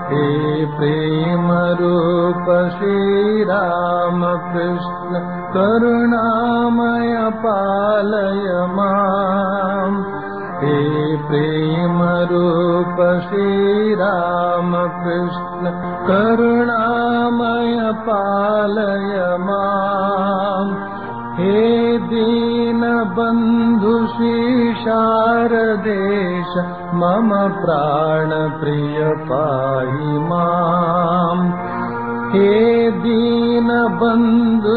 हे प्रेमरूप श्रीरामकृष्ण करुणामय पालय माम् हे प्रेमरूप श्रीरामकृष्ण करुणामय पालय माम् हे दीनबन्धु शारदेश मम प्राणप्रिय पाहि माम् हे दीनबन्धु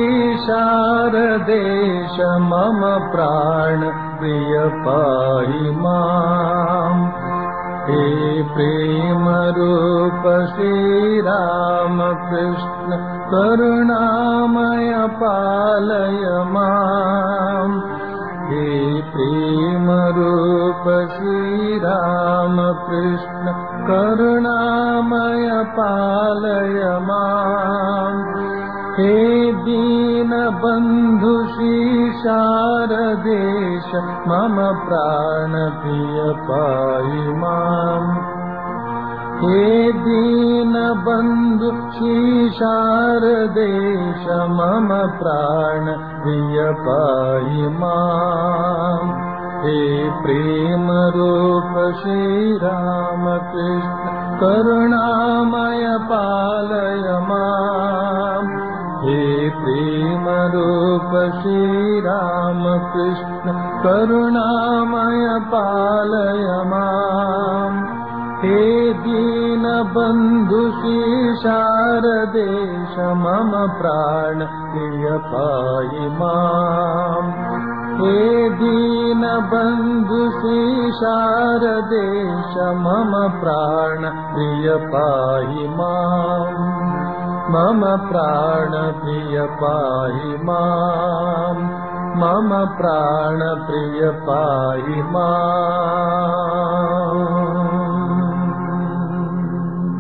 शारदेश मम प्राणप्रिय पाहि माम् हे प्रेमरूप श्रीरामकृष्ण करुणामय पालय माम् हे प्रेमरूप श्रीरामकृष्ण करुणामय पालय माम् हे दीनबन्धु शारदेश मम प्राणप्रिय पाहि माम् हे दीनबन्धु शारदेश मम प्राणप्रिय पाहि माम् हे प्रेमरूप श्रीरामकृष्ण करुणामय पालय माम् हे प्रेमरूप श्रीरामकृष्ण करुणामय पालय माम् हे दीनबन्धु शारदेश मम प्राण प्रिय पाहि माम् हे दीनबन्धु शारदेश मम प्राण प्रिय पाहि माम् मम प्राण प्रिय पाहि माम् मम प्राण प्रिय पाहि माम्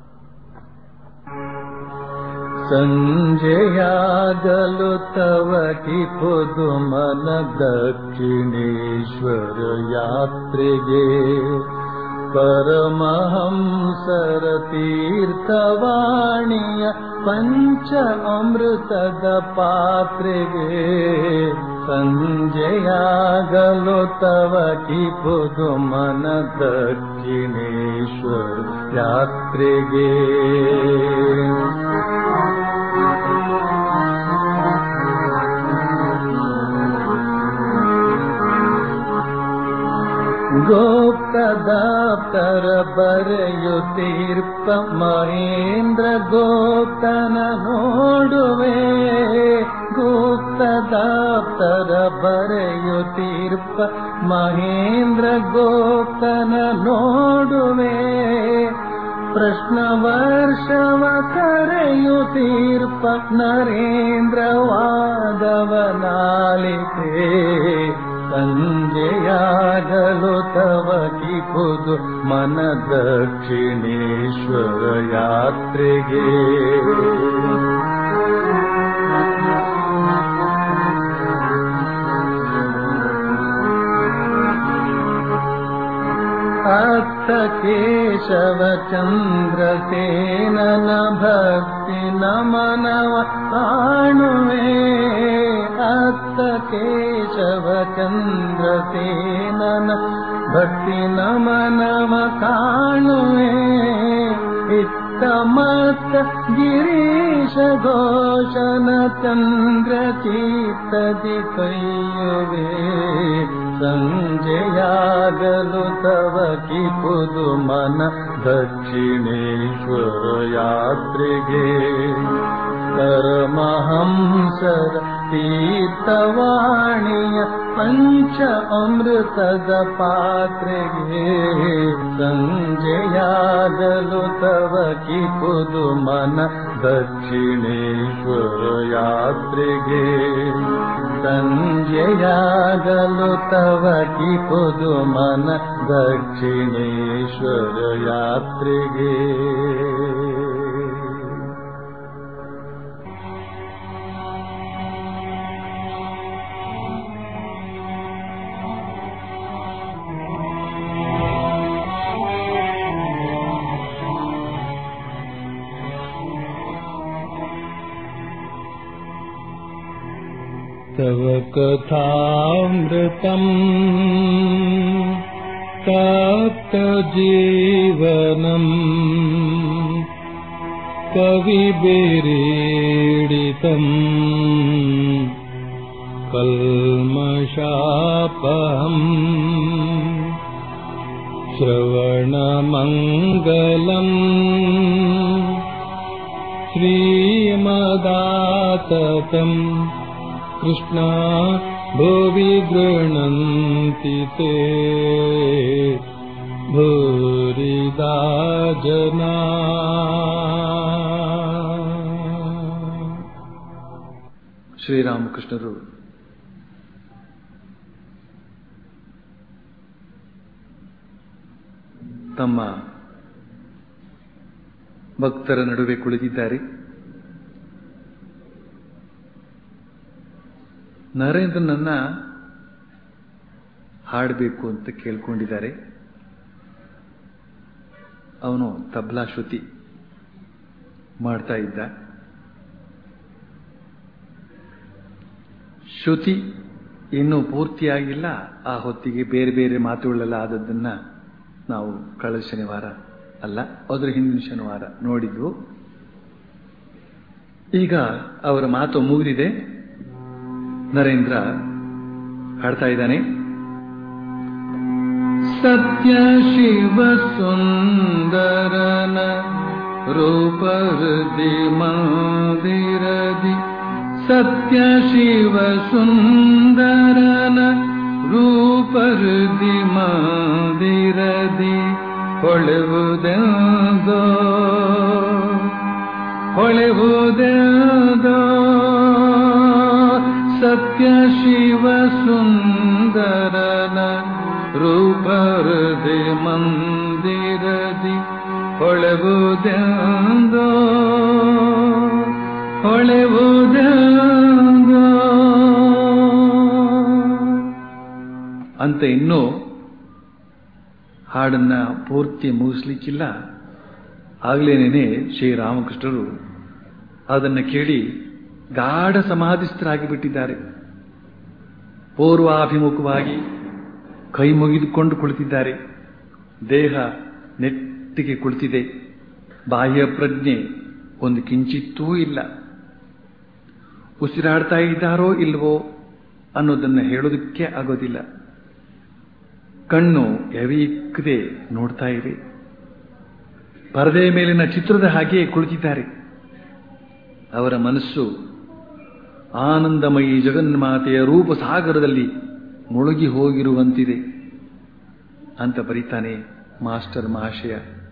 सञ्जयागलु तव कि पुदुमन दक्षिणेश्वर यात्रिगे परमहंसर तीर्थवाणीय पञ्च अमृतद पात्रिगे सञ्जयागलो तव कि पुदुमन दक्षिणेश्वर यात्रिगे ಗೋಪ್ತದಾಪ್ತರ ಬರೆಯುತ್ತೀರ್ಪ ಮಹೇಂದ್ರ ಗೋಪ್ತನ ನೋಡುವೆ ಗುಪ್ತದಾಪ್ತರ ಬರೆಯುತ್ತೀರ್ಪ ಮಹೇಂದ್ರ ಗೋಪ್ತನ ನೋಡುವೆ ಪ್ರಶ್ನ ವರ್ಷವ ಕರೆಯುತ್ತೀರ್ಪ ನರೇಂದ್ರ ವಾದವನಾಲಿಕೆ ಸಂಜೆಯಾಗಲು ತವ ಕಿಪುದು ಮನ ದಕ್ಷಿಣೇಶ್ವರ ಯಾತ್ರೆಗೆ ಅತ್ತ ಕೇಶವ ಚಂದ್ರಸೇನನ ಭಕ್ತಿ ನಮನವ ಕಾಣುವೆ ಅತ್ತ ಕೇಶವ ಚಂದ್ರಸೇನನ ಭಕ್ತಿ ನಮನವ ಕಾಣುವೆ ಇತ್ತ ಮತ್ತ ಗಿರೀಶ ಘೋಷನ ಚಂದ್ರ ಚೀತದಿ ಕೈಯುವೆ ಸಂಜೆಯಾಗಲು ತವ ಕಿಪುದು ಮನ ದಕ್ಷಿಣೇಶ್ವರ ಯಾತ್ರೆಗೆ ಪರಮಹಂಸರ ತೀರ್ಥವಾಣಿಯ ಪಂಚ ಅಮೃತದ ಪಾತ್ರೆಗೆ ಸಂಜೆಯಾಗಲು ತವ ಕಿಪುದು ಮನ ದಕ್ಷಿಣೇಶ್ವರ ಯಾತ್ರೆಗೆ ಸಂಜೆಯಾಗಲು ತವ ಕಿಪುದು ಮನ ದಕ್ಷಿಣೇಶ್ವರ ಯಾತ್ರೆಗೆ तव कथामृतम् तप्तजीवनम् कविभिरीडितम् कल्मषापहम् श्रवणमङ्गलम् श्रीमदाततम् कृष्णा भुवि गृह्णन्ति ते भूरिदा जना ಶ್ರೀರಾಮಕೃಷ್ಣರು ತಮ್ಮ ಭಕ್ತರ ನಡುವೆ ಕುಳಿತಿದ್ದಾರೆ ನರೇಂದ್ರನನ್ನ ಹಾಡಬೇಕು ಅಂತ ಕೇಳ್ಕೊಂಡಿದ್ದಾರೆ ಅವನು ತಬ್ಲಾ ಶ್ರುತಿ ಮಾಡ್ತಾ ಇದ್ದ ಶ್ರುತಿ ಇನ್ನೂ ಪೂರ್ತಿಯಾಗಿಲ್ಲ ಆ ಹೊತ್ತಿಗೆ ಬೇರೆ ಬೇರೆ ಮಾತುಗಳೆಲ್ಲ ಆದದ್ದನ್ನ ನಾವು ಕಳೆದ ಶನಿವಾರ ಅಲ್ಲ ಅದರ ಹಿಂದಿನ ಶನಿವಾರ ನೋಡಿದ್ವು ಈಗ ಅವರ ಮಾತು ಮುಗಿದಿದೆ ನರೇಂದ್ರ ಹಾಡ್ತಾ ಇದ್ದಾನೆ ಸತ್ಯ ಶಿವ ಸುಂದರನ ರೂಪಹೃದಿ ಮಂದಿರದಿ ಸತ್ಯ ಶಿವ ಸುಂದರನ ರೂಪಹೃದಿ ಮಂದಿರದಿ ಹೊಳೆವುದೆಂದೋ ಹೊಳೆವುದೆಂದೋ ಸತ್ಯ ಶಿವ ಸುಂದರನ ರೂಪಹೃದಿ ಮಂದಿರದಿ ಹೊಳೆವುದೆಂದೋ ಹೊಳೆವುದೆಂದೋ ಅಂತ ಇನ್ನೂ ಹಾಡನ್ನ ಪೂರ್ತಿ ಮುಗಿಸ್ಲಿಕ್ಕಿಲ್ಲ ಆಗ್ಲೇನೇನೆ ಶ್ರೀರಾಮಕೃಷ್ಣರು ಅದನ್ನು ಕೇಳಿ ಗಾಢ ಸಮಾಧಿಸ್ಥರಾಗಿ ಬಿಟ್ಟಿದ್ದಾರೆ ಪೂರ್ವಾಭಿಮುಖವಾಗಿ ಕೈ ಮುಗಿದುಕೊಂಡು ಕುಳಿತಿದ್ದಾರೆ ದೇಹ ನೆಟ್ಟಿಗೆ ಕುಳಿತಿದೆ ಬಾಹ್ಯ ಪ್ರಜ್ಞೆ ಒಂದು ಕಿಂಚಿತ್ತೂ ಇಲ್ಲ ಉಸಿರಾಡ್ತಾ ಇದ್ದಾರೋ ಇಲ್ವೋ ಅನ್ನೋದನ್ನು ಹೇಳೋದಕ್ಕೆ ಆಗೋದಿಲ್ಲ ಕಣ್ಣು ಎವಿಕ್ಕದೆ ನೋಡ್ತಾ ಇವೆ ಪರದೆಯ ಮೇಲಿನ ಚಿತ್ರದ ಹಾಗೆ ಕುಳಿತಿದ್ದಾರೆ ಅವರ ಮನಸ್ಸು ಆನಂದಮಯಿ ಜಗನ್ಮಾತೆಯ ರೂಪ ಸಾಗರದಲ್ಲಿ ಮುಳುಗಿ ಹೋಗಿರುವಂತಿದೆ ಅಂತ ಬರೀತಾನೆ ಮಾಸ್ಟರ್ ಮಹಾಶಯ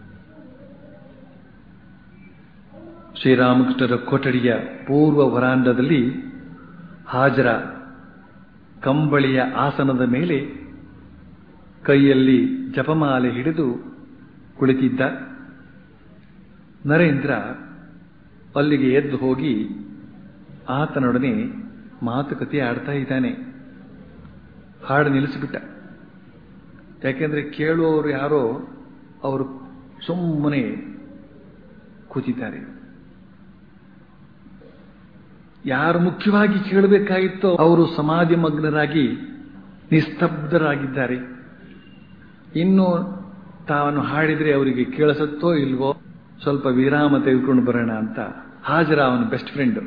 ಶ್ರೀರಾಮಕೃಷ್ಣರ ಕೊಠಡಿಯ ಪೂರ್ವ ವರಾಂಡದಲ್ಲಿ ಹಾಜರ ಕಂಬಳಿಯ ಆಸನದ ಮೇಲೆ ಕೈಯಲ್ಲಿ ಜಪಮಾಲೆ ಹಿಡಿದು ಕುಳಿತಿದ್ದ ನರೇಂದ್ರ ಅಲ್ಲಿಗೆ ಎದ್ದು ಹೋಗಿ ಆತನೊಡನೆ ಮಾತುಕತೆ ಆಡ್ತಾ ಇದ್ದಾನೆ ಹಾಡು ನಿಲ್ಲಿಸಿಬಿಟ್ಟ ಯಾಕೆಂದ್ರೆ ಕೇಳುವವರು ಯಾರೋ ಅವರು ಸುಮ್ಮನೆ ಕೂತಿದ್ದಾರೆ ಯಾರು ಮುಖ್ಯವಾಗಿ ಕೇಳಬೇಕಾಗಿತ್ತೋ ಅವರು ಸಮಾಧಿ ಮಗ್ನರಾಗಿ ನಿಸ್ತಬ್ಧರಾಗಿದ್ದಾರೆ ಇನ್ನು ತಾವನ್ನು ಹಾಡಿದ್ರೆ ಅವರಿಗೆ ಕೇಳಿಸತ್ತೋ ಇಲ್ವೋ ಸ್ವಲ್ಪ ವಿರಾಮ ತೆಗೆದುಕೊಂಡು ಬರೋಣ ಅಂತ ಹಾಜರ ಅವನ ಬೆಸ್ಟ್ ಫ್ರೆಂಡ್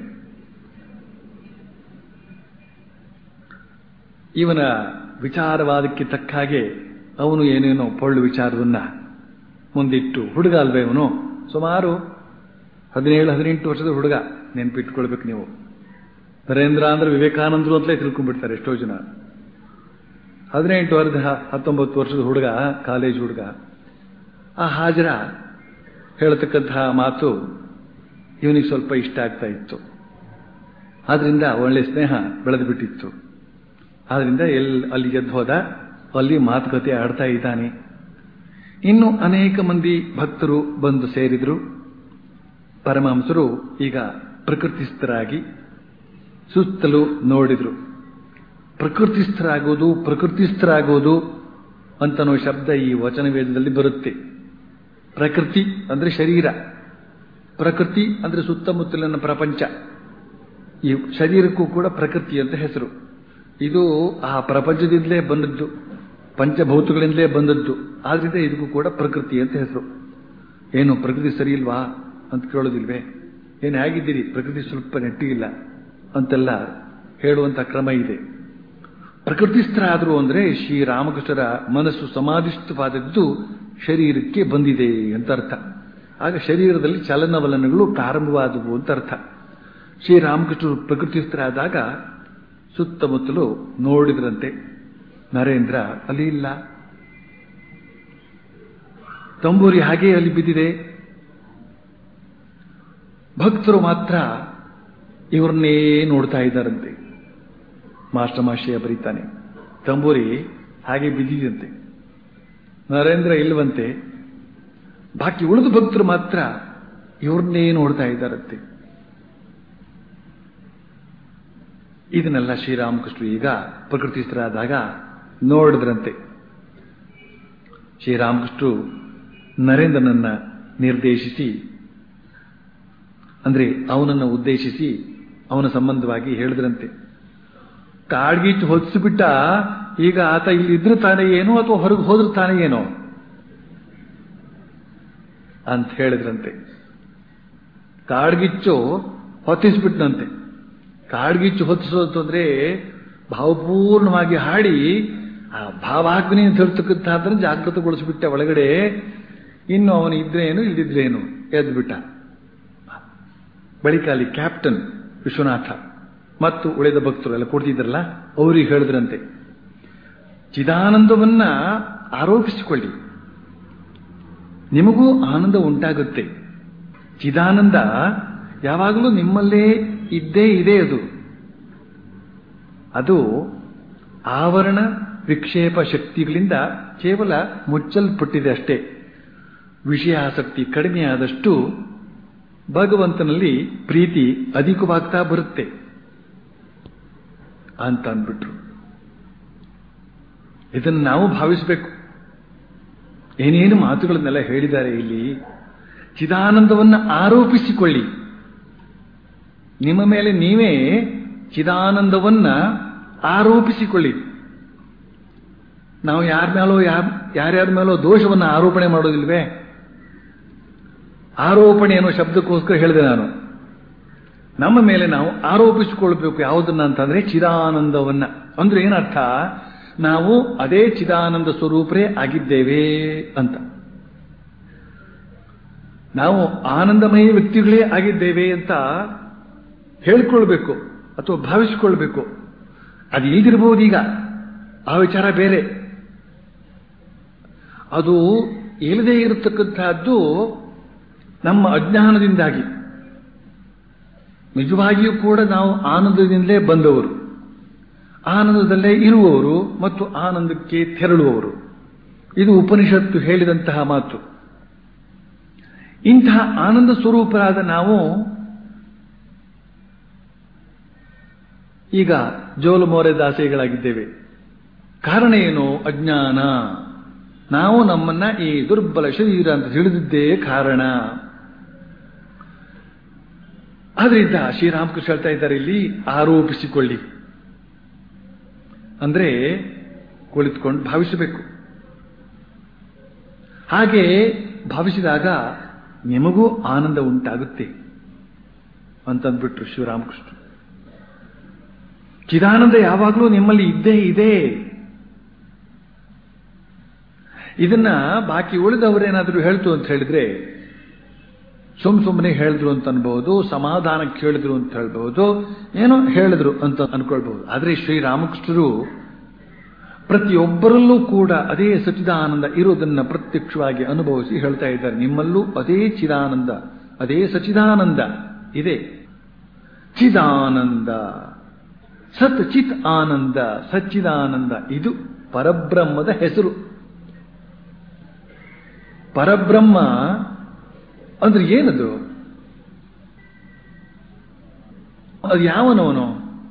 ಇವನ ವಿಚಾರವಾದಕ್ಕೆ ತಕ್ಕ ಹಾಗೆ ಅವನು ಏನೇನೋ ಪೊಳ್ಳು ವಿಚಾರವನ್ನ ಮುಂದಿಟ್ಟು ಹುಡುಗ ಅಲ್ವೇ ಇವನು ಸುಮಾರು ಹದಿನೇಳು ಹದಿನೆಂಟು ವರ್ಷದ ಹುಡುಗ ನೆನಪಿಟ್ಕೊಳ್ಬೇಕು ನೀವು ನರೇಂದ್ರ ಅಂದ್ರೆ ವಿವೇಕಾನಂದರು ಅಂತಲೇ ತಿಳ್ಕೊಂಡ್ಬಿಡ್ತಾರೆ ಎಷ್ಟೋ ಜನ ಹದಿನೆಂಟು ವರ್ಷದ ಹತ್ತೊಂಬತ್ತು ವರ್ಷದ ಹುಡುಗ ಕಾಲೇಜ್ ಹುಡುಗ ಆ ಹಾಜರ ಹೇಳತಕ್ಕಂತಹ ಮಾತು ಇವನಿಗೆ ಸ್ವಲ್ಪ ಇಷ್ಟ ಆಗ್ತಾ ಇತ್ತು ಆದ್ರಿಂದ ಒಳ್ಳೆ ಸ್ನೇಹ ಬೆಳೆದು ಬಿಟ್ಟಿತ್ತು ಆದ್ರಿಂದ ಎಲ್ ಅಲ್ಲಿ ಎದ್ದು ಹೋದ ಅಲ್ಲಿ ಮಾತುಕತೆ ಆಡ್ತಾ ಇದ್ದಾನೆ ಇನ್ನು ಅನೇಕ ಮಂದಿ ಭಕ್ತರು ಬಂದು ಸೇರಿದ್ರು ಪರಮಹಂಸರು ಈಗ ಪ್ರಕೃತಿಸ್ಥರಾಗಿ ಸುತ್ತಲೂ ನೋಡಿದ್ರು ಪ್ರಕೃತಿಸ್ಥರಾಗೋದು ಪ್ರಕೃತಿಸ್ಥರಾಗೋದು ಅಂತನೋ ಶಬ್ದ ಈ ವಚನ ವೇದದಲ್ಲಿ ಬರುತ್ತೆ ಪ್ರಕೃತಿ ಅಂದ್ರೆ ಶರೀರ ಪ್ರಕೃತಿ ಅಂದ್ರೆ ಸುತ್ತಮುತ್ತಲಿನ ಪ್ರಪಂಚ ಈ ಶರೀರಕ್ಕೂ ಕೂಡ ಪ್ರಕೃತಿ ಅಂತ ಹೆಸರು ಇದು ಆ ಪ್ರಪಂಚದಿಂದಲೇ ಬಂದದ್ದು ಪಂಚಭೌತಗಳಿಂದಲೇ ಬಂದದ್ದು ಆದ್ರಿಂದ ಇದಕ್ಕೂ ಕೂಡ ಪ್ರಕೃತಿ ಅಂತ ಹೆಸರು ಏನು ಪ್ರಕೃತಿ ಸರಿ ಇಲ್ವಾ ಅಂತ ಕೇಳೋದಿಲ್ವೇ ಏನು ಹೇಗಿದ್ದೀರಿ ಪ್ರಕೃತಿ ಸ್ವಲ್ಪ ನೆಟ್ಟಿಗಿಲ್ಲ ಅಂತೆಲ್ಲ ಹೇಳುವಂತ ಕ್ರಮ ಇದೆ ಪ್ರಕೃತಿಸ್ಥರಾದರು ಅಂದ್ರೆ ಶ್ರೀರಾಮಕೃಷ್ಣರ ಮನಸ್ಸು ಸಮಾಧಿಷ್ಠವಾದದ್ದು ಶರೀರಕ್ಕೆ ಬಂದಿದೆ ಅಂತ ಅರ್ಥ ಆಗ ಶರೀರದಲ್ಲಿ ಚಲನವಲನಗಳು ಪ್ರಾರಂಭವಾದವು ಅಂತ ಅರ್ಥ ಶ್ರೀರಾಮಕೃಷ್ಣರು ಪ್ರಕೃತಿಸ್ಥರಾದಾಗ ಸುತ್ತಮುತ್ತಲು ನೋಡಿದ್ರಂತೆ ನರೇಂದ್ರ ಅಲ್ಲಿ ಇಲ್ಲ ತಂಬೂರಿ ಹಾಗೆ ಅಲ್ಲಿ ಬಿದ್ದಿದೆ ಭಕ್ತರು ಮಾತ್ರ ಇವ್ರನ್ನೇ ನೋಡ್ತಾ ಇದ್ದಾರಂತೆ ಮಾಸ್ಟರ್ ಮಾಶಯ ಬರೀತಾನೆ ತಂಬೂರಿ ಹಾಗೆ ಬಿದ್ದಿದಂತೆ ನರೇಂದ್ರ ಇಲ್ವಂತೆ ಬಾಕಿ ಉಳಿದ ಭಕ್ತರು ಮಾತ್ರ ಇವ್ರನ್ನೇ ನೋಡ್ತಾ ಇದ್ದಾರಂತೆ ಇದನ್ನೆಲ್ಲ ಶ್ರೀರಾಮಕೃಷ್ಣ ಈಗ ಪ್ರಕೃತಿಸ್ಥರಾದಾಗ ನೋಡಿದ್ರಂತೆ ಶ್ರೀರಾಮಕೃಷ್ಣರು ನರೇಂದ್ರನನ್ನ ನಿರ್ದೇಶಿಸಿ ಅಂದ್ರೆ ಅವನನ್ನು ಉದ್ದೇಶಿಸಿ ಅವನ ಸಂಬಂಧವಾಗಿ ಹೇಳಿದ್ರಂತೆ ಕಾಡ್ಗಿಚ್ಚು ಹೊತ್ತಿಸ್ಬಿಟ್ಟ ಈಗ ಆತ ಇಲ್ಲಿ ಇದ್ರೆ ತಾನೇ ಏನೋ ಅಥವಾ ಹೊರಗೆ ಹೋದ್ರೆ ತಾನೇ ಏನೋ ಅಂತ ಹೇಳಿದ್ರಂತೆ ಕಾಡ್ಗಿಚ್ಚು ಹೊತ್ತಿಸ್ಬಿಟ್ನಂತೆ ಕಾಡ್ಗಿಚ್ಚು ಹೊತ್ತಿಸೋದು ಅಂದ್ರೆ ಭಾವಪೂರ್ಣವಾಗಿ ಹಾಡಿ ಆ ಭಾವಾಗ್ನಿ ಅಂತ ಹೇಳ್ತಕ್ಕಂಥ ಜಾಗೃತಗೊಳಿಸ್ಬಿಟ್ಟ ಒಳಗಡೆ ಇನ್ನು ಅವನು ಇದ್ರೇನು ಇಲ್ದಿದ್ರೇನು ಎದ್ಬಿಟ್ಟ ಬಳಿಕ ಅಲ್ಲಿ ಕ್ಯಾಪ್ಟನ್ ವಿಶ್ವನಾಥ ಮತ್ತು ಉಳಿದ ಭಕ್ತರು ಎಲ್ಲ ಕೊಡ್ತಿದ್ರಲ್ಲ ಅವ್ರಿಗೆ ಹೇಳಿದ್ರಂತೆ ಚಿದಾನಂದವನ್ನ ಆರೋಪಿಸಿಕೊಳ್ಳಿ ನಿಮಗೂ ಆನಂದ ಉಂಟಾಗುತ್ತೆ ಚಿದಾನಂದ ಯಾವಾಗಲೂ ನಿಮ್ಮಲ್ಲೇ ಇದ್ದೇ ಇದೆ ಅದು ಅದು ಆವರಣ ವಿಕ್ಷೇಪ ಶಕ್ತಿಗಳಿಂದ ಕೇವಲ ಮುಚ್ಚಲ್ಪಟ್ಟಿದೆ ಅಷ್ಟೇ ವಿಷಯಾಸಕ್ತಿ ಕಡಿಮೆ ಆದಷ್ಟು ಭಗವಂತನಲ್ಲಿ ಪ್ರೀತಿ ಅಧಿಕವಾಗ್ತಾ ಬರುತ್ತೆ ಅಂತ ಅಂದ್ಬಿಟ್ರು ಇದನ್ನು ನಾವು ಭಾವಿಸಬೇಕು ಏನೇನು ಮಾತುಗಳನ್ನೆಲ್ಲ ಹೇಳಿದ್ದಾರೆ ಇಲ್ಲಿ ಚಿದಾನಂದವನ್ನ ಆರೋಪಿಸಿಕೊಳ್ಳಿ ನಿಮ್ಮ ಮೇಲೆ ನೀವೇ ಚಿದಾನಂದವನ್ನ ಆರೋಪಿಸಿಕೊಳ್ಳಿ ನಾವು ಯಾರ ಮೇಲೋ ಯಾರ್ಯಾರ ಮೇಲೋ ದೋಷವನ್ನು ಆರೋಪಣೆ ಮಾಡೋದಿಲ್ವೇ ಆರೋಪಣೆ ಅನ್ನೋ ಶಬ್ದಕ್ಕೋಸ್ಕರ ಹೇಳಿದೆ ನಾನು ನಮ್ಮ ಮೇಲೆ ನಾವು ಆರೋಪಿಸಿಕೊಳ್ಬೇಕು ಯಾವುದನ್ನ ಅಂತಂದ್ರೆ ಚಿದಾನಂದವನ್ನ ಅಂದ್ರೆ ಏನರ್ಥ ನಾವು ಅದೇ ಚಿದಾನಂದ ಸ್ವರೂಪರೇ ಆಗಿದ್ದೇವೆ ಅಂತ ನಾವು ಆನಂದಮಯ ವ್ಯಕ್ತಿಗಳೇ ಆಗಿದ್ದೇವೆ ಅಂತ ಹೇಳ್ಕೊಳ್ಬೇಕು ಅಥವಾ ಭಾವಿಸಿಕೊಳ್ಬೇಕು ಅದು ಇಲ್ದಿರಬಹುದು ಈಗ ಆ ವಿಚಾರ ಬೇರೆ ಅದು ಇಲ್ಲದೆ ಇರತಕ್ಕಂತಹದ್ದು ನಮ್ಮ ಅಜ್ಞಾನದಿಂದಾಗಿ ನಿಜವಾಗಿಯೂ ಕೂಡ ನಾವು ಆನಂದದಿಂದಲೇ ಬಂದವರು ಆನಂದದಲ್ಲೇ ಇರುವವರು ಮತ್ತು ಆನಂದಕ್ಕೆ ತೆರಳುವವರು ಇದು ಉಪನಿಷತ್ತು ಹೇಳಿದಂತಹ ಮಾತು ಇಂತಹ ಆನಂದ ಸ್ವರೂಪರಾದ ನಾವು ಈಗ ಜೋಲು ಮೋರೆ ದಾಸೆಗಳಾಗಿದ್ದೇವೆ ಕಾರಣ ಏನು ಅಜ್ಞಾನ ನಾವು ನಮ್ಮನ್ನ ಈ ದುರ್ಬಲ ಶರೀರ ಅಂತ ತಿಳಿದಿದ್ದೇ ಕಾರಣ ಆದ್ರಿಂದ ಶ್ರೀರಾಮಕೃಷ್ಣ ಹೇಳ್ತಾ ಇದ್ದಾರೆ ಇಲ್ಲಿ ಆರೋಪಿಸಿಕೊಳ್ಳಿ ಅಂದ್ರೆ ಕುಳಿತುಕೊಂಡು ಭಾವಿಸಬೇಕು ಹಾಗೆ ಭಾವಿಸಿದಾಗ ನಿಮಗೂ ಆನಂದ ಉಂಟಾಗುತ್ತೆ ಅಂತಂದ್ಬಿಟ್ರು ಶಿವರಾಮಕೃಷ್ಣ ಚಿದಾನಂದ ಯಾವಾಗಲೂ ನಿಮ್ಮಲ್ಲಿ ಇದ್ದೇ ಇದೆ ಇದನ್ನ ಬಾಕಿ ಉಳಿದವರೇನಾದರೂ ಹೇಳ್ತು ಅಂತ ಹೇಳಿದ್ರೆ ಸುಮ್ ಸುಮ್ಮನೆ ಹೇಳಿದ್ರು ಅಂತ ಅನ್ಬಹುದು ಸಮಾಧಾನಕ್ಕೆ ಹೇಳಿದ್ರು ಅಂತ ಹೇಳ್ಬಹುದು ಏನೋ ಹೇಳಿದ್ರು ಅಂತ ಅನ್ಕೊಳ್ಬಹುದು ಆದ್ರೆ ಶ್ರೀರಾಮಕೃಷ್ಣರು ಪ್ರತಿಯೊಬ್ಬರಲ್ಲೂ ಕೂಡ ಅದೇ ಸಚಿದಾನಂದ ಇರೋದನ್ನ ಪ್ರತ್ಯಕ್ಷವಾಗಿ ಅನುಭವಿಸಿ ಹೇಳ್ತಾ ಇದ್ದಾರೆ ನಿಮ್ಮಲ್ಲೂ ಅದೇ ಚಿದಾನಂದ ಅದೇ ಸಚಿದಾನಂದ ಇದೆ ಚಿದಾನಂದ ಸತ್ ಚಿತ್ ಆನಂದ ಸಚ್ಚಿದಾನಂದ ಇದು ಪರಬ್ರಹ್ಮದ ಹೆಸರು ಪರಬ್ರಹ್ಮ ಅಂದ್ರೆ ಏನದು ಅದು ಯಾವನವನು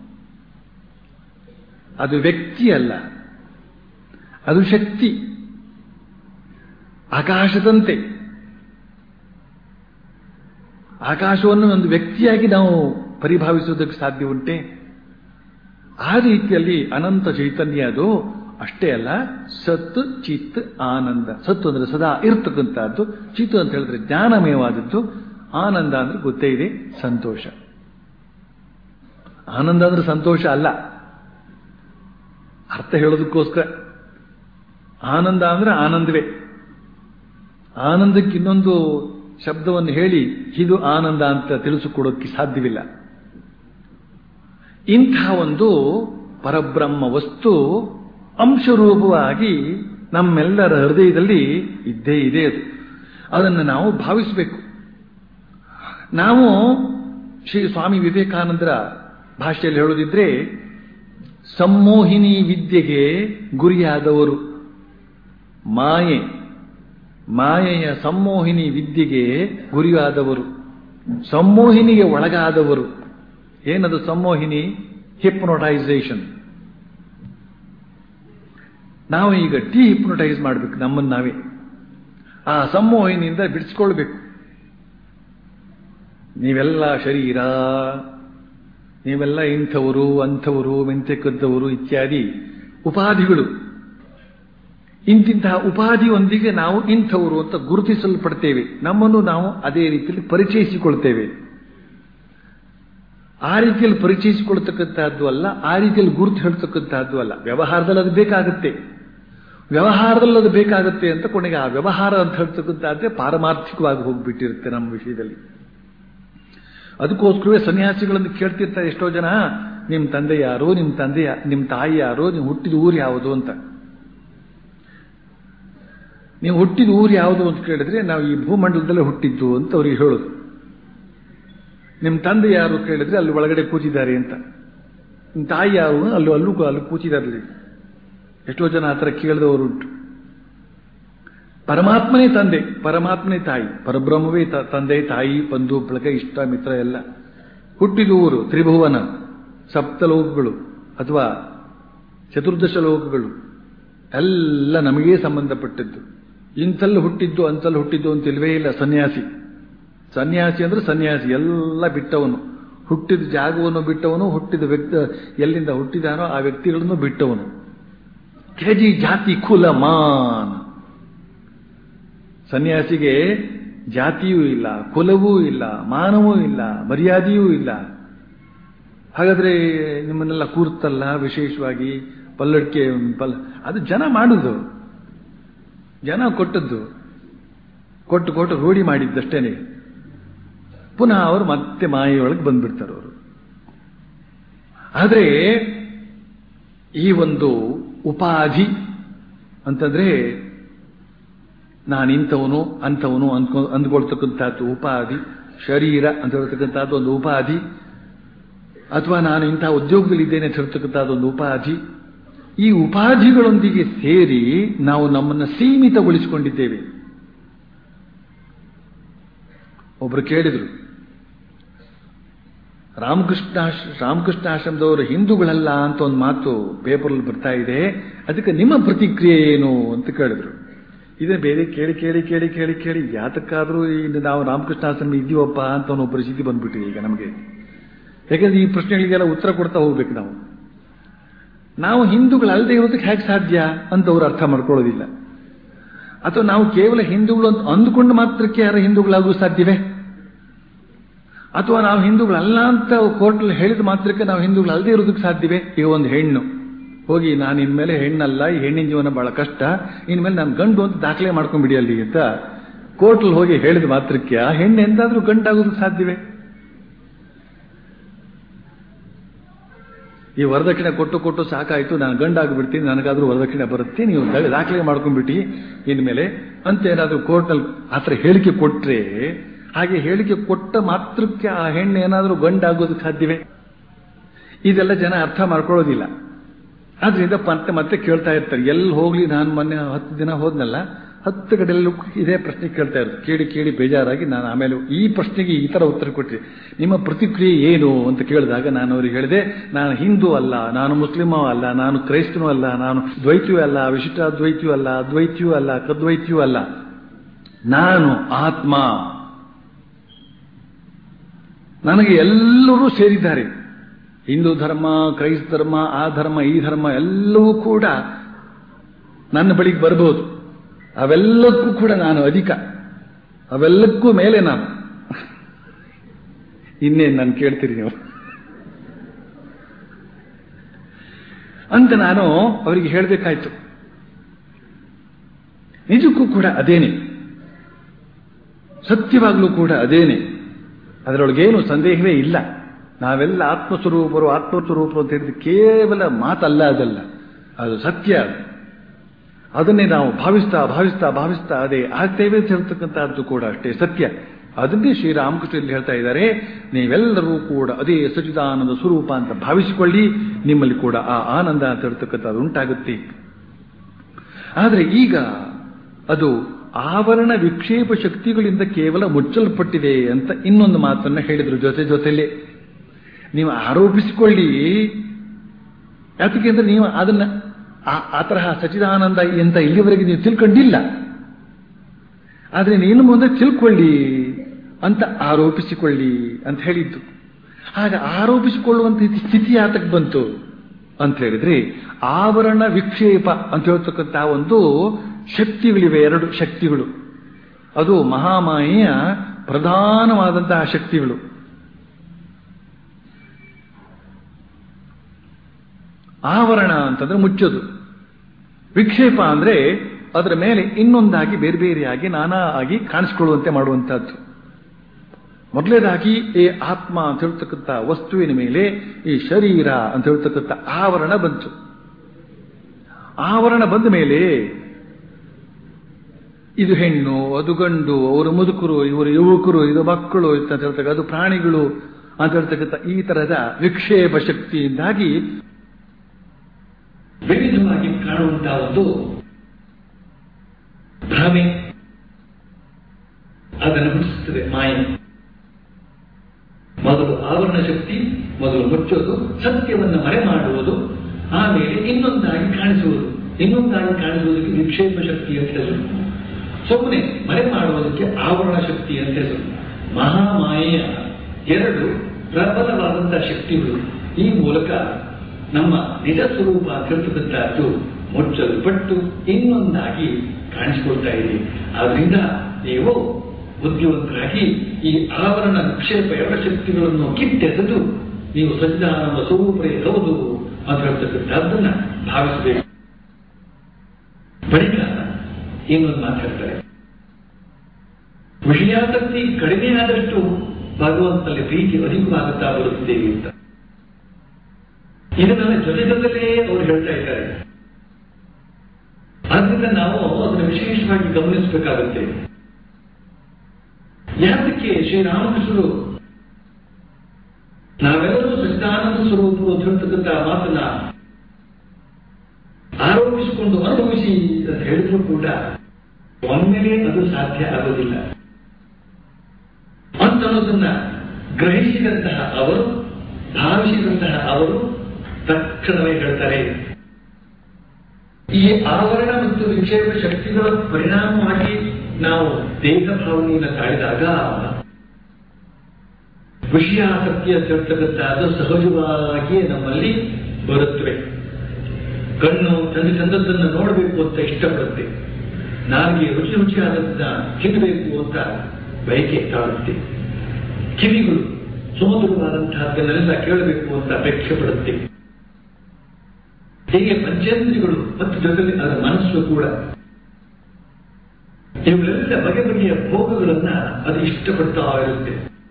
ಅದು ವ್ಯಕ್ತಿ ಅಲ್ಲ ಅದು ಶಕ್ತಿ ಆಕಾಶದಂತೆ ಆಕಾಶವನ್ನು ಒಂದು ವ್ಯಕ್ತಿಯಾಗಿ ನಾವು ಪರಿಭಾವಿಸುವುದಕ್ಕೆ ಸಾಧ್ಯ ಉಂಟೆ ಆ ರೀತಿಯಲ್ಲಿ ಅನಂತ ಚೈತನ್ಯ ಅದು ಅಷ್ಟೇ ಅಲ್ಲ ಸತ್ ಚಿತ್ ಆನಂದ ಸತ್ತು ಅಂದ್ರೆ ಸದಾ ಇರ್ತಕ್ಕಂಥದ್ದು ಚಿತ್ ಅಂತ ಹೇಳಿದ್ರೆ ಜ್ಞಾನಮಯವಾದದ್ದು ಆನಂದ ಅಂದ್ರೆ ಗೊತ್ತೇ ಇದೆ ಸಂತೋಷ ಆನಂದ ಅಂದ್ರೆ ಸಂತೋಷ ಅಲ್ಲ ಅರ್ಥ ಹೇಳೋದಕ್ಕೋಸ್ಕರ ಆನಂದ ಅಂದ್ರೆ ಆನಂದವೇ ಆನಂದಕ್ಕೆ ಇನ್ನೊಂದು ಶಬ್ದವನ್ನು ಹೇಳಿ ಇದು ಆನಂದ ಅಂತ ತಿಳಿಸಿಕೊಡೋಕ್ಕೆ ಸಾಧ್ಯವಿಲ್ಲ ಇಂಥ ಒಂದು ಪರಬ್ರಹ್ಮ ವಸ್ತು ಅಂಶರೂಪವಾಗಿ ನಮ್ಮೆಲ್ಲರ ಹೃದಯದಲ್ಲಿ ಇದ್ದೇ ಇದೆ ಅದು ಅದನ್ನು ನಾವು ಭಾವಿಸಬೇಕು ನಾವು ಶ್ರೀ ಸ್ವಾಮಿ ವಿವೇಕಾನಂದರ ಭಾಷೆಯಲ್ಲಿ ಹೇಳೋದಿದ್ರೆ ಸಂಮೋಹಿನಿ ವಿದ್ಯೆಗೆ ಗುರಿಯಾದವರು ಮಾಯೆ ಮಾಯೆಯ ಸಂಮೋಹಿನಿ ವಿದ್ಯೆಗೆ ಗುರಿಯಾದವರು ಸಂಮೋಹಿನಿಗೆ ಒಳಗಾದವರು ಏನದು ಸಂಮೋಹಿನಿ ಹಿಪ್ನೋಟೈಸೇಷನ್ ನಾವು ಈಗ ಟಿ ಹಿಪ್ನೋಟೈಸ್ ಮಾಡಬೇಕು ನಮ್ಮನ್ನು ನಾವೇ ಆ ಸಂಮೋಹಿನಿಯಿಂದ ಬಿಡಿಸ್ಕೊಳ್ಬೇಕು ನೀವೆಲ್ಲ ಶರೀರ ನೀವೆಲ್ಲ ಇಂಥವರು ಅಂಥವರು ಮೆಂತೆಕದ್ದವರು ಇತ್ಯಾದಿ ಉಪಾಧಿಗಳು ಇಂತಿಂತಹ ಉಪಾಧಿಯೊಂದಿಗೆ ನಾವು ಇಂಥವರು ಅಂತ ಗುರುತಿಸಲ್ಪಡ್ತೇವೆ ನಮ್ಮನ್ನು ನಾವು ಅದೇ ರೀತಿಯಲ್ಲಿ ಪರಿಚಯಿಸಿಕೊಳ್ತೇವೆ ಆ ರೀತಿಯಲ್ಲಿ ಪರಿಚಯಿಸಿಕೊಳ್ತಕ್ಕಂತಹದ್ದು ಅಲ್ಲ ಆ ರೀತಿಯಲ್ಲಿ ಗುರುತು ಹೇಳ್ತಕ್ಕಂತಹದ್ದು ಅಲ್ಲ ವ್ಯವಹಾರದಲ್ಲಿ ಅದು ಬೇಕಾಗುತ್ತೆ ವ್ಯವಹಾರದಲ್ಲಿ ಅದು ಬೇಕಾಗುತ್ತೆ ಅಂತ ಕೊನೆಗೆ ಆ ವ್ಯವಹಾರ ಅಂತ ಹೇಳ್ತಕ್ಕಂಥದ್ದೇ ಪಾರಮಾರ್ಥಿಕವಾಗಿ ಹೋಗ್ಬಿಟ್ಟಿರುತ್ತೆ ನಮ್ಮ ವಿಷಯದಲ್ಲಿ ಅದಕ್ಕೋಸ್ಕರವೇ ಸನ್ಯಾಸಿಗಳನ್ನು ಕೇಳ್ತಿರ್ತಾರೆ ಎಷ್ಟೋ ಜನ ನಿಮ್ಮ ತಂದೆ ಯಾರು ನಿಮ್ಮ ತಂದೆ ನಿಮ್ಮ ತಾಯಿ ಯಾರು ನೀವು ಹುಟ್ಟಿದ ಊರು ಯಾವುದು ಅಂತ ನೀವು ಹುಟ್ಟಿದ ಊರು ಯಾವುದು ಅಂತ ಕೇಳಿದ್ರೆ ನಾವು ಈ ಭೂಮಂಡಲದಲ್ಲೇ ಹುಟ್ಟಿದ್ದು ಅಂತ ಅವ್ರಿಗೆ ಹೇಳೋದು ನಿಮ್ಮ ತಂದೆ ಯಾರು ಕೇಳಿದ್ರೆ ಅಲ್ಲಿ ಒಳಗಡೆ ಕೂತಿದ್ದಾರೆ ಅಂತ ನಿಮ್ಮ ತಾಯಿ ಯಾರು ಅಲ್ಲೂ ಅಲ್ಲೂ ಅಲ್ಲಿ ಕೂತಿದ್ದಾರೆ ಎಷ್ಟೋ ಜನ ಆ ಥರ ಕೇಳಿದವರುಂಟು ಪರಮಾತ್ಮನೇ ತಂದೆ ಪರಮಾತ್ಮನೇ ತಾಯಿ ಪರಬ್ರಹ್ಮವೇ ತಂದೆ ತಾಯಿ ಬಂಧು ಬಳಗ ಇಷ್ಟ ಮಿತ್ರ ಎಲ್ಲ ಹುಟ್ಟಿದ ಊರು ತ್ರಿಭುವನ ಸಪ್ತಲೋಕಗಳು ಅಥವಾ ಚತುರ್ದಶ ಲೋಕಗಳು ಎಲ್ಲ ನಮಗೇ ಸಂಬಂಧಪಟ್ಟದ್ದು ಇಂಥಲ್ಲಿ ಹುಟ್ಟಿದ್ದು ಅಂತಲ್ಲಿ ಹುಟ್ಟಿದ್ದು ಅಂತ ಇಲ್ವೇ ಇಲ್ಲ ಸನ್ಯಾಸಿ ಸನ್ಯಾಸಿ ಅಂದ್ರೆ ಸನ್ಯಾಸಿ ಎಲ್ಲ ಬಿಟ್ಟವನು ಹುಟ್ಟಿದ ಜಾಗವನ್ನು ಬಿಟ್ಟವನು ಹುಟ್ಟಿದ ವ್ಯಕ್ತಿ ಎಲ್ಲಿಂದ ಹುಟ್ಟಿದಾನೋ ಆ ವ್ಯಕ್ತಿಗಳನ್ನು ಬಿಟ್ಟವನು ಕೆಜಿ ಜಾತಿ ಕುಲ ಮಾನ್ ಸನ್ಯಾಸಿಗೆ ಜಾತಿಯೂ ಇಲ್ಲ ಕುಲವೂ ಇಲ್ಲ ಮಾನವೂ ಇಲ್ಲ ಮರ್ಯಾದೆಯೂ ಇಲ್ಲ ಹಾಗಾದ್ರೆ ನಿಮ್ಮನ್ನೆಲ್ಲ ಕೂರ್ತಲ್ಲ ವಿಶೇಷವಾಗಿ ಪಲ್ಲಡಿಕೆ ಪಲ್ ಅದು ಜನ ಮಾಡುದು ಜನ ಕೊಟ್ಟದ್ದು ಕೊಟ್ಟು ಕೊಟ್ಟು ರೂಢಿ ಮಾಡಿದ್ದಷ್ಟೇನೆ ಪುನಃ ಅವರು ಮತ್ತೆ ಮಾಯೆಯೊಳಗೆ ಬಂದ್ಬಿಡ್ತಾರೆ ಅವರು ಆದರೆ ಈ ಒಂದು ಉಪಾಧಿ ಅಂತಂದ್ರೆ ನಾನಿಂಥವನು ಅಂಥವನು ಅಂದ್ಕೊ ಅಂದ್ಕೊಳ್ತಕ್ಕಂಥದ್ದು ಉಪಾಧಿ ಶರೀರ ಅಂತ ಹೇಳ್ತಕ್ಕಂಥದ್ದು ಒಂದು ಉಪಾಧಿ ಅಥವಾ ನಾನು ಇಂಥ ಉದ್ಯೋಗದಲ್ಲಿದ್ದೇನೆ ಅಂತ ಹೇಳ್ತಕ್ಕಂಥದ್ದು ಒಂದು ಉಪಾಧಿ ಈ ಉಪಾಧಿಗಳೊಂದಿಗೆ ಸೇರಿ ನಾವು ನಮ್ಮನ್ನು ಸೀಮಿತಗೊಳಿಸಿಕೊಂಡಿದ್ದೇವೆ ಒಬ್ರು ಕೇಳಿದ್ರು ರಾಮಕೃಷ್ಣ ರಾಮಕೃಷ್ಣಾಶ್ರಮದವರು ಹಿಂದೂಗಳಲ್ಲ ಅಂತ ಒಂದು ಮಾತು ಪೇಪರಲ್ಲಿ ಬರ್ತಾ ಇದೆ ಅದಕ್ಕೆ ನಿಮ್ಮ ಪ್ರತಿಕ್ರಿಯೆ ಏನು ಅಂತ ಕೇಳಿದ್ರು ಇದೇ ಬೇರೆ ಕೇಳಿ ಕೇಳಿ ಕೇಳಿ ಕೇಳಿ ಕೇಳಿ ಯಾತಕ್ಕಾದ್ರೂ ಇನ್ನು ನಾವು ರಾಮಕೃಷ್ಣಾಶ್ರಮ ಇದೀವಪ್ಪ ಅಂತ ಒಂದು ಪರಿಸ್ಥಿತಿ ಬಂದ್ಬಿಟ್ಟಿದೆ ಈಗ ನಮಗೆ ಯಾಕಂದ್ರೆ ಈ ಪ್ರಶ್ನೆಗಳಿಗೆಲ್ಲ ಉತ್ತರ ಕೊಡ್ತಾ ಹೋಗ್ಬೇಕು ನಾವು ನಾವು ಹಿಂದೂಗಳಲ್ಲದೆ ಇರೋದಕ್ಕೆ ಹೇಗೆ ಸಾಧ್ಯ ಅಂತ ಅವರು ಅರ್ಥ ಮಾಡ್ಕೊಳ್ಳೋದಿಲ್ಲ ಅಥವಾ ನಾವು ಕೇವಲ ಹಿಂದೂಗಳು ಅಂತ ಅಂದುಕೊಂಡು ಮಾತ್ರಕ್ಕೆ ಯಾರ ಹಿಂದೂಗಳಾಗೂ ಸಾಧ್ಯವೇ ಅಥವಾ ನಾವು ಹಿಂದೂಗಳಲ್ಲ ಅಂತ ಕೋರ್ಟಲ್ಲಿ ಹೇಳಿದ ಮಾತ್ರಕ್ಕೆ ನಾವು ಹಿಂದೂಗಳಲ್ಲದೆ ಇರೋದಕ್ಕೆ ಸಾಧ್ಯವೇ ಈಗ ಒಂದು ಹೆಣ್ಣು ಹೋಗಿ ನಾನು ಇನ್ಮೇಲೆ ಹೆಣ್ಣಲ್ಲ ಈ ಹೆಣ್ಣಿನ ಜೀವನ ಬಹಳ ಕಷ್ಟ ಇನ್ಮೇಲೆ ನಾನು ಗಂಡು ಅಂತ ದಾಖಲೆ ಮಾಡ್ಕೊಂಡ್ಬಿಡಿ ಅಲ್ಲಿ ಅಂತ ಕೋರ್ಟಲ್ಲಿ ಹೋಗಿ ಹೇಳಿದ ಮಾತ್ರಕ್ಕೆ ಆ ಹೆಣ್ಣು ಎಂದಾದ್ರೂ ಗಂಟಾಗೋದಕ್ಕೆ ಸಾಧ್ಯವೇ ಈ ವರದಕ್ಷಿಣೆ ಕೊಟ್ಟು ಕೊಟ್ಟು ಸಾಕಾಯ್ತು ನಾನು ಗಂಡಾಗ್ಬಿಡ್ತೀನಿ ನನಗಾದ್ರೂ ವರದಕ್ಷಿಣೆ ಬರುತ್ತೆ ನೀವು ದಾಖಲೆ ಮಾಡ್ಕೊಂಡ್ಬಿಟ್ಟು ಇನ್ಮೇಲೆ ಅಂತ ಏನಾದ್ರೂ ಕೋರ್ಟ್ನಲ್ಲಿ ಆ ಥರ ಹೇಳಿಕೆ ಕೊಟ್ರೆ ಹಾಗೆ ಹೇಳಿಕೆ ಕೊಟ್ಟ ಮಾತ್ರಕ್ಕೆ ಆ ಹೆಣ್ಣು ಏನಾದರೂ ಗಂಡಾಗೋದಕ್ಕೆ ಸಾಧ್ಯವೇ ಇದೆಲ್ಲ ಜನ ಅರ್ಥ ಮಾಡ್ಕೊಳ್ಳೋದಿಲ್ಲ ಆದ್ರಿಂದ ಮತ್ತೆ ಮತ್ತೆ ಕೇಳ್ತಾ ಇರ್ತಾರೆ ಎಲ್ಲಿ ಹೋಗ್ಲಿ ನಾನು ಮೊನ್ನೆ ಹತ್ತು ದಿನ ಹೋದ್ನಲ್ಲ ಹತ್ತು ಕಡೆಯಲ್ಲೂ ಇದೇ ಪ್ರಶ್ನೆ ಕೇಳ್ತಾ ಇರ್ತಾರೆ ಕೇಳಿ ಕೇಳಿ ಬೇಜಾರಾಗಿ ನಾನು ಆಮೇಲೆ ಈ ಪ್ರಶ್ನೆಗೆ ಈ ತರ ಉತ್ತರ ಕೊಟ್ಟೆ ನಿಮ್ಮ ಪ್ರತಿಕ್ರಿಯೆ ಏನು ಅಂತ ಕೇಳಿದಾಗ ನಾನು ಅವ್ರಿಗೆ ಹೇಳಿದೆ ನಾನು ಹಿಂದೂ ಅಲ್ಲ ನಾನು ಮುಸ್ಲಿಮೋ ಅಲ್ಲ ನಾನು ಕ್ರೈಸ್ತನೂ ಅಲ್ಲ ನಾನು ದ್ವೈತಿಯೂ ಅಲ್ಲ ವಿಶಿಷ್ಟಾದ್ವೈತಿಯೂ ಅಲ್ಲ ಅದ್ವೈತಿಯೂ ಅಲ್ಲ ಕದ್ವೈತಿಯೂ ಅಲ್ಲ ನಾನು ಆತ್ಮ ನನಗೆ ಎಲ್ಲರೂ ಸೇರಿದ್ದಾರೆ ಹಿಂದೂ ಧರ್ಮ ಕ್ರೈಸ್ತ ಧರ್ಮ ಆ ಧರ್ಮ ಈ ಧರ್ಮ ಎಲ್ಲವೂ ಕೂಡ ನನ್ನ ಬಳಿಗೆ ಬರ್ಬೋದು ಅವೆಲ್ಲಕ್ಕೂ ಕೂಡ ನಾನು ಅಧಿಕ ಅವೆಲ್ಲಕ್ಕೂ ಮೇಲೆ ನಾನು ಇನ್ನೇನು ನಾನು ಕೇಳ್ತೀರಿ ನೀವು ಅಂತ ನಾನು ಅವರಿಗೆ ಹೇಳಬೇಕಾಯ್ತು ನಿಜಕ್ಕೂ ಕೂಡ ಅದೇನೆ ಸತ್ಯವಾಗ್ಲೂ ಕೂಡ ಅದೇನೆ ಅದರೊಳಗೇನು ಸಂದೇಹವೇ ಇಲ್ಲ ನಾವೆಲ್ಲ ಆತ್ಮಸ್ವರೂಪರು ಆತ್ಮಸ್ವರೂಪರು ಅಂತ ಹೇಳಿದ್ರೆ ಕೇವಲ ಮಾತಲ್ಲ ಅದಲ್ಲ ಅದು ಸತ್ಯ ಅದು ಅದನ್ನೇ ನಾವು ಭಾವಿಸ್ತಾ ಭಾವಿಸ್ತಾ ಭಾವಿಸ್ತಾ ಅದೇ ಆಗ್ತೇವೆ ಅಂತ ಹೇಳ್ತಕ್ಕಂಥದ್ದು ಕೂಡ ಅಷ್ಟೇ ಸತ್ಯ ಅದನ್ನೇ ಶ್ರೀರಾಮಕೃಷ್ಣಲ್ಲಿ ಹೇಳ್ತಾ ಇದ್ದಾರೆ ನೀವೆಲ್ಲರೂ ಕೂಡ ಅದೇ ಸಚಿದಾನಂದ ಸ್ವರೂಪ ಅಂತ ಭಾವಿಸಿಕೊಳ್ಳಿ ನಿಮ್ಮಲ್ಲಿ ಕೂಡ ಆ ಆನಂದ ಅಂತ ಹೇಳ್ತಕ್ಕಂಥದ್ದು ಉಂಟಾಗುತ್ತೆ ಆದರೆ ಈಗ ಅದು ಆವರಣ ವಿಕ್ಷೇಪ ಶಕ್ತಿಗಳಿಂದ ಕೇವಲ ಮುಚ್ಚಲ್ಪಟ್ಟಿದೆ ಅಂತ ಇನ್ನೊಂದು ಮಾತನ್ನ ಹೇಳಿದ್ರು ಜೊತೆ ಜೊತೆಲೇ ನೀವು ಆರೋಪಿಸಿಕೊಳ್ಳಿ ಯಾತಕ್ಕೆ ಅಂದ್ರೆ ನೀವು ಅದನ್ನ ಆ ತರಹ ಸಚಿದಾನಂದ ಅಂತ ಇಲ್ಲಿವರೆಗೆ ನೀವು ತಿಳ್ಕೊಂಡಿಲ್ಲ ಆದ್ರೆ ನೀನು ಮುಂದೆ ತಿಳ್ಕೊಳ್ಳಿ ಅಂತ ಆರೋಪಿಸಿಕೊಳ್ಳಿ ಅಂತ ಹೇಳಿದ್ದು ಆಗ ಆರೋಪಿಸಿಕೊಳ್ಳುವಂತ ಸ್ಥಿತಿ ಯಾತಕ್ಕೆ ಬಂತು ಅಂತ ಹೇಳಿದ್ರೆ ಆವರಣ ವಿಕ್ಷೇಪ ಅಂತ ಹೇಳ್ತಕ್ಕಂತಹ ಒಂದು ಶಕ್ತಿಗಳಿವೆ ಎರಡು ಶಕ್ತಿಗಳು ಅದು ಮಹಾಮಾಯೆಯ ಪ್ರಧಾನವಾದಂತಹ ಶಕ್ತಿಗಳು ಆವರಣ ಅಂತಂದ್ರೆ ಮುಚ್ಚೋದು ವಿಕ್ಷೇಪ ಅಂದ್ರೆ ಅದರ ಮೇಲೆ ಇನ್ನೊಂದಾಗಿ ಬೇರೆ ಬೇರೆಯಾಗಿ ನಾನಾ ಆಗಿ ಕಾಣಿಸ್ಕೊಳ್ಳುವಂತೆ ಮಾಡುವಂತಹದ್ದು ಮೊದಲನೇದಾಗಿ ಈ ಆತ್ಮ ಅಂತ ಹೇಳ್ತಕ್ಕಂಥ ವಸ್ತುವಿನ ಮೇಲೆ ಈ ಶರೀರ ಅಂತ ಹೇಳ್ತಕ್ಕಂಥ ಆವರಣ ಬಂತು ಆವರಣ ಬಂದ ಮೇಲೆ ಇದು ಹೆಣ್ಣು ಅದು ಗಂಡು ಅವರು ಮುದುಕರು ಇವರು ಯುವಕರು ಇದು ಮಕ್ಕಳು ಅಂತ ಹೇಳ್ತಕ್ಕ ಅದು ಪ್ರಾಣಿಗಳು ಅಂತ ಹೇಳ್ತಕ್ಕಂಥ ಈ ತರಹದ ವಿಕ್ಷೇಪ ಶಕ್ತಿಯಿಂದಾಗಿ ವಿವಿಧವಾಗಿ ಕಾಣುವಂತಹ ಒಂದು ಭ್ರಮೆ ಅದನ್ನು ಹುಟ್ಟಿಸುತ್ತದೆ ಮಾಯೆ ಮೊದಲು ಆವರಣ ಶಕ್ತಿ ಮೊದಲು ಮುಚ್ಚೋದು ಸತ್ಯವನ್ನು ಮರೆ ಮಾಡುವುದು ಆಮೇಲೆ ಇನ್ನೊಂದಾಗಿ ಕಾಣಿಸುವುದು ಇನ್ನೊಂದಾಗಿ ಕಾಣಿಸುವುದಕ್ಕೆ ವಿಕ್ಷೇಪ ಶಕ್ತಿ ಅಂತ ಹೆಸರು ಸುಮ್ಮನೆ ಮರೆ ಮಾಡುವುದಕ್ಕೆ ಆವರಣ ಶಕ್ತಿ ಅಂತ ಹೆಸರು ಮಹಾಮಾಯೆಯ ಎರಡು ಪ್ರಬಲವಾದಂತಹ ಶಕ್ತಿಗಳು ಈ ಮೂಲಕ ನಮ್ಮ ನಿಜ ಸ್ವರೂಪ ತಿಳಿತಕ್ಕಂಥದ್ದು ಮುಚ್ಚಲ್ಪಟ್ಟು ಇನ್ನೊಂದಾಗಿ ಕಾಣಿಸಿಕೊಳ್ತಾ ಇದೆ ಆದ್ರಿಂದ ನೀವು ಬುದ್ಧಿವಂತರಾಗಿ ಈ ಆವರಣ ನಿಕ್ಷೇಪ ಎರಡು ಶಕ್ತಿಗಳನ್ನು ಕಿತ್ತೆಸೆದು ನೀವು ಸಜ್ಜಾನಂದ ಸ್ವರೂಪರೇ ಹೌದು ಅಂತ ಹೇಳ್ತಕ್ಕಂಥದ್ದನ್ನ ಭಾವಿಸಬೇಕು ಬಳಿಕ ಇನ್ನೊಂದು ಮಾತಾಡ್ತಾರೆ ವಿಷಯಾಸಕ್ತಿ ಕಡಿಮೆ ಆದಷ್ಟು ಭಗವಂತನಲ್ಲಿ ಪ್ರೀತಿ ಅಧಿಕವಾಗುತ್ತಾ ಬರುತ್ತದೆ ಅಂತ ಇದನ್ನೆಲ್ಲ ಜೊತೆ ಜೊತೆಲೇ ಅವರು ಹೇಳ್ತಾ ಇದ್ದಾರೆ ಆದ್ರಿಂದ ನಾವು ಅದನ್ನು ವಿಶೇಷವಾಗಿ ಗಮನಿಸಬೇಕಾಗುತ್ತೆ ಯಾತಕ್ಕೆ ಶ್ರೀರಾಮಕೃಷ್ಣರು ನಾವೆಲ್ಲರೂ ಸಚ್ಚಿದಾನಂದ ಸ್ವರೂಪರು ಅಂತ ಹೇಳ್ತಕ್ಕಂಥ ಮಾತನ್ನ ಆರೋಪಿಸಿಕೊಂಡು ಅನುಭವಿಸಿ ಅಂತ ಹೇಳಿದ್ರು ಕೂಡ ಒಮ್ಮೆಲೆ ಅದು ಸಾಧ್ಯ ಆಗೋದಿಲ್ಲ ಅಂತ ಅನ್ನೋದನ್ನ ಗ್ರಹಿಸಿದಂತಹ ಅವರು ಭಾವಿಸಿದಂತಹ ಅವರು ತಕ್ಷಣವೇ ಹೇಳ್ತಾರೆ ಈ ಆವರಣ ಮತ್ತು ವಿಕ್ಷೇಪ ಶಕ್ತಿಗಳ ಪರಿಣಾಮವಾಗಿ ನಾವು ದೇಹ ಭಾವನೆಯನ್ನು ತಾಳಿದಾಗ ವಿಷಯಾಸಕ್ತಿ ಅಂತ ಹೇಳ್ತಕ್ಕಂಥದ್ದು ಸಹಜವಾಗಿಯೇ ನಮ್ಮಲ್ಲಿ ಬರುತ್ತವೆ ಕಣ್ಣು ಚಂದ ಚಂದದ್ದನ್ನು ನೋಡಬೇಕು ಅಂತ ಇಷ್ಟಪಡುತ್ತೆ ನಾಲಿಗೆ ರುಚಿ ರುಚಿಯಾದದ್ದನ್ನ ತಿನ್ನಬೇಕು ಅಂತ ಬಯಕೆ ತಾಳುತ್ತೆ ಕಿವಿಗಳು ಸುಮಧುರವಾದಂತಹದ್ದನ್ನೆಲ್ಲ ಕೇಳಬೇಕು ಅಂತ ಅಪೇಕ್ಷೆ ಪಡುತ್ತೆ ಹೀಗೆ ಪಂಚೇಂದ್ರಿಯಗಳು ಮತ್ತು ಜೊತೆಲಿ ಅದರ ಮನಸ್ಸು ಕೂಡ ಇವುಗಳೆಲ್ಲ ಬಗೆ ಬಗೆಯ ಭೋಗಗಳನ್ನ ಅದು ಇಷ್ಟಪಡ್ತಾ ಇರುತ್ತೆ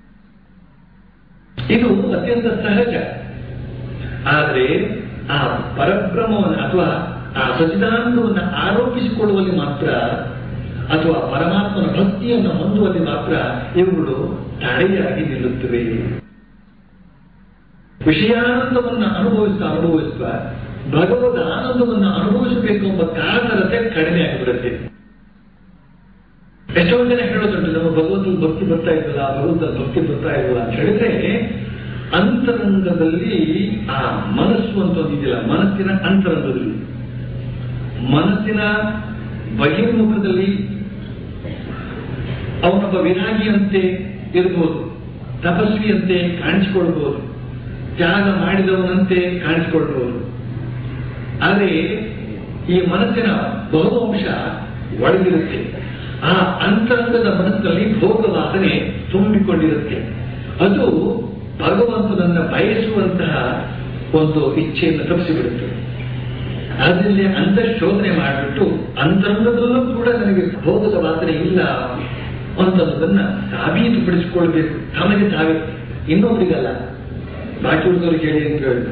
ಇದು ಅತ್ಯಂತ ಸಹಜ ಆದರೆ ಆ ಪರಬ್ರಹ್ಮವನ್ನು ಅಥವಾ ಆ ಸಚಿದಾನಂದವನ್ನು ಆರೋಪಿಸಿಕೊಳ್ಳುವಲ್ಲಿ ಮಾತ್ರ ಅಥವಾ ಪರಮಾತ್ಮನ ಭಕ್ತಿಯನ್ನು ಹೊಂದುವಲ್ಲಿ ಮಾತ್ರ ಇವುಗಳು ತಡೆಯಾಗಿ ನಿಲ್ಲುತ್ತವೆ ವಿಷಯಾನಂದವನ್ನು ಅನುಭವಿಸ್ತಾ ಅನುಭವಿಸ್ತಾ ಭಗವದ್ ಆನಂದವನ್ನು ಅನುಭವಿಸಬೇಕು ಎಂಬ ಕಾತರತೆ ಕಡಿಮೆ ಆಗಿಬಿಡುತ್ತೆ ಎಷ್ಟೋ ಜನ ಹೇಳೋದುಂಟು ನಮ್ಮ ಭಗವಂತನ ಭಕ್ತಿ ಬರ್ತಾ ಇದ್ದಲ್ಲ ಭಗವಂತನ ಭಕ್ತಿ ಬರ್ತಾ ಇರಲ್ಲ ಅಂತ ಹೇಳಿದ್ರೆ ಅಂತರಂಗದಲ್ಲಿ ಆ ಮನಸ್ಸು ಅಂತ ಒಂದಿದೆಯಲ್ಲ ಮನಸ್ಸಿನ ಅಂತರಂಗದಲ್ಲಿ ಮನಸ್ಸಿನ ಬಹಿರ್ಮುಖದಲ್ಲಿ ಅವನೊಬ್ಬ ವಿರಾಗಿಯಂತೆ ಇರಬಹುದು ತಪಸ್ವಿಯಂತೆ ಕಾಣಿಸಿಕೊಳ್ಬಹುದು ತ್ಯಾಗ ಮಾಡಿದವನಂತೆ ಕಾಣಿಸಿಕೊಳ್ಬಹುದು ಆದರೆ ಈ ಮನಸ್ಸಿನ ಬಹುವಂಶ ಒಳಗಿರುತ್ತೆ ಆ ಅಂತರಂಗದ ಮನಸ್ಸಿನಲ್ಲಿ ಭೋಗ ವಾಸನೆ ತುಂಬಿಕೊಂಡಿರುತ್ತೆ ಅದು ಭಗವಂತನನ್ನ ಬಯಸುವಂತಹ ಒಂದು ಇಚ್ಛೆಯನ್ನು ತಪ್ಪಿಸಿಬಿಡುತ್ತೆ ಅದರಲ್ಲಿ ಅಂತಃಶೋಧನೆ ಮಾಡಿಬಿಟ್ಟು ಅಂತರಂಗದಲ್ಲೂ ಕೂಡ ನನಗೆ ಭೋಗದ ವಾಸನೆ ಇಲ್ಲ ಅಂತನ್ನೋದನ್ನ ಸಾಬೀತುಪಡಿಸಿಕೊಳ್ಬೇಕು ತಮಗೆ ತಾವೇ ಇನ್ನೊಬ್ಬರಿಗಲ್ಲ ಬಾಕಿ ಹುಡುಗರಿಗೆ ಹೇಳಿ ಅಂತ ಹೇಳಿದ್ರು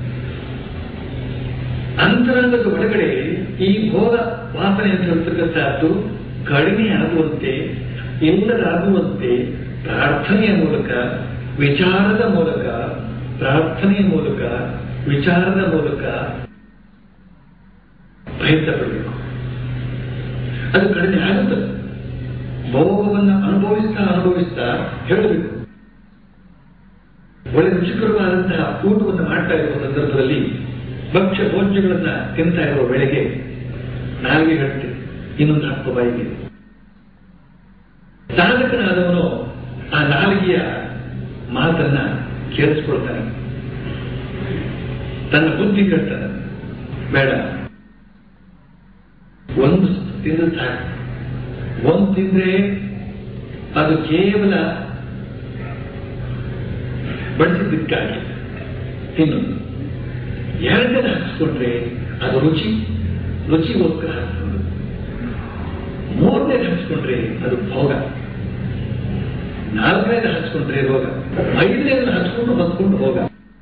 ಅಂತರಂಗದ ಒಳಗಡೆ ಈ ಭೋಗ ವಾಸನೆ ಅಂತ ಹೇಳ್ತಕ್ಕಂಥದ್ದು ಕಡಿಮೆ ಆಗುವಂತೆ ಇಲ್ಲದಾಗುವಂತೆ ಪ್ರಾರ್ಥನೆಯ ಮೂಲಕ ವಿಚಾರದ ಮೂಲಕ ಪ್ರಾರ್ಥನೆಯ ಮೂಲಕ ವಿಚಾರದ ಮೂಲಕ ಪ್ರಯತ್ನ ಪಡಬೇಕು ಅದು ಕಡಿಮೆ ಆಗುತ್ತದೆ ಭೋಗವನ್ನು ಅನುಭವಿಸ್ತಾ ಅನುಭವಿಸ್ತಾ ಹೇಳಬೇಕು ಒಳ್ಳೆ ರುಚಿಕರವಾದಂತಹ ಊಟವನ್ನು ಮಾಡ್ತಾ ಇರುವ ಸಂದರ್ಭದಲ್ಲಿ ಭಕ್ಷ್ಯ ಭೋಜ್ಯಗಳನ್ನ ತಿಂತಾ ಇರುವ ವೇಳೆಗೆ ನಾಲ್ಗೆ ಹೇಳ್ತೆ ಇನ್ನೊಂದು ಹತ್ತು ಬಾಯಿಗೆ ಸಾಧಕನಾದವನು ಆ ನಾಲಿಗೆಯ ಮಾತನ್ನ ಕೇಳಿಸ್ಕೊಳ್ತಾನೆ ತನ್ನ ಬುದ್ಧಿ ಕೇಳ್ತಾನೆ ಬೇಡ ಒಂದು ತಿಂದ್ರೆ ಸಾಕು ಒಂದು ತಿಂದ್ರೆ ಅದು ಕೇವಲ ಬಡಿಸಿದ್ದಕ್ಕಾಗಿ ತಿನ್ನೋದು ಎರಡನೇ ಹಾಕಿಸ್ಕೊಂಡ್ರೆ ಅದು ರುಚಿ ರುಚಿಗೋಸ್ಕರ ಹಾಕಿಸ್ಕೊಂಡು ಮೂರನೇ ಹಾಕಿಸ್ಕೊಂಡ್ರೆ ಅದು ಭೋಗ ನಾಲ್ಕನೇದು ಹಚ್ಕೊಂಡ್ರೆ ರೋಗ ಐದನೇದು ಹಚ್ಕೊಂಡು ಹೊತ್ಕೊಂಡು ಹೋಗ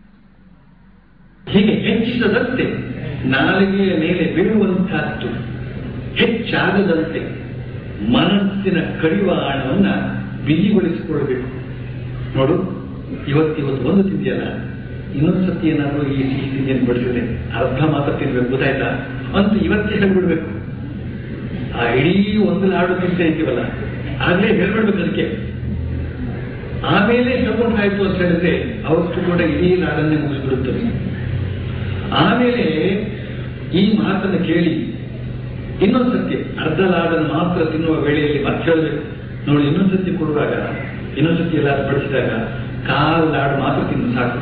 ಹೀಗೆ ಹೆಚ್ಚಿಸದಂತೆ ನಾಲಿಗೆಯ ಮೇಲೆ ಬೀಳುವಂತಹದ್ದು ಹೆಚ್ಚಾಗದಂತೆ ಮನಸ್ಸಿನ ಕಡಿವಾಣವನ್ನ ಬಿಗಿಗೊಳಿಸಿಕೊಳ್ಬೇಕು ನೋಡು ಇವತ್ತಿವತ್ತು ಒಂದು ತಿಂದಿಯಲ್ಲ ಇನ್ನೊಂದು ಸತಿ ಏನಾದರೂ ಈ ಸಿಹಿ ತಿಂಡಿಯನ್ನು ಬಡಿಸಿದ್ರೆ ಅರ್ಧ ಮಾತ್ರ ತಿನ್ಬೇಕು ಗೊತ್ತಾಯ್ತಾ ಅಂತ ಇವತ್ತೇ ಹೇಳ್ಬಿಡ್ಬೇಕು ಆ ಇಡೀ ಒಂದು ಲಾಡು ತಿಂತಾ ಇದ್ದೀವಲ್ಲ ಆಗ್ಲೇ ಹೇಳ್ಬಿಡ್ಬೇಕು ಅದಕ್ಕೆ ಆಮೇಲೆ ಹೇಳ್ಕೊಂಡ್ರಾಯ್ತು ಅಂತ ಹೇಳಿದ್ರೆ ಅವತ್ತು ಕೂಡ ಇಡೀ ಲಾಡನ್ನೇ ಮುಗಿಸ್ಬಿಡುತ್ತದೆ ಆಮೇಲೆ ಈ ಮಾತನ್ನು ಕೇಳಿ ಇನ್ನೊಂದ್ಸತಿ ಅರ್ಧ ಲಾಡನ್ನು ಮಾತ್ರ ತಿನ್ನುವ ವೇಳೆಯಲ್ಲಿ ಮತ್ತೆ ಹೇಳಬೇಕು ನೋಡಿ ಇನ್ನೊಂದ್ಸತಿ ಕೊಡುವಾಗ ಇನ್ನೊಂದ್ಸತಿ ಎಲ್ಲ ಬಡಿಸಿದಾಗ ಕಾಲು ಲಾಡು ಮಾತ್ರ ತಿನ್ನು ಸಾಕು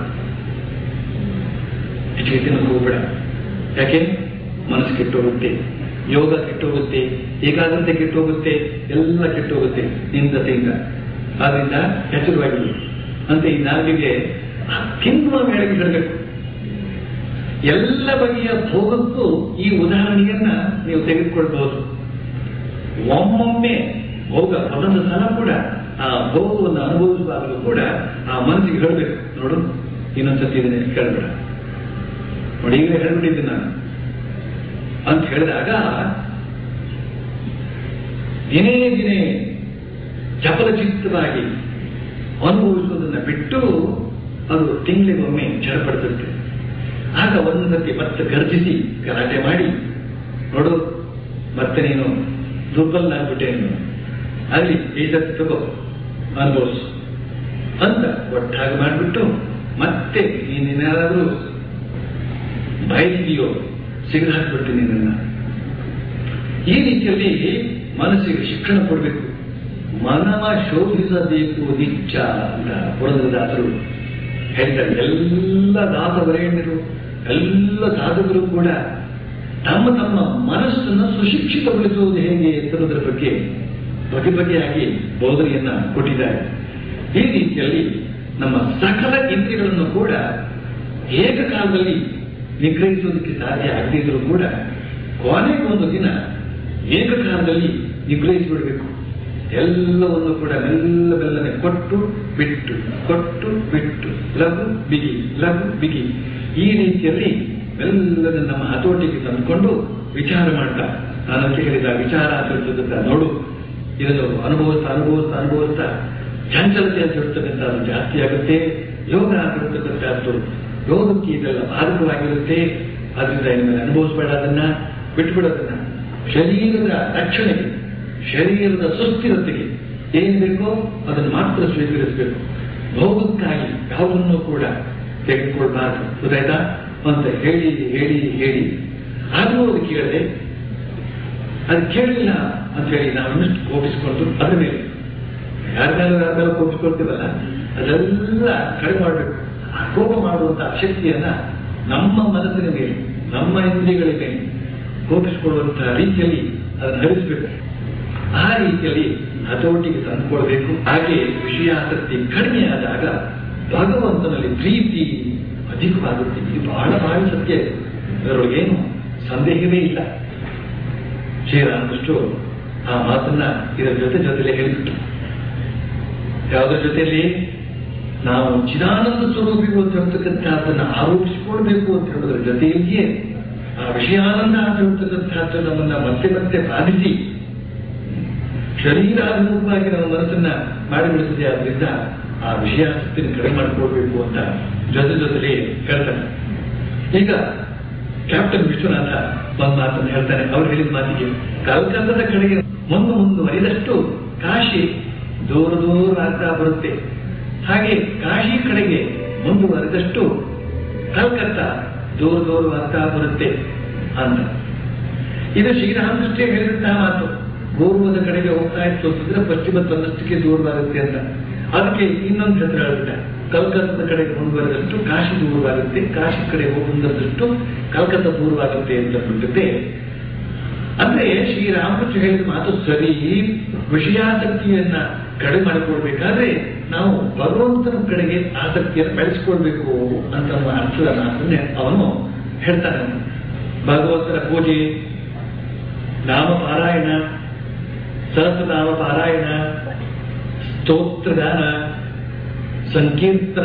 ಹೆಚ್ಚಿಗೆ ತಿನ್ನೋಕೆ ಹೋಗ್ಬೇಡ ಯಾಕೆ ಮನಸ್ಸು ಕೆಟ್ಟೋಗುತ್ತೆ ಯೋಗ ಕೆಟ್ಟೋಗುತ್ತೆ ಏಕಾಗ್ರತೆ ಕೆಟ್ಟೋಗುತ್ತೆ ಎಲ್ಲ ಕೆಟ್ಟೋಗುತ್ತೆ ನಿಂದತೆಯಿಂದ ಆದ್ರಿಂದ ಎಚ್ಚರವಾಗಿ ಅಂತ ಈ ನಾಲ್ಕಿಗೆ ತಿನ್ನುವ ವೇಳೆಗೆ ಹೇಳಬೇಕು ಎಲ್ಲ ಬಗೆಯ ಭೋಗಕ್ಕೂ ಈ ಉದಾಹರಣೆಯನ್ನ ನೀವು ತೆಗೆದುಕೊಳ್ಬಹುದು ಒಮ್ಮೊಮ್ಮೆ ಭೋಗ ಒಂದೊಂದು ಸಲ ಕೂಡ ಆ ಭೋಗವನ್ನು ಅನುಭವಿಸುವಾಗಲೂ ಕೂಡ ಆ ಮನಸ್ಸಿಗೆ ಹೇಳಬೇಕು ನೋಡು ಇನ್ನೊಂದ್ಸತಿ ಇದನ್ನೇ ಕೇಳಬೇಡ ನೋಡಿ ಈಗ ಹೇಳ್ಬಿಟ್ಟಿದ್ದೀನಿ ನಾನು ಅಂತ ಹೇಳಿದಾಗ ದಿನೇ ದಿನೇ ಚಪಲಚಿತ್ತವಾಗಿ ಅನುಭವಿಸುವುದನ್ನ ಬಿಟ್ಟು ಅದು ತಿಂಗಳಿಗೊಮ್ಮೆ ಚಡಪಡಿಸುತ್ತೆ ಆಗ ಒಂದ್ಸತಿ ಮತ್ತೆ ಗರ್ಜಿಸಿ ಗಲಾಟೆ ಮಾಡಿ ನೋಡು ಮತ್ತೆ ನೀನು ದುರ್ಬಲನಾಗ್ಬಿಟ್ಟೆ ನೀನು ಅಲ್ಲಿ ಈ ಸತಿ ತಗೋ ಅನುಭವಿಸು ಅಂತ ಒಟ್ಟಾಗಿ ಮಾಡಿಬಿಟ್ಟು ಮತ್ತೆ ನೀನೇನಾದ್ರೂ ಬಯಸಿದೆಯೋ ಸಿಗದು ಹಾಕ್ಬಿಡ್ತೀನಿ ನಿನ್ನ ಈ ರೀತಿಯಲ್ಲಿ ಮನಸ್ಸಿಗೆ ಶಿಕ್ಷಣ ಕೊಡಬೇಕು ಮನವ ಶೋಧಿಸಬೇಕು ನಿಚ್ಚ ಅಂತ ಪುರಂದರದಾಸರು ಹೇಳ್ತಾರೆ ಎಲ್ಲ ದಾಸವರೇಣ್ಯರು ಎಲ್ಲ ಸಾಧಕರು ಕೂಡ ತಮ್ಮ ತಮ್ಮ ಮನಸ್ಸನ್ನು ಸುಶಿಕ್ಷಿತಗೊಳಿಸುವುದು ಹೇಗೆ ಎತ್ತರೋದ್ರ ಬಗ್ಗೆ ಬಗೆ ಬಗೆಯಾಗಿ ಬೋಧನೆಯನ್ನ ಕೊಟ್ಟಿದ್ದಾರೆ ಈ ರೀತಿಯಲ್ಲಿ ನಮ್ಮ ಸಕಲ ಇಂದ್ರಿಯಗಳನ್ನು ಕೂಡ ಏಕಕಾಲದಲ್ಲಿ ನಿಗ್ರಹಿಸುವುದಕ್ಕೆ ಸಾಧ್ಯ ಆಗದಿದ್ರೂ ಕೂಡ ಕೊನೆಗೆ ಒಂದು ದಿನ ಏಕಕಾಲದಲ್ಲಿ ನಿಗ್ರಹಿಸಿಬಿಡಬೇಕು ಎಲ್ಲವನ್ನು ಕೂಡ ಮೆಲ್ಲ ಮೆಲ್ಲನೆ ಕೊಟ್ಟು ಬಿಟ್ಟು ಕೊಟ್ಟು ಬಿಟ್ಟು ಲಘು ಬಿಗಿ ಲಘು ಬಿಗಿ ಈ ರೀತಿಯಲ್ಲಿ ಮೆಲ್ಲನೆ ನಮ್ಮ ಹತೋಟಿಗೆ ತಂದುಕೊಂಡು ವಿಚಾರ ಮಾಡ್ತಾ ನಾನು ಅದಕ್ಕೆ ಹೇಳಿದ ವಿಚಾರ ಅಂತ ನೋಡು ಇದನ್ನು ಅನುಭವಿಸ್ತಾ ಅನುಭವಿಸ್ತಾ ಅನುಭವಿಸ್ತಾ ಚಂಚಲತೆ ಅಂತ ಹೇಳ್ತಕ್ಕಂಥದ್ದು ಜಾಸ್ತಿ ಆಗುತ್ತೆ ಯೋಗ ಅಂತ ಹೇಳ್ತಕ್ಕಂಥದ್ದು ಯೋಗಕ್ಕೆ ಇದೆಲ್ಲ ಬಾಧಕವಾಗಿರುತ್ತೆ ಅದರಿಂದ ಇನ್ಮೇಲೆ ಅನುಭವಿಸಬೇಡ ಅದನ್ನ ಬಿಟ್ಬಿಡೋದನ್ನ ಶರೀರದ ರಕ್ಷಣೆಗೆ ಶರೀರದ ಸುಸ್ಥಿರತೆಗೆ ಏನ್ ಬೇಕೋ ಅದನ್ನು ಮಾತ್ರ ಸ್ವೀಕರಿಸಬೇಕು ಭೋಗಕ್ಕಾಗಿ ಯಾವುದನ್ನು ಕೂಡ ತೆಗೆದುಕೊಳ್ಬಾರ್ದು ಗೊತ್ತಾಯ್ತಾ ಅಂತ ಹೇಳಿ ಹೇಳಿ ಹೇಳಿ ಆದರೂ ಅದು ಕೇಳದೆ ಅದು ಕೇಳಿಲ್ಲ ಅಂತ ಹೇಳಿ ನಾವು ಇನ್ನಷ್ಟು ಕೋಪಿಸಿಕೊಂಡು ಅದರ ಮೇಲೆ ಯಾರಿಗಾದ್ರೂ ಯಾರಿಗಾದ್ರೂ ಕೋಪಿಸ್ಕೊಳ್ತೀವಲ್ಲ ಅದೆಲ್ಲ ಕಡಿಮೆ ಮಾಡಬೇಕು ಆ ಕೋಪ ಮಾಡುವಂತ ಶಕ್ತಿಯನ್ನ ನಮ್ಮ ಮನಸ್ಸಿನ ಮೇಲೆ ನಮ್ಮ ಇಂದ್ರಿಯಗಳ ಮೇಲೆ ಕೋಪಿಸಿಕೊಳ್ಳುವಂತಹ ರೀತಿಯಲ್ಲಿ ಅದನ್ನು ಹರಿಸಬೇಕು ಆ ರೀತಿಯಲ್ಲಿ ಹತೋಟಿಗೆ ತಂದುಕೊಳ್ಬೇಕು ಹಾಗೆ ವಿಷಯಾಸಕ್ತಿ ಕಡಿಮೆ ಆದಾಗ ಭಗವಂತನಲ್ಲಿ ಪ್ರೀತಿ ಅಧಿಕವಾಗುತ್ತೆ ಇದು ಬಹಳ ಬಹಳ ಸತ್ಯ ಇದೆ. ಅದರೊಳಗೇನು ಸಂದೇಹವೇ ಇಲ್ಲ ಶ್ರೀರಾಮಕೃಷ್ಣರು ಆ ಮಾತನ್ನ ಇದರ ಜೊತೆ ಜೊತೆಲೆ ಹೇಳಿಬಿಟ್ಟು ಯಾವುದರ ಜೊತೆಯಲ್ಲಿ ನಾವು ಚಿದಾನಂದ ಸ್ವರೂಪಿಗಳು ಅಂತ ಹೇಳ್ತಕ್ಕಂಥದ್ದನ್ನು ಆರೋಪಿಸಿಕೊಳ್ಬೇಕು ಅಂತ ಹೇಳೋದ್ರ ಜೊತೆಯಲ್ಲಿಯೇ ಆ ವಿಷಯಾನಂದ ಅಂತ ಹೇಳ್ತಕ್ಕಂಥದ್ದು ನಮ್ಮನ್ನ ಮತ್ತೆ ಮತ್ತೆ ಬಾಧಿಸಿ ಶರೀರಾಭಿಮುಖವಾಗಿ ನಮ್ಮ ಮನಸ್ಸನ್ನ ಮಾಡಿಬಿಡುತ್ತದೆ ಆದ್ರಿಂದ ಆ ವಿಷಯಾಸಕ್ತಿಯನ್ನು ಕಡಿಮೆ ಮಾಡಿಕೊಳ್ಬೇಕು ಅಂತ ಜೊತೆ ಜೊತೆಲಿ ಹೇಳ್ತಾನೆ ಈಗ ಕ್ಯಾಪ್ಟನ್ ವಿಶ್ವನಾಥ ಒಂದು ಮಾತನ್ನು ಹೇಳ್ತಾನೆ ಅವ್ರು ಹೇಳಿದ ಮಾತಿಗೆ ಕಲ್ಕತ್ತದ ಕಡೆಗೆ ಮುಂದೆ ಮುಂದುವರಿದಷ್ಟು ಕಾಶಿ ದೂರ ದೂರ ಆಗ್ತಾ ಬರುತ್ತೆ ಹಾಗೆ ಕಾಶಿ ಕಡೆಗೆ ಮುಂದುವರೆದಷ್ಟು ಕಲ್ಕತ್ತಾ ದೂರ ದೂರವಾಗ್ತಾ ಬರುತ್ತೆ ಅಂತ ಇದು ಶ್ರೀರಾಮಕೃಷ್ಣ ಹೇಳಿದಂತಹ ಮಾತು ಪೂರ್ವದ ಕಡೆಗೆ ಹೋಗ್ತಾ ಇತ್ತು ಅಂತಂದ್ರೆ ಪಶ್ಚಿಮ ತನ್ನಷ್ಟಕ್ಕೆ ದೂರವಾಗುತ್ತೆ ಅಂತ ಅದಕ್ಕೆ ಇನ್ನೊಂದು ಹೆಸರು ಹೇಳುತ್ತೆ ಕಲ್ಕತ್ತದ ಕಡೆಗೆ ಮುಂದುವರೆದಷ್ಟು ಕಾಶಿ ದೂರವಾಗುತ್ತೆ ಕಾಶಿ ಕಡೆ ಮುಂದುವರೆದಷ್ಟು ಕಲ್ಕತ್ತಾ ದೂರವಾಗುತ್ತೆ ಅಂತ ಬಿಟ್ಟಿದೆ ಅಂದ್ರೆ ಶ್ರೀರಾಮಕೃಷ್ಣ ಹೇಳಿದ ಮಾತು ಸರಿ ವಿಷಯಾಸಕ್ತಿಯನ್ನ ಕಡಿಮೆ ಮಾಡಿಕೊಳ್ಬೇಕಾದ್ರೆ ನಾವು ಭಗವಂತನ ಕಡೆಗೆ ಆಸಕ್ತಿಯನ್ನು ಬೆಳೆಸಿಕೊಳ್ಬೇಕು ಅಂತ ಅನ್ನುವ ಅರ್ಥದ ಮಾತನ್ನೇ ಅವನು ಹೇಳ್ತಾನೆ ಭಗವಂತನ ಪೂಜೆ ನಾಮ ಪಾರಾಯಣ ಸಹಸ್ರನಾಮ ಪಾರಾಯಣ ಸ್ತೋತ್ರದಾನ ಸಂಕೀರ್ತನ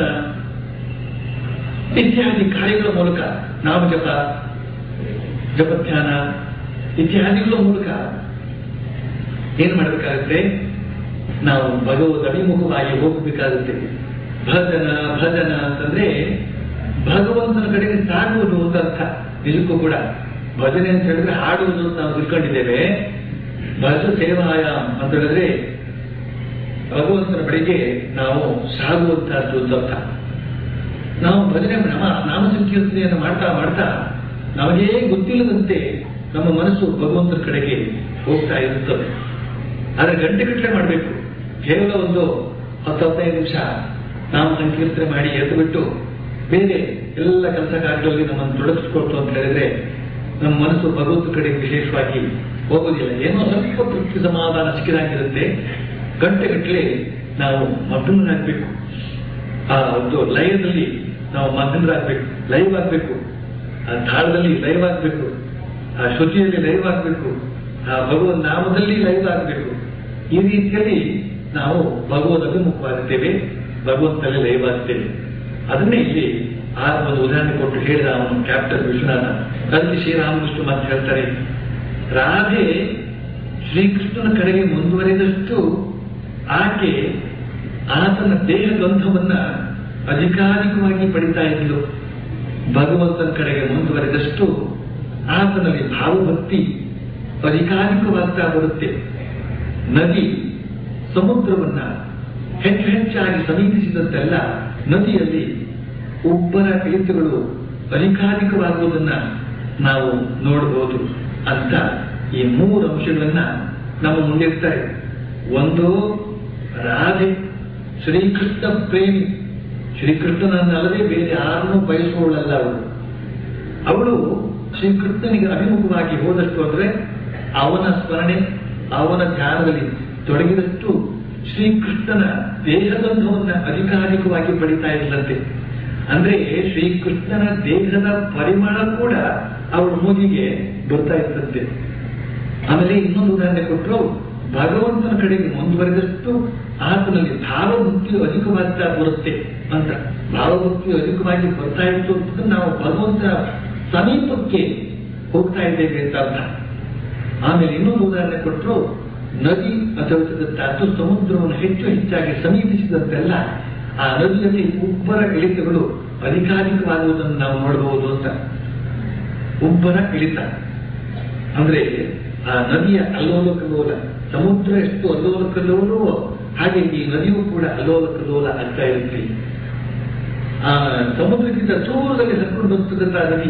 ಇತ್ಯಾದಿ ಕಾರ್ಯಗಳ ಮೂಲಕ ನಾಮ ಜಪ ಜಪಧ್ಯಾನ ಇತ್ಯಾದಿಗಳ ಮೂಲಕ ಏನ್ ಮಾಡಬೇಕಾಗುತ್ತೆ ನಾವು ಭಗವದ್ ಅಭಿಮುಖವಾಗಿ ಹೋಗಬೇಕಾಗುತ್ತೆ ಭಜನ ಭಜನ ಅಂತಂದ್ರೆ ಭಗವಂತನ ಕಡೆಗೆ ಸಾಗುವುದು ಅಂತ ಅರ್ಥ ನಿಜಕ್ಕೂ ಕೂಡ ಭಜನೆ ಅಂತ ಹೇಳಿದ್ರೆ ಹಾಡುವುದು ಅಂತ ನಾವು ತಿಳ್ಕೊಂಡಿದ್ದೇವೆ ಭಜ ಸೇವಾಯ ಅಂತ ಹೇಳಿದ್ರೆ ಭಗವಂತನ ಬಳಿಗೆ ನಾವು ಸಾಗುವಂತಹದ್ದು ಅಂತ ಅರ್ಥ ನಾವು ಭಜನೆ ನಾಮ ನಾಮ ಸಂಕೀರ್ತನೆಯನ್ನು ಮಾಡ್ತಾ ಮಾಡ್ತಾ ನಮಗೇ ಗೊತ್ತಿಲ್ಲದಂತೆ ನಮ್ಮ ಮನಸ್ಸು ಭಗವಂತನ ಕಡೆಗೆ ಹೋಗ್ತಾ ಇರುತ್ತದೆ ಆದ್ರೆ ಗಂಟೆಗಟ್ಟಲೆ ಮಾಡಬೇಕು ಕೇವಲ ಒಂದು ಹತ್ತು ಹದಿನೈದು ನಿಮಿಷ ನಾವು ಸಂಕೀರ್ತನೆ ಮಾಡಿ ಎದ್ದು ಬಿಟ್ಟು ಬೇರೆ ಎಲ್ಲ ಕೆಲಸ ಕಾರ್ಯಗಳಲ್ಲಿ ನಮ್ಮನ್ನು ತೊಡಗಿಸ್ಕೊಳ್ತು ಅಂತ ಹೇಳಿದ್ರೆ ನಮ್ಮ ಮನಸ್ಸು ಭಗವಂತ ಕಡೆ ವಿಶೇಷವಾಗಿ ಹೋಗೋದಿಲ್ಲ ಏನೋ ಸ್ವಲ್ಪ ತೃಪ್ತಿ ಸಮಾಧಾನ ಸಿಕ್ಕಿದಾಗಿರುತ್ತೆ ಗಂಟೆಗಟ್ಟಲೆ ನಾವು ಮಗ್ನರಾಗಬೇಕು ಆ ಒಂದು ಲಯದಲ್ಲಿ ನಾವು ಮಗ್ನರಾಗಬೇಕು ಲೈವ್ ಆಗಬೇಕು ಆ ತಾಳದಲ್ಲಿ ಲೈವ್ ಆಗಬೇಕು ಆ ಶ್ರುತಿಯಲ್ಲಿ ಲೈವ್ ಆಗಬೇಕು ಆ ಭಗವನ್ ನಾಮದಲ್ಲಿ ಲೈವ್ ಆಗಬೇಕು ಈ ರೀತಿಯಲ್ಲಿ ನಾವು ಭಗವದ್ ಅಭಿಮುಖವಾಗುತ್ತೇವೆ ಭಗವಂತನಲ್ಲಿ ಲೈವ್ ಆಗ್ತೇವೆ ಅದನ್ನೇ ಇಲ್ಲಿ ಆ ಒಂದು ಉದಾಹರಣೆ ಕೊಟ್ಟು ಹೇಳಿದ ಅವನು ಕ್ಯಾಪ್ಟನ್ ವಿಶ್ವನಾಥ ಅಲ್ಲಿ ಶ್ರೀರಾಮಕೃಷ್ಣ ಮತ್ತೆ ಹೇಳ್ತಾರೆ ರಾಧೆ ಶ್ರೀಕೃಷ್ಣನ ಕಡೆಗೆ ಮುಂದುವರಿದಷ್ಟು ಆಕೆ ಆತನ ದೇಹ ಗಂಧವನ್ನ ಅಧಿಕಾರಿಕವಾಗಿ ಪಡಿತಾ ಇದ್ಲು ಭಗವಂತನ ಕಡೆಗೆ ಮುಂದುವರಿದಷ್ಟು ಆತನಲ್ಲಿ ಭಾವಭಕ್ತಿ ಅಧಿಕಾರಿಕವಾಗ್ತಾ ಬರುತ್ತೆ ನದಿ ಸಮುದ್ರವನ್ನ ಹೆಚ್ಚು ಹೆಚ್ಚಾಗಿ ಸಮೀಪಿಸಿದಂತೆಲ್ಲ ನದಿಯಲ್ಲಿ ಒಬ್ಬರ ಇಳಿತಗಳು ಅಧಿಕಾರಿಕವಾಗುವುದನ್ನ ನಾವು ನೋಡಬಹುದು ಅಂತ ಈ ಮೂರು ಅಂಶಗಳನ್ನ ನಮ್ಮ ಮುಂದಿರ್ತಾರೆ ಒಂದು ರಾಧೆ ಶ್ರೀಕೃಷ್ಣ ಪ್ರೇಮಿ ಶ್ರೀಕೃಷ್ಣನನ್ನಲ್ಲದೆ ಬೇರೆ ಯಾರನ್ನೂ ಬಯಸುವವಳಲ್ಲ ಅವಳು ಅವಳು ಶ್ರೀಕೃಷ್ಣನಿಗೆ ಅಭಿಮುಖವಾಗಿ ಹೋದಷ್ಟು ಅಂದ್ರೆ ಅವನ ಸ್ಮರಣೆ ಅವನ ಧ್ಯಾನದಲ್ಲಿ ತೊಡಗಿದಷ್ಟು ಶ್ರೀಕೃಷ್ಣನ ದೇಹಗಂಧವನ್ನ ಅಧಿಕಾರಿಕವಾಗಿ ಪಡಿತಾ ಇದ್ದಂತೆ ಅಂದ್ರೆ ಶ್ರೀಕೃಷ್ಣನ ದೇಹದ ಪರಿಮಳ ಕೂಡ ಅವಳ ಮೂಗಿಗೆ ಬರ್ತಾ ಇತ್ತಂತೆ ಆಮೇಲೆ ಇನ್ನೊಂದು ಉದಾಹರಣೆ ಕೊಟ್ಟರು ಭಗವಂತನ ಕಡೆಗೆ ಮುಂದುವರೆದಷ್ಟು ಆತನಲ್ಲಿ ಭಾವಭಕ್ತಿಯು ಅಧಿಕವಾಗ್ತಾ ಬರುತ್ತೆ ಅಂತ ಭಾವಭಕ್ತಿಯು ಅಧಿಕವಾಗಿ ಬರ್ತಾ ಇತ್ತು ಅಂತಂದ್ರೆ ನಾವು ಭಗವಂತನ ಸಮೀಪಕ್ಕೆ ಹೋಗ್ತಾ ಇದ್ದೇವೆ ಅಂತ ಅರ್ಥ ಆಮೇಲೆ ಇನ್ನೊಂದು ಉದಾಹರಣೆ ಕೊಟ್ಟರು ನದಿ ಅಥವಾ ಸಮುದ್ರವನ್ನು ಹೆಚ್ಚು ಹೆಚ್ಚಾಗಿ ಸಮೀಪಿಸಿದಂತೆಲ್ಲ ಆ ನದಿಯಲ್ಲಿ ಉಬ್ಬರ ಇಳಿತಗಳು ಅಧಿಕಾರಿಕವಾಗುವುದನ್ನು ನಾವು ನೋಡಬಹುದು ಅಂತ ಉಬ್ಬರ ಇಳಿತ ಅಂದ್ರೆ ಆ ನದಿಯ ಅಲ್ಲೋಲ ಕಲ್ಲೋಲ ಸಮುದ್ರ ಎಷ್ಟು ಅಲ್ಲೋಲ ಕಲ್ಲೋಲವೋ ಹಾಗೆ ಈ ನದಿಯೂ ಕೂಡ ಅಲ್ಲೋಲ ಕಲ್ಲೋಲ ಆಗ್ತಾ ಇರುತ್ತೆ ಆ ಸಮುದ್ರಕ್ಕಿಂತ ದೂರದಲ್ಲಿ ಹರ್ಕೊಂಡು ಬರ್ತಕ್ಕಂಥ ನದಿ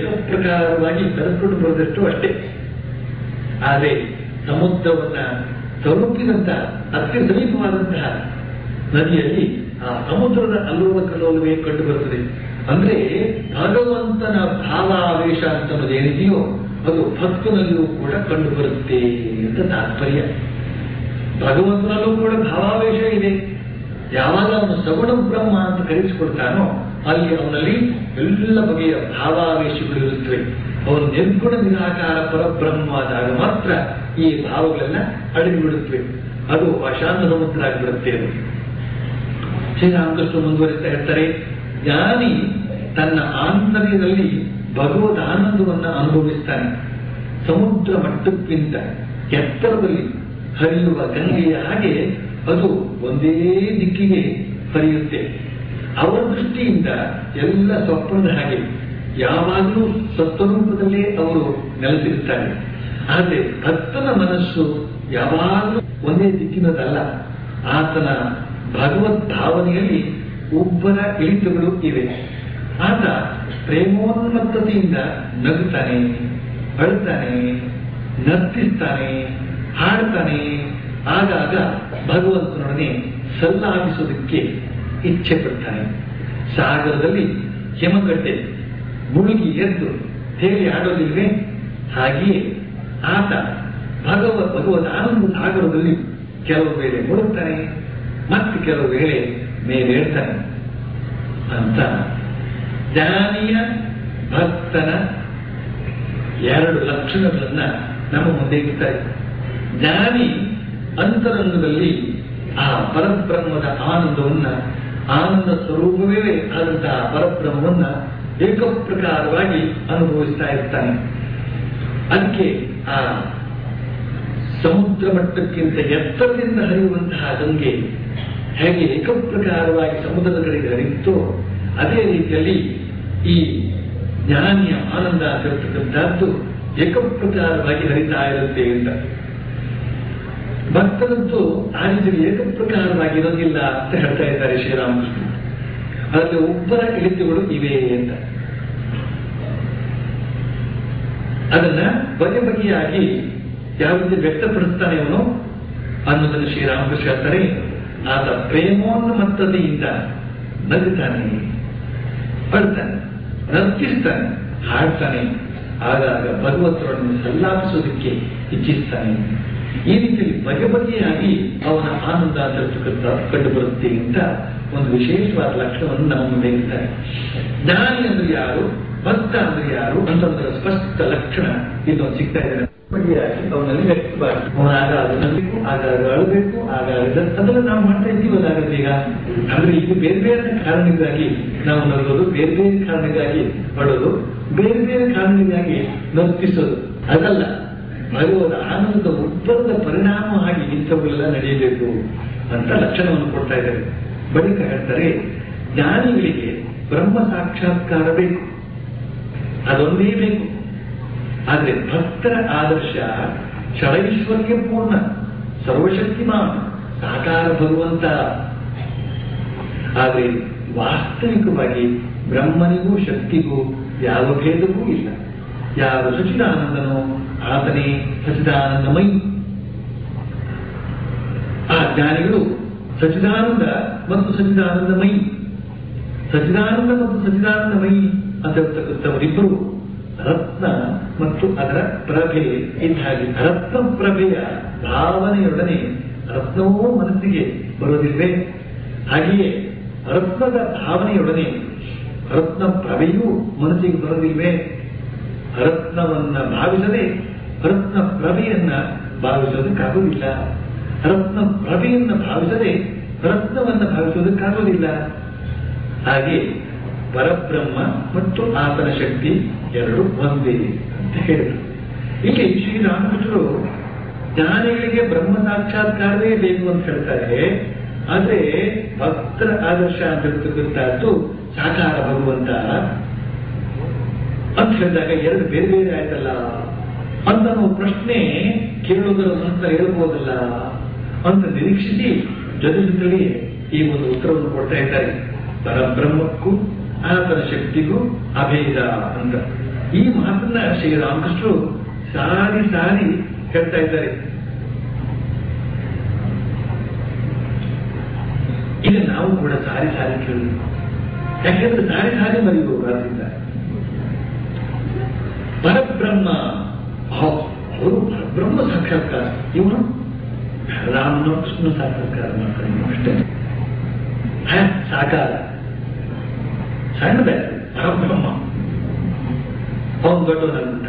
ಏಕಪ್ರಕಾರವಾಗಿ ಕರೆದುಕೊಂಡು ಬರೋದಷ್ಟು ಅಷ್ಟೇ ಆದರೆ ಸಮುದ್ರವನ್ನ ತಲುಪಿದಂತಹ ಅತಿ ಸಮೀಪವಾದಂತಹ ನದಿಯಲ್ಲಿ ಆ ಸಮುದ್ರದ ಅಲ್ಲೋಲ ಕಲ್ಲೋಲವೇ ಕಂಡು ಬರುತ್ತದೆ ಅಂದ್ರೆ ಭಗವಂತನ ಭಾವಾವೇಶ ಅಂತ ಏನಿದೆಯೋ ಅದು ಭಕ್ತನಲ್ಲಿಯೂ ಕೂಡ ಕಂಡು ಬರುತ್ತೆ ಅಂತ ತಾತ್ಪರ್ಯ ಭಗವಂತನಲ್ಲೂ ಕೂಡ ಭಾವಾವೇಶ ಇದೆ ಯಾವಾಗ ಅವನು ಸಗುಣ ಬ್ರಹ್ಮ ಅಂತ ಕರೆಸಿಕೊಳ್ತಾನೋ ಅಲ್ಲಿ ಅವನಲ್ಲಿ ಎಲ್ಲ ಬಗೆಯ ಭಾವಾವೇಶಗಳು ಇರುತ್ತವೆ ಅವನು ನಿರ್ಗುಣ ನಿರಾಕಾರ ಪರಬ್ರಹ್ಮವಾದಾಗ ಮಾತ್ರ ಈ ಭಾವಗಳೆಲ್ಲ ಅಡಗಿ ಬಿಡುತ್ತವೆ ಅದು ಅಶಾಂತ ಸಮುದ್ರ ಆಗಿಬಿಡುತ್ತೆ ಅದು ಶ್ರೀರಾಮಕೃಷ್ಣ ಮುಂದುವರಿಸ್ತಾ ಇರ್ತಾರೆ ಜ್ಞಾನಿ ತನ್ನ ಆಂತರ್ಯದಲ್ಲಿ ಭಗವದ್ ಆನಂದವನ್ನು ಅನುಭವಿಸ್ತಾನೆ ಸಮುದ್ರ ಮಟ್ಟಕ್ಕಿಂತ ಎತ್ತರದಲ್ಲಿ ಹರಿಯುವ ಗಂಗೆಯ ಹಾಗೆ ಅದು ಒಂದೇ ದಿಕ್ಕಿಗೆ ಹರಿಯುತ್ತೆ ಅವರ ದೃಷ್ಟಿಯಿಂದ ಎಲ್ಲ ಸ್ವಪ್ನದ ಹಾಗೆ ಯಾವಾಗಲೂ ಸತ್ವರೂಪದಲ್ಲೇ ಅವರು ನೆಲೆಸಿರುತ್ತಾರೆ ಆದರೆ ಭಕ್ತನ ಮನಸ್ಸು ಯಾವಾಗಲೂ ಒಂದೇ ದಿಕ್ಕಿನದಲ್ಲ ಆತನ ಭಗವದ್ ಭಾವನೆಯಲ್ಲಿ ಒಬ್ಬರ ಇಳಿತಗಳು ಇವೆ ಆತ ಪ್ರೇಮೋನ್ಮತ್ತತೆಯಿಂದ ನಗುತ್ತಾನೆ ಅಳ್ತಾನೆ ನರ್ತಿಸ್ತಾನೆ ಹಾಡ್ತಾನೆ ಆಗಾಗ ಭಗವಂತನೊಡನೆ ಸಲ್ಲಾಪಿಸೋದಕ್ಕೆ ಇಚ್ಛೆ ಪಡ್ತಾನೆ ಸಾಗರದಲ್ಲಿ ಹಿಮಗಡ್ಡೆ ಮುಳುಗಿ ಎದ್ದು ತೇಲಿ ಆಡೋದಿಲ್ವೇ ಹಾಗೆಯೇ ಆತ ಭಗವ ಭಗವದ್ ಆನಂದ ಸಾಗರದಲ್ಲಿ ಕೆಲವು ವೇಳೆ ಮುಳುಗ್ತಾನೆ ಮತ್ತೆ ಕೆಲವು ವೇಳೆ ಮೇಲೇಳ್ತಾನೆ ಅಂತ ಜ್ಞಾನಿಯ ಭಕ್ತನ ಎರಡು ಲಕ್ಷಣಗಳನ್ನ ನಮ್ಮ ಮುಂದೆ ಇಡ್ತಾರೆ ಜ್ಞಾನಿ ಅಂತರಂಗದಲ್ಲಿ ಆ ಪರಬ್ರಹ್ಮದ ಆನಂದವನ್ನ ಆನಂದ ಸ್ವರೂಪವೇ ಆದಂತಹ ಪರಬ್ರಹ್ಮವನ್ನ ಏಕಪ್ರಕಾರವಾಗಿ ಅನುಭವಿಸ್ತಾ ಇರ್ತಾನೆ ಅದಕ್ಕೆ ಆ ಸಮುದ್ರ ಮಟ್ಟಕ್ಕಿಂತ ಎತ್ತರದಿಂದ ಹರಿಯುವಂತಹ ಗಂಗೆ ಹೇಗೆ ಏಕಪ್ರಕಾರವಾಗಿ ಸಮುದ್ರದ ಕಡೆಗೆ ಹರಿಯುತ್ತೋ ಅದೇ ರೀತಿಯಲ್ಲಿ ಈ ಜ್ಞಾನಿಯ ಆನಂದ ಆಗಿರತಕ್ಕಂಥದ್ದು ಏಕಪ್ರಕಾರವಾಗಿ ಹರಿತಾ ಇರುತ್ತೆ ಅಂತ ಭಕ್ತರಂತೂ ಆ ರೀತಿ ಏಕಪ್ರಕಾರವಾಗಿರೋದಿಲ್ಲ ಅಂತ ಹೇಳ್ತಾ ಇದ್ದಾರೆ ಶ್ರೀರಾಮಕೃಷ್ಣ ಅದರಲ್ಲಿ ಒಬ್ಬರ ಇಳಿತಗಳು ಇವೆ ಅಂತ ಅದನ್ನ ಬಗೆ ಬಗೆಯಾಗಿ ಯಾವ ರೀತಿ ವ್ಯಕ್ತಪಡಿಸ್ತಾನೆ ಅವನು ಅನ್ನೋದನ್ನು ಶ್ರೀರಾಮಕೃಷ್ಣ ಹೇಳ್ತಾರೆ ಆತ ಪ್ರೇಮೋನ್ಮತ್ತತೆಯಿಂದ ನಗುತ್ತಾನೆ ಅಳ್ತಾನೆ ನರ್ತಿಸ್ತಾನೆ ಹಾಡ್ತಾನೆ ಆಗಾಗ ಭಗವಂತರನ್ನು ಸಲ್ಲಾಪಿಸೋದಕ್ಕೆ ಇಚ್ಛಿಸ್ತಾನೆ ಈ ರೀತಿಯಲ್ಲಿ ಬಗೆ ಬಗೆಯಾಗಿ ಅವನ ಆನಂದ ಅಂತಕ್ಕಂಥ ಕಂಡು ಬರುತ್ತೆ ಅಂತ ಒಂದು ವಿಶೇಷವಾದ ಲಕ್ಷಣವನ್ನು ನಮ್ಮ ಮುಂದೆ ಇರ್ತಾರೆ ಜ್ಞಾನಿ ಅಂದ್ರೆ ಯಾರು ಭಕ್ತ ಅಂದ್ರೆ ಯಾರು ಅಂತಂದ್ರೆ ಸ್ಪಷ್ಟ ಲಕ್ಷಣ ಇದೊಂದು ಸಿಗ್ತಾ ಇದೆ ಬಗೆಯಾಗಿ ಅವನಲ್ಲಿ ವ್ಯಕ್ತವಾಗಿ ಅವನು ಆಗಾಗ ನಗಬೇಕು ಆಗಾಗ ಅಳಬೇಕು ಆಗಾಗ ಅದೆಲ್ಲ ನಾವು ಮಾಡ್ತಾ ಇದ್ದೀವಿ ಅದಾಗುತ್ತೆ ಈಗ ಅಂದ್ರೆ ಇದು ಬೇರೆ ಬೇರೆ ಕಾರಣಗಳಿಗಾಗಿ ನಾವು ನಗೋದು ಬೇರೆ ಬೇರೆ ಕಾರಣಗಳಿಗಾಗಿ ಅಳೋದು ಬೇರೆ ಬೇರೆ ಕಾರಣಗಳಿಗಾಗಿ ನರ್ತಿಸೋದು ಅದಲ್ಲ ಭಗವದ ಆನಂದದ ಉಬ್ಬರದ ಪರಿಣಾಮ ಆಗಿ ಇಂಥವೆಲ್ಲ ನಡೆಯಬೇಕು ಅಂತ ಲಕ್ಷಣವನ್ನು ಕೊಡ್ತಾ ಇದ್ದಾರೆ ಬಳಿಕ ಹೇಳ್ತಾರೆ ಜ್ಞಾನಿಗಳಿಗೆ ಬ್ರಹ್ಮ ಸಾಕ್ಷಾತ್ಕಾರ ಬೇಕು ಅದೊಂದೇ ಬೇಕು ಆದ್ರೆ ಭಕ್ತರ ಆದರ್ಶ ಷಡೈಶ್ವರ್ಯ ಪೂರ್ಣ ಸರ್ವಶಕ್ತಿಮಾನ್ ಸಾಕಾರ ಭಗವಂತ ಆದ್ರೆ ವಾಸ್ತವಿಕವಾಗಿ ಬ್ರಹ್ಮನಿಗೂ ಶಕ್ತಿಗೂ ಯಾವ ಭೇದವೂ ಇಲ್ಲ ಯಾವ ಸಚಿದಾನಂದನೋ ಆತನೇ ಸಚಿದಾನಂದಮಯಿ ಆ ಜ್ಞಾನಿಗಳು ಸಚಿದಾನಂದ ಮತ್ತು ಸಚಿದಾನಂದಮಯಿ ಸಚಿದಾನಂದ ಮತ್ತು ಸಚಿದಾನಂದಮಯಿ ಅಂತ ಹೇಳ್ತಕ್ಕಂಥವರಿಬ್ಬರು ರತ್ನ ಮತ್ತು ಅದರ ಪ್ರಭೆ ಇದ್ದ ಹಾಗೆ ರತ್ನ ಪ್ರಭೆಯ ಭಾವನೆಯೊಡನೆ ರತ್ನವೂ ಮನಸ್ಸಿಗೆ ಬರೋದಿಲ್ವೇ ಹಾಗೆಯೇ ರತ್ನದ ಭಾವನೆಯೊಡನೆ ರತ್ನ ಪ್ರಭೆಯೂ ಮನಸ್ಸಿಗೆ ಬರೋದಿಲ್ವೇ ರತ್ನವನ್ನ ಭಾವಿಸದೆ ರತ್ನ ಪ್ರಭೆಯನ್ನ ಭಾವಿಸೋದಕ್ಕಾಗುವುದಿಲ್ಲ ರತ್ನ ಪ್ರಭೆಯನ್ನ ಭಾವಿಸದೆ ರತ್ನವನ್ನ ಭಾವಿಸೋದಕ್ಕಾಗುವುದಿಲ್ಲ ಹಾಗೆ ಪರಬ್ರಹ್ಮ ಮತ್ತು ಆತನ ಶಕ್ತಿ ಎರಡು ಒಂದೇ ಅಂತ ಹೇಳಿದರು ಇಲ್ಲಿ ಶ್ರೀರಾಮಕೃಷ್ಣರು ಜ್ಞಾನಿಗಳಿಗೆ ಬ್ರಹ್ಮ ಸಾಕ್ಷಾತ್ಕಾರವೇ ಬೇಕು ಅಂತ ಹೇಳ್ತಾರೆ ಆದ್ರೆ ಭಕ್ತರ ಆದರ್ಶ ಅಂತ ಹೇಳ್ತಕ್ಕಂಥದ್ದು ಸಾಕಾರ ಭಗವಂತ ಅಂತ ಹೇಳಿದಾಗ ಎರಡು ಬೇರೆ ಬೇರೆ ಆಯ್ತಲ್ಲ ಅಂತ ನಾವು ಪ್ರಶ್ನೆ ಕೇಳುವುದರ ನಂತರ ಹೇಳ್ಬೋದಲ್ಲ ಅಂತ ನಿರೀಕ್ಷಿಸಿ ಜೊತೆ ಜೊತೆಲಿ ಈ ಒಂದು ಉತ್ತರವನ್ನು ಕೊಡ್ತಾ ಇದ್ದಾರೆ ಪರಬ್ರಹ್ಮಕ್ಕೂ ಆತನ ಶಕ್ತಿಗೂ ಅಭೇದ ಅಂತ ಈ ಮಾತನ್ನ ಶ್ರೀರಾಮಕೃಷ್ಣರು ಸಾರಿ ಸಾರಿ ಹೇಳ್ತಾ ಇದ್ದಾರೆ ಈಗ ನಾವು ಕೂಡ ಸಾರಿ ಸಾರಿ ಕೇಳಬೇಕು ಯಾಕೆಂದ್ರೆ ಸಾರಿ ಸಾರಿ ಮರೆಯುವುದು ಅದರಿಂದ ಪರಬ್ರಹ್ಮ ಅವ್- ಅವರು ಪರಬ್ರಹ್ಮ ಸಾಕ್ಷಾತ್ಕಾರ ಇವನು ರಾಮನ ಕೃಷ್ಣ ಸಾಕ್ಷಾತ್ಕಾರ ಮಾಡ್ತಾರೆ ಇವ್ನು ಅಷ್ಟೇ ಹ, ಸಾಕಾರ ಸಣ್ಣದ ಪರಬ್ರಹ್ಮ ಅವನು ದೊಡ್ಡವನಂತ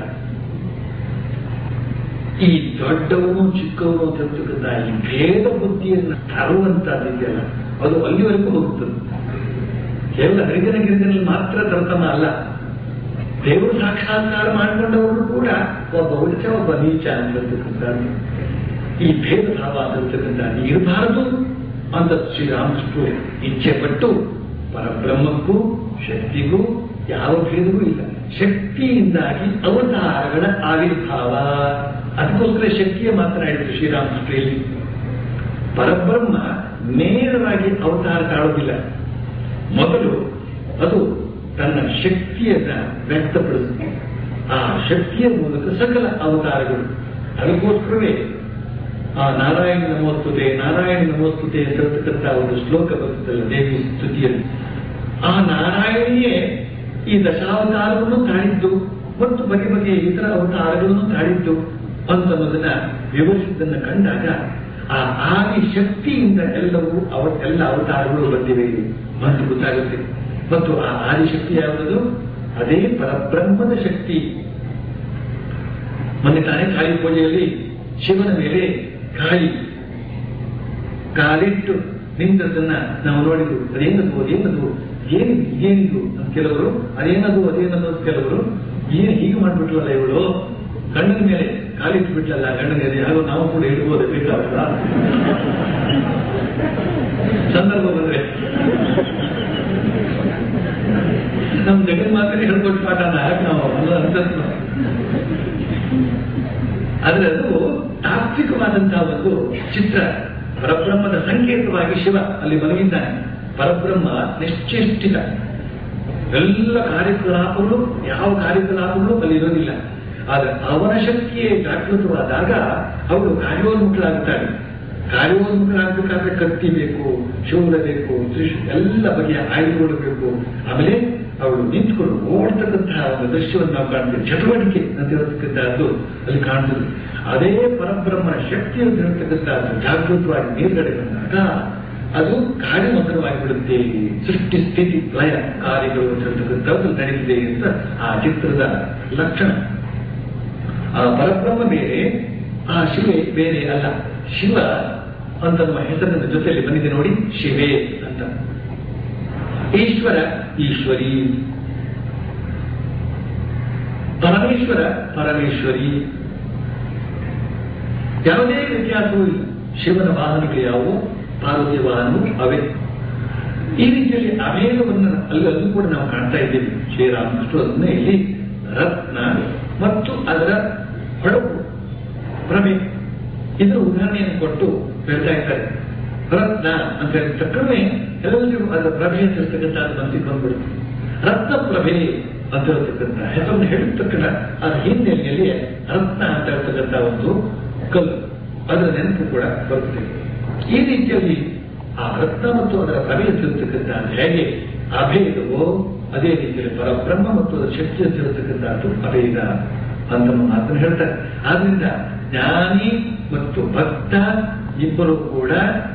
ಈ ದೊಡ್ಡವನು ಚಿಕ್ಕವನು ಅಂತ ಹೇಳ್ತಕ್ಕಂಥ ಈ ಭೇದ ಬುದ್ಧಿಯನ್ನು ತರುವಂತಹದ್ದಿದೆಯಲ್ಲ ಅದು ಅಲ್ಲಿವರೆಗೂ ಹೋಗುತ್ತದೆ ಕೇವಲ ಹರಿಜನ ಗಿರಿಜನಲ್ಲಿ ಮಾತ್ರ ತರ್ತನ ಅಲ್ಲ ದೇವರು ಸಾಕ್ಷಾತ್ಕಾರ ಮಾಡಿಕೊಂಡವರು ಕೂಡ ಒಬ್ಬ ಉಳಿಚ ಒಬ್ಬ ನೀಚ ಅಂತ ಹೇಳ್ತಕ್ಕಂಥದ್ದು ಈ ಭೇದ ಭಾವ ಆಗಿರ್ತಕ್ಕಂಥದ್ದು ಇರಬಾರದು ಅಂತ ಶ್ರೀರಾಮಕೃಷ್ಣರು ಇಚ್ಛೆ ಪಟ್ಟು ಪರಬ್ರಹ್ಮಕ್ಕೂ ಶಕ್ತಿಗೂ ಯಾವ ಭೇದವೂ ಇಲ್ಲ ಶಕ್ತಿಯಿಂದಾಗಿ ಅವತಾರಗಳ ಆವಿರ್ಭಾವ ಅದಕ್ಕೋಸ್ಕರ ಶಕ್ತಿಯ ಮಾತನಾಡಿದ್ರು ಶ್ರೀರಾಮಕೃಷ್ಣ ಇಲ್ಲಿ ಪರಬ್ರಹ್ಮ ನೇರವಾಗಿ ಅವತಾರ ತಾಳೋದಿಲ್ಲ ಮೊದಲು ಅದು ತನ್ನ ಶಕ್ತಿಯನ್ನ ವ್ಯಕ್ತಪಡಿಸುತ್ತೆ ಆ ಶಕ್ತಿಯ ಮೂಲಕ ಸಕಲ ಅವತಾರಗಳು ಅದಕ್ಕೋಸ್ಕರವೇ ಆ ನಾರಾಯಣ ನಮೋಸ್ತುತೆ ನಾರಾಯಣ ನಮೋಸ್ತುತೆ ಅಂತ ಹೇಳ್ತಕ್ಕಂಥ ಒಂದು ಶ್ಲೋಕ ಬರುತ್ತಲ್ಲ ದೇವಿ ಸ್ತುತಿಯಲ್ಲಿ ಆ ನಾರಾಯಣಿಯೇ ಈ ದಶಾವತಾರವನ್ನು ತಾಳಿದ್ದು ಮತ್ತು ಬಗೆ ಬಗೆಯ ಇತರ ಅವತಾರಗಳನ್ನು ತಾಳಿದ್ದು ಅಂತನ್ನೋದನ್ನ ವಿವರಿಸಿದ್ದನ್ನ ಕಂಡಾಗ ಆ ಆದಿ ಶಕ್ತಿಯಿಂದ ಎಲ್ಲವೂ ಅವ ಎಲ್ಲ ಅವತಾರಗಳು ಬಂದಿವೆ ಮತ್ತು ಗೊತ್ತಾಗುತ್ತೆ ಮತ್ತು ಆ ಆದಿಶಕ್ತಿ ಯಾವುದು ಅದೇ ಪರಬ್ರಹ್ಮದ ಶಕ್ತಿ ಮೊನ್ನೆ ತಾನೇ ಕಾಳಿ ಪೂಜೆಯಲ್ಲಿ ಶಿವನ ಮೇಲೆ ಕಾಳಿ ಕಾಲಿಟ್ಟು ನಿಂತದನ್ನ ನಾವು ನೋಡಿದ್ವು ಅದೇನದು ಅದೇನದು ಏನಿದು ಏನಿದು ಅಂತ ಕೆಲವರು ಅದೇನದು ಅದೇನದು ಅಂತ ಕೆಲವರು ಏನ್ ಹೀಗೆ ಮಾಡ್ಬಿಟ್ರಲ್ಲ ಇವಳು ಗಂಡನ ಮೇಲೆ ಕಾಲಿಟ್ಟು ಬಿಟ್ಲಲ್ಲ ಗಂಡನ ಮೇಲೆ ಹಾಗೂ ನಾವು ಕೂಡ ಇಡ್ಬೋದು ಬೇಕಾಗಲ್ಲ ಸಂದರ್ಭ ಬಂದ್ರೆ ನಮ್ ಜಗನ್ ಮಾತ್ರ ಹೇಳ್ಕೊಟ್ಟು ಪಾಠನ ಯಾಕೆ ನಾವು ಅಲ್ಲ ಅನ್ಸತ್ತು ಆದ್ರೆ ಅದು ತಾತ್ವಿಕವಾದಂತಹ ಒಂದು ಚಿತ್ರ ಪರಬ್ರಹ್ಮದ ಸಂಕೇತವಾಗಿ ಶಿವ ಅಲ್ಲಿ ಮಲಗಿದ್ದಾನೆ ಪರಬ್ರಹ್ಮ ನಿಶ್ಚೇಷ್ಟಿತ ಎಲ್ಲ ಕಾರ್ಯಕಲಾಪಗಳು ಯಾವ ಕಾರ್ಯಕಲಾಪಗಳು ಅಲ್ಲಿ ಇರೋದಿಲ್ಲ ಆದ್ರೆ ಅವನ ಶಕ್ತಿಯೇ ಜಾಗೃತವಾದಾಗ ಅವಳು ಕಾರ್ಯೋನ್ಮುಖರಾಗುತ್ತಾಳೆ ಕಾರ್ಯೋನ್ಮುಖರಾಗಬೇಕಾದ್ರೆ ಕತ್ತಿ ಬೇಕು ಶೂಲ ಬೇಕು ತ್ರಿಶ್ ಎಲ್ಲ ಬಗೆಯ ಆಯುಧಗಳು ಬೇಕು ಆಮೇಲೆ ಅವಳು ನಿಂತ್ಕೊಂಡು ಓಡ್ತಕ್ಕಂತಹ ಒಂದು ದೃಶ್ಯವನ್ನು ನಾವು ಕಾಣ್ತೀವಿ ಚಟುವಟಿಕೆ ಅಂತ ಹೇಳ್ತಕ್ಕಂಥದ್ದು ಅಲ್ಲಿ ಕಾಣ್ತದೆ ಅದೇ ಪರಬ್ರಹ್ಮನ ಶಕ್ತಿ ಅಂತ ಹೇಳ್ತಕ್ಕಂಥದ್ದು ಜಾಗೃತವಾಗಿ ಮೇಲ್ಗಡೆ ಬಂದಾಗ ಅದು ಕಾರ್ಯಮಂತ್ರವಾಗಿ ಬಿಡುತ್ತೆ ಸೃಷ್ಟಿ ಸ್ಥಿತಿ ಲಯ ಕಾರ್ಯಗಳು ಅಂತ ಹೇಳ್ತಕ್ಕಂಥದ್ದು ನಡೀತಿದೆ ಅಂತ ಆ ಚಿತ್ರದ ಲಕ್ಷಣ ಆ ಪರಬ್ರಹ್ಮ ಬೇರೆ ಆ ಶಿವೆ ಬೇರೆ ಅಲ್ಲ ಶಿವ ಅಂತ ನಮ್ಮ ಹೆಸರಿನ ಜೊತೆಯಲ್ಲಿ ಬಂದಿದೆ ನೋಡಿ ಶಿವೆ ಅಂತ ಈಶ್ವರ ಈಶ್ವರಿ ಪರಮೇಶ್ವರ ಪರಮೇಶ್ವರಿ ಯಾವುದೇ ವ್ಯತ್ಯಾಸವೂ ಇಲ್ಲ ಶಿವನ ವಾಹನಗಳು ಯಾವುವು ಪಾರ್ವತಿಯ ವಾಹನವು ಅವೇ ಈ ರೀತಿಯಲ್ಲಿ ಅಭೇದವನ್ನು ಅಲ್ಲಲ್ಲೂ ಕೂಡ ನಾವು ಕಾಣ್ತಾ ಇದ್ದೀವಿ ಶ್ರೀರಾಮಕೃಷ್ಣ ಅದನ್ನೇ ಇಲ್ಲಿ ರತ್ನ ಮತ್ತು ಅದರ ಹೊಳಪು ಪ್ರಮೆ ಇದರ ಉದಾಹರಣೆಯನ್ನು ಕೊಟ್ಟು ಹೇಳ್ತಾ ಇದ್ದಾರೆ ರತ್ನ ಅಂತ ಹೇಳಿದ ತಕ್ಷಣವೇ ಎಲ್ಲರಿಗೂ ಅದರ ಪ್ರಭೆ ಅಂತ ಹೇಳ್ತಕ್ಕಂಥ ಅದು ಮನಸ್ಸಿಗೆ ಬಂದ್ಬಿಡುತ್ತೆ ರತ್ನ ಪ್ರಭೆ ಅಂತ ಹೇಳ್ತಕ್ಕಂಥ ಹೆಸರನ್ನು ಹೇಳಿದ ತಕ್ಷಣ ಅದರ ಹಿನ್ನೆಲೆಯಲ್ಲಿ ರತ್ನ ಅಂತ ಹೇಳ್ತಕ್ಕಂಥ ಒಂದು ಕಲ್ಲು ಅದರ ನೆನಪು ಕೂಡ ಬರುತ್ತೆ ಈ ರೀತಿಯಲ್ಲಿ ಆ ರತ್ನ ಮತ್ತು ಅದರ ಪ್ರಭೆ ಅಂತ ಹೇಳ್ತಕ್ಕಂಥ ಹೇಗೆ ಅಭೇದವೋ ಅದೇ ರೀತಿಯಲ್ಲಿ ಪರಬ್ರಹ್ಮ ಮತ್ತು ಅದರ ಶಕ್ತಿ ಅಂತ ಹೇಳ್ತಕ್ಕಂಥದ್ದು ಅಭೇದ ಅಂತ ಮಾತನ್ನು ಹೇಳ್ತಾರೆ ಆದ್ರಿಂದ ಜ್ಞಾನಿ ಮತ್ತು ಭಕ್ತ ಇಬ್ಬರು ಕೂಡ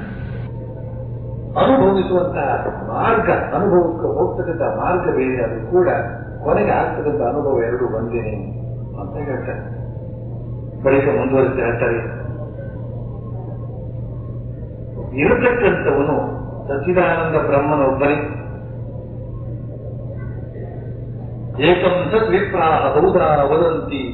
ಅನುಭವಿಸುವಂತಹ ಮಾರ್ಗ ಅನುಭವಕ್ಕೆ ಹೋಗ್ತಕ್ಕಂಥ ಮಾರ್ಗ ಬೇರೆ ಅದು ಕೂಡ ಕೊನೆಗೆ ಆಗ್ತಕ್ಕಂಥ ಅನುಭವ ಎರಡು ಒಂದೇನೆ ಅಂತ ಹೇಳ್ತಾರೆ ಬಳಿಕ ಮುಂದುವರಿಸಿ ಹೇಳ್ತಾರೆ ಇರತಕ್ಕಂಥವನು ಸಚ್ಚಿದಾನಂದ ಬ್ರಹ್ಮನೊಬ್ಬನೇ ಏಕಂ ಸತ್ ವಿಪ್ರಾಹ ಹೌದಾ ವದಂತಿ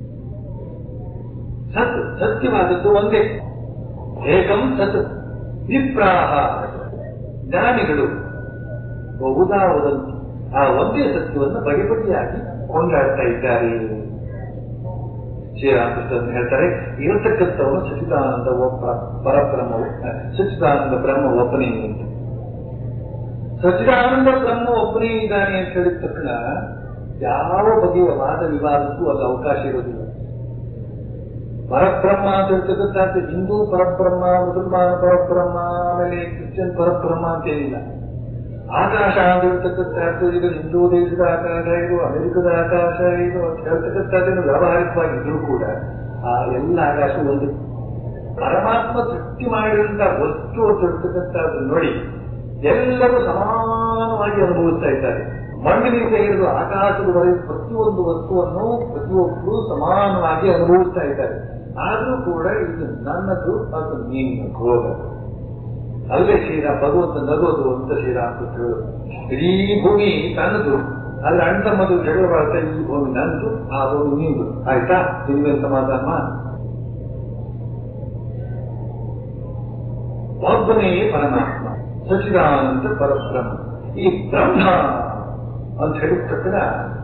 ಸತ್ ಸತ್ಯವಾದದ್ದು ಒಂದೇ ಏಕಂ ಸತ್ ವಿಪ್ರಾಹ ಜ್ಞಾನಿಗಳು ಬಹುದಾ ವದಂತಿ ಆ ಒಂದೇ ಸತ್ಯವನ್ನು ಬಗೆ ಬಗೆಯಾಗಿ ಕೊಂಡಾಡ್ತಾ ಇದ್ದಾರೆ ಶ್ರೀರಾಮಕೃಷ್ಣ ಹೇಳ್ತಾರೆ ಇರತಕ್ಕಂಥವನು ಸಚಿದಾನಂದ ಒಬ್ಬ ಪರಬ್ರಹ್ಮವು ಸಚಿದಾನಂದ ಬ್ರಹ್ಮ ಒಬ್ಬನೇ ಅಂತ ಸಚಿದಾನಂದ ಬ್ರಹ್ಮ ಒಬ್ಬನೇ ಇದ್ದಾನೆ ಅಂತ ಹೇಳಿದ ತಕ್ಷಣ ಯಾವ ಬಗೆಯ ವಾದ ವಿವಾದಕ್ಕೂ ಅಲ್ಲಿ ಅವಕಾಶ ಇರೋದಿಲ್ಲ ಪರಬ್ರಹ್ಮ ಅಂತ ಹೇಳ್ತಕ್ಕಂಥದ್ದು ಹಿಂದೂ ಪರಬ್ರಹ್ಮ ಮುಸಲ್ಮಾನ ಪರಬ್ರಹ್ಮ ಆಮೇಲೆ ಕ್ರಿಶ್ಚಿಯನ್ ಪರಬ್ರಹ್ಮ ಅಂತ ಏನಿಲ್ಲ ಆಕಾಶ ಅಂತ ಹೇಳ್ತಕ್ಕಂಥದ್ದು ಇದು ಹಿಂದೂ ದೇಶದ ಆಕಾಶ ಇದು ಅಮೆರಿಕದ ಆಕಾಶ ಇದು ಅಂತ ಹೇಳ್ತಕ್ಕಂಥದ್ದೇನು ವ್ಯಾವಹಾರಿಕವಾಗಿದ್ರೂ ಕೂಡ ಆ ಎಲ್ಲ ಆಕಾಶ ಒಂದು ಪರಮಾತ್ಮ ಸೃಷ್ಟಿ ಮಾಡಿದಂತ ವಸ್ತು ಅಂತ ಹೇಳ್ತಕ್ಕಂಥದ್ದು ನೋಡಿ ಎಲ್ಲರೂ ಸಮಾನವಾಗಿ ಅನುಭವಿಸ್ತಾ ಇದ್ದಾರೆ ಮಣ್ಣಿನಿಂದ ಹಿಡಿದು ಆಕಾಶದವರೆಗೆ ಪ್ರತಿಯೊಂದು ವಸ್ತುವನ್ನು ಪ್ರತಿಯೊಬ್ಬರು ಸಮಾನವಾಗಿ ಅನುಭವಿಸ್ತಾ ಇದ್ದಾರೆ ಆದರೂ ಕೂಡ ಇದು ನನ್ನದು ಅದು ನೀನು ಹೋಗದು ಅಲ್ಲೇ ಶ್ರೀರಾಮ್ ಭಗವಂತ ನಗೋದು ಅಂತ ಶ್ರೀರಾಮಕೃಷ್ಣ ಹೇಳೋದು ಇಡೀ ಭೂಮಿ ತನ್ನದು ಆದ್ರೆ ಅಣ್ಣ ತಮ್ಮದು ಜಗಳ ಮಾಡ್ತಾ ಈ ಭೂಮಿ ನಂದು ಆ ಭೂಮಿ ನಿಂದು ಆಯ್ತಾ ನಿಮ್ಗೆ ಸಮಾಧಾನ ಮಾಡು. ಒಬ್ಬನೇ ಪರಮಾತ್ಮ ಸಚಿದಾನಂದ ಪರಬ್ರಹ್ಮ ಈ ಬ್ರಹ್ಮ ಅಂತ ಹೇಳಿದ ತಕ್ಷಣ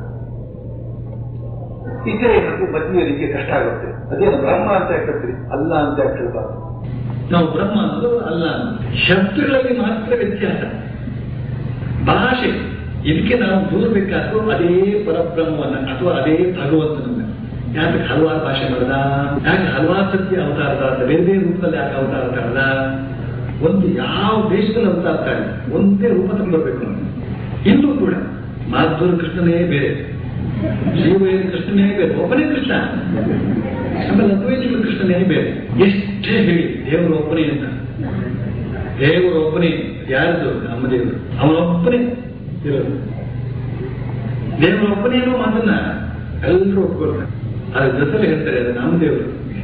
ಇತರೆ ಏನಾದ್ರು ಮಧ್ಯರಿಗೆ ಕಷ್ಟ ಆಗುತ್ತೆ ಅದೇನು ಬ್ರಹ್ಮ ಅಂತ ಹೇಳ್ತೀರಿ ಅಲ್ಲ ಅಂತ ಯಾಕೆ ಹೇಳ್ಬಾರ್ದು ನಾವು ಬ್ರಹ್ಮ ಅನ್ನೋದು ಅಲ್ಲ ಅನ್ನೋದು. ಶಬ್ದಗಳಲ್ಲಿ ಮಾತ್ರ ವ್ಯತ್ಯಾಸ ಭಾಷೆ ಇದಕ್ಕೆ ನಾವು ದೂರಬೇಕಾದ್ರು ಅದೇ ಪರಬ್ರಹ್ಮವನ್ನ ಅಥವಾ ಅದೇ ಭಗವಂತನನ್ನ ಯಾಕೆ ಹಲವಾರು ಭಾಷೆ ಮಾಡ್ದ ಯಾಕೆ ಹಲವಾರು ಸತ್ಯ ಅವತಾರ ತಾಳ್ದ ಬೇರೆ ಬೇರೆ ರೂಪದಲ್ಲಿ ಯಾಕೆ ಅವತಾರ ತಾಳ್ದ ಒಂದು ಯಾವ ದೇಶದಲ್ಲಿ ಅವತಾರ ತಾಳಿ ಒಂದೇ ರೂಪ ತಗೊಂಡ್ಬರ್ಬೇಕು ನಾವು ಇಲ್ಲೂ ಕೂಡ ಮಾಧುರ ಕೃಷ್ಣನೇ ಬೇರೆ ಶ್ರೀವೈದ ಕೃಷ್ಣನೇ ಬೇರೆ ಒಬ್ಬನೇ ಕೃಷ್ಣ ಆಮೇಲೆ ಅದ್ವೈತಿಗಳ ಕೃಷ್ಣನೇ ಬೇರೆ ಎಷ್ಟೇ ಹೇಳಿ ದೇವರು ಒಬ್ಬನೇ ಅಂತ ದೇವರು ಒಬ್ಬನೇ ಯಾರದು ನಮ್ಮ ದೇವರು ಅವನೊಬ್ಬನೇ ಇರೋದು ದೇವರು ಒಬ್ಬನೇ ಅನ್ನೋ ಮಾತನ್ನ ಎಲ್ಲರೂ ಒಪ್ಕೊಳ್ತಾರೆ ಅದ್ರ ಜೊತೆಲಿ ಹೇಳ್ತಾರೆ ಅದು ನಮ್ಮ ದೇವರು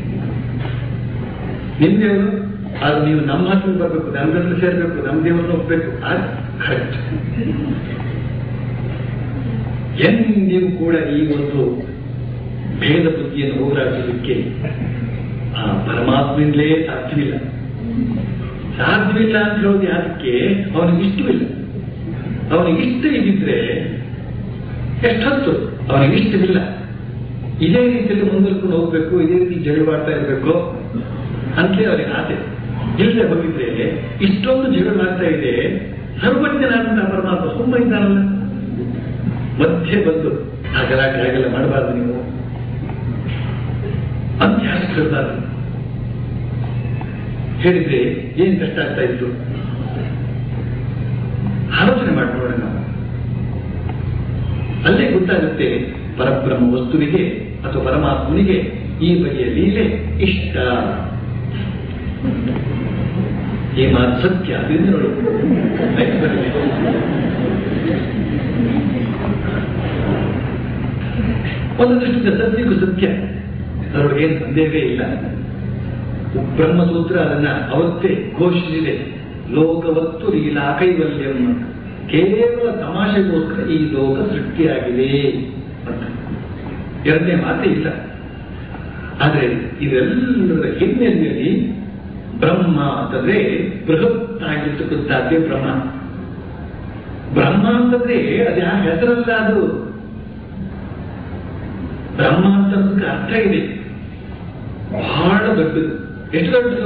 ನಿಮ್ ದೇವರು ಅದು ನೀವು ನಮ್ಮ ಹತ್ರ ಬರ್ಬೇಕು ನಮ್ಮ ಜೊತೆ ಸೇರ್ಬೇಕು ನಮ್ಮ ದೇವರನ್ನ ಒಪ್ಬೇಕು ಅದು ಕರೆಕ್ಟ್ ಎಂದಿಗೂ ಕೂಡ ಈ ಒಂದು ಭೇದ ಬುದ್ಧಿಯನ್ನು ಹೋಗಲಾಡಿಸಲಿಕ್ಕೆ ಆ ಪರಮಾತ್ಮನಿಂದಲೇ ಸಾಧ್ಯವಿಲ್ಲ ಸಾಧ್ಯವಿಲ್ಲ ಅಂತ ಹೇಳೋದು ಯಾಕೆ ಅವನಿಗೆ ಇಷ್ಟವಿಲ್ಲ ಅವನಿಗೆ ಇಷ್ಟ ಇದ್ದಿದ್ರೆ ಎಷ್ಟೊತ್ತು ಅವನಿಗೆ ಇಷ್ಟವಿಲ್ಲ ಇದೇ ರೀತಿಯಲ್ಲಿ ಮುಂದುವರ್ಕೊಂಡು ಹೋಗ್ಬೇಕು ಇದೇ ರೀತಿ ಜಗಳವಾಡ್ತಾ ಇರಬೇಕು ಅಂತಲೇ ಅವನಿಗೆ ಆಸೆ ಇಲ್ಲದೆ ಹೋಗಿದ್ರೆ ಇಷ್ಟೊಂದು ಜಗಳವಾಗ್ತಾ ಇದೆ ಸರ್ವಜ್ಞನಾದಂತಹ ಪರಮಾತ್ಮ ತುಂಬ ಇದ್ದಾನಲ್ಲ ಮಧ್ಯೆ ಬಂದು ಆ ಗಲಾಟೆ ಹಾಗೆಲ್ಲ ಮಾಡಬಾರ್ದು ನೀವು ಅಂತ ಯಾಕೆ ಹೇಳ್ಬಾರ್ದು ಹೇಳಿದ್ರೆ ಏನ್ ಕಷ್ಟ ಆಗ್ತಾ ಇತ್ತು ಆಲೋಚನೆ ಮಾಡಿ ನೋಡೋಣ ನಾವು ಅಲ್ಲೇ ಗೊತ್ತಾಗುತ್ತೆ ಪರಬ್ರಹ್ಮ ವಸ್ತುವಿಗೆ ಅಥವಾ ಪರಮಾತ್ಮನಿಗೆ ಈ ಬಗೆಯ ಲೀಲೆ ಇಷ್ಟ ಈ ಮಾತು ಸತ್ಯ ಅದರಿಂದ ನೋಡಿ Next ಬರಲಿ. ಒಂದು ದೃಷ್ಟಿಯಿಂದ ಸತ್ಯಕ್ಕೂ ಸತ್ಯ ಅದರೊಳಗೆ ಏನು ಸಂದೇಹವೇ ಇಲ್ಲ ಬ್ರಹ್ಮಸೂತ್ರ ಅದನ್ನ ಅವತ್ತೇ ಘೋಷಿಸಿದೆ ಲೋಕವತ್ತು ಲೀಲಾ ಕೈವಲ್ಯಂ ಅಂತ. ಕೇವಲ ತಮಾಷೆಗೋಸ್ಕರ ಈ ಲೋಕ ಸೃಷ್ಟಿಯಾಗಿದೆ ಅಂತ ಎರಡನೇ ಮಾತೇ ಇಲ್ಲ ಆದ್ರೆ ಇದೆಲ್ಲದರ ಹಿನ್ನೆಲೆಯಲ್ಲಿ ಬ್ರಹ್ಮ ಅಂತಂದ್ರೆ ಬೃಹತ್ ಆಗಿರ್ತಕ್ಕಂಥದ್ದೇ ಬ್ರಹ್ಮ ಬ್ರಹ್ಮ ಅಂತಂದ್ರೆ ಅದು ಯಾವ ಹೆಸರಲ್ಲ ಅದು ಬ್ರಹ್ಮ ಅಂತಂದಕ್ಕೆ ಅರ್ಥ ಇದೆ ಬಹಳ ದೊಡ್ಡದು ಎಷ್ಟು ದೊಡ್ಡದು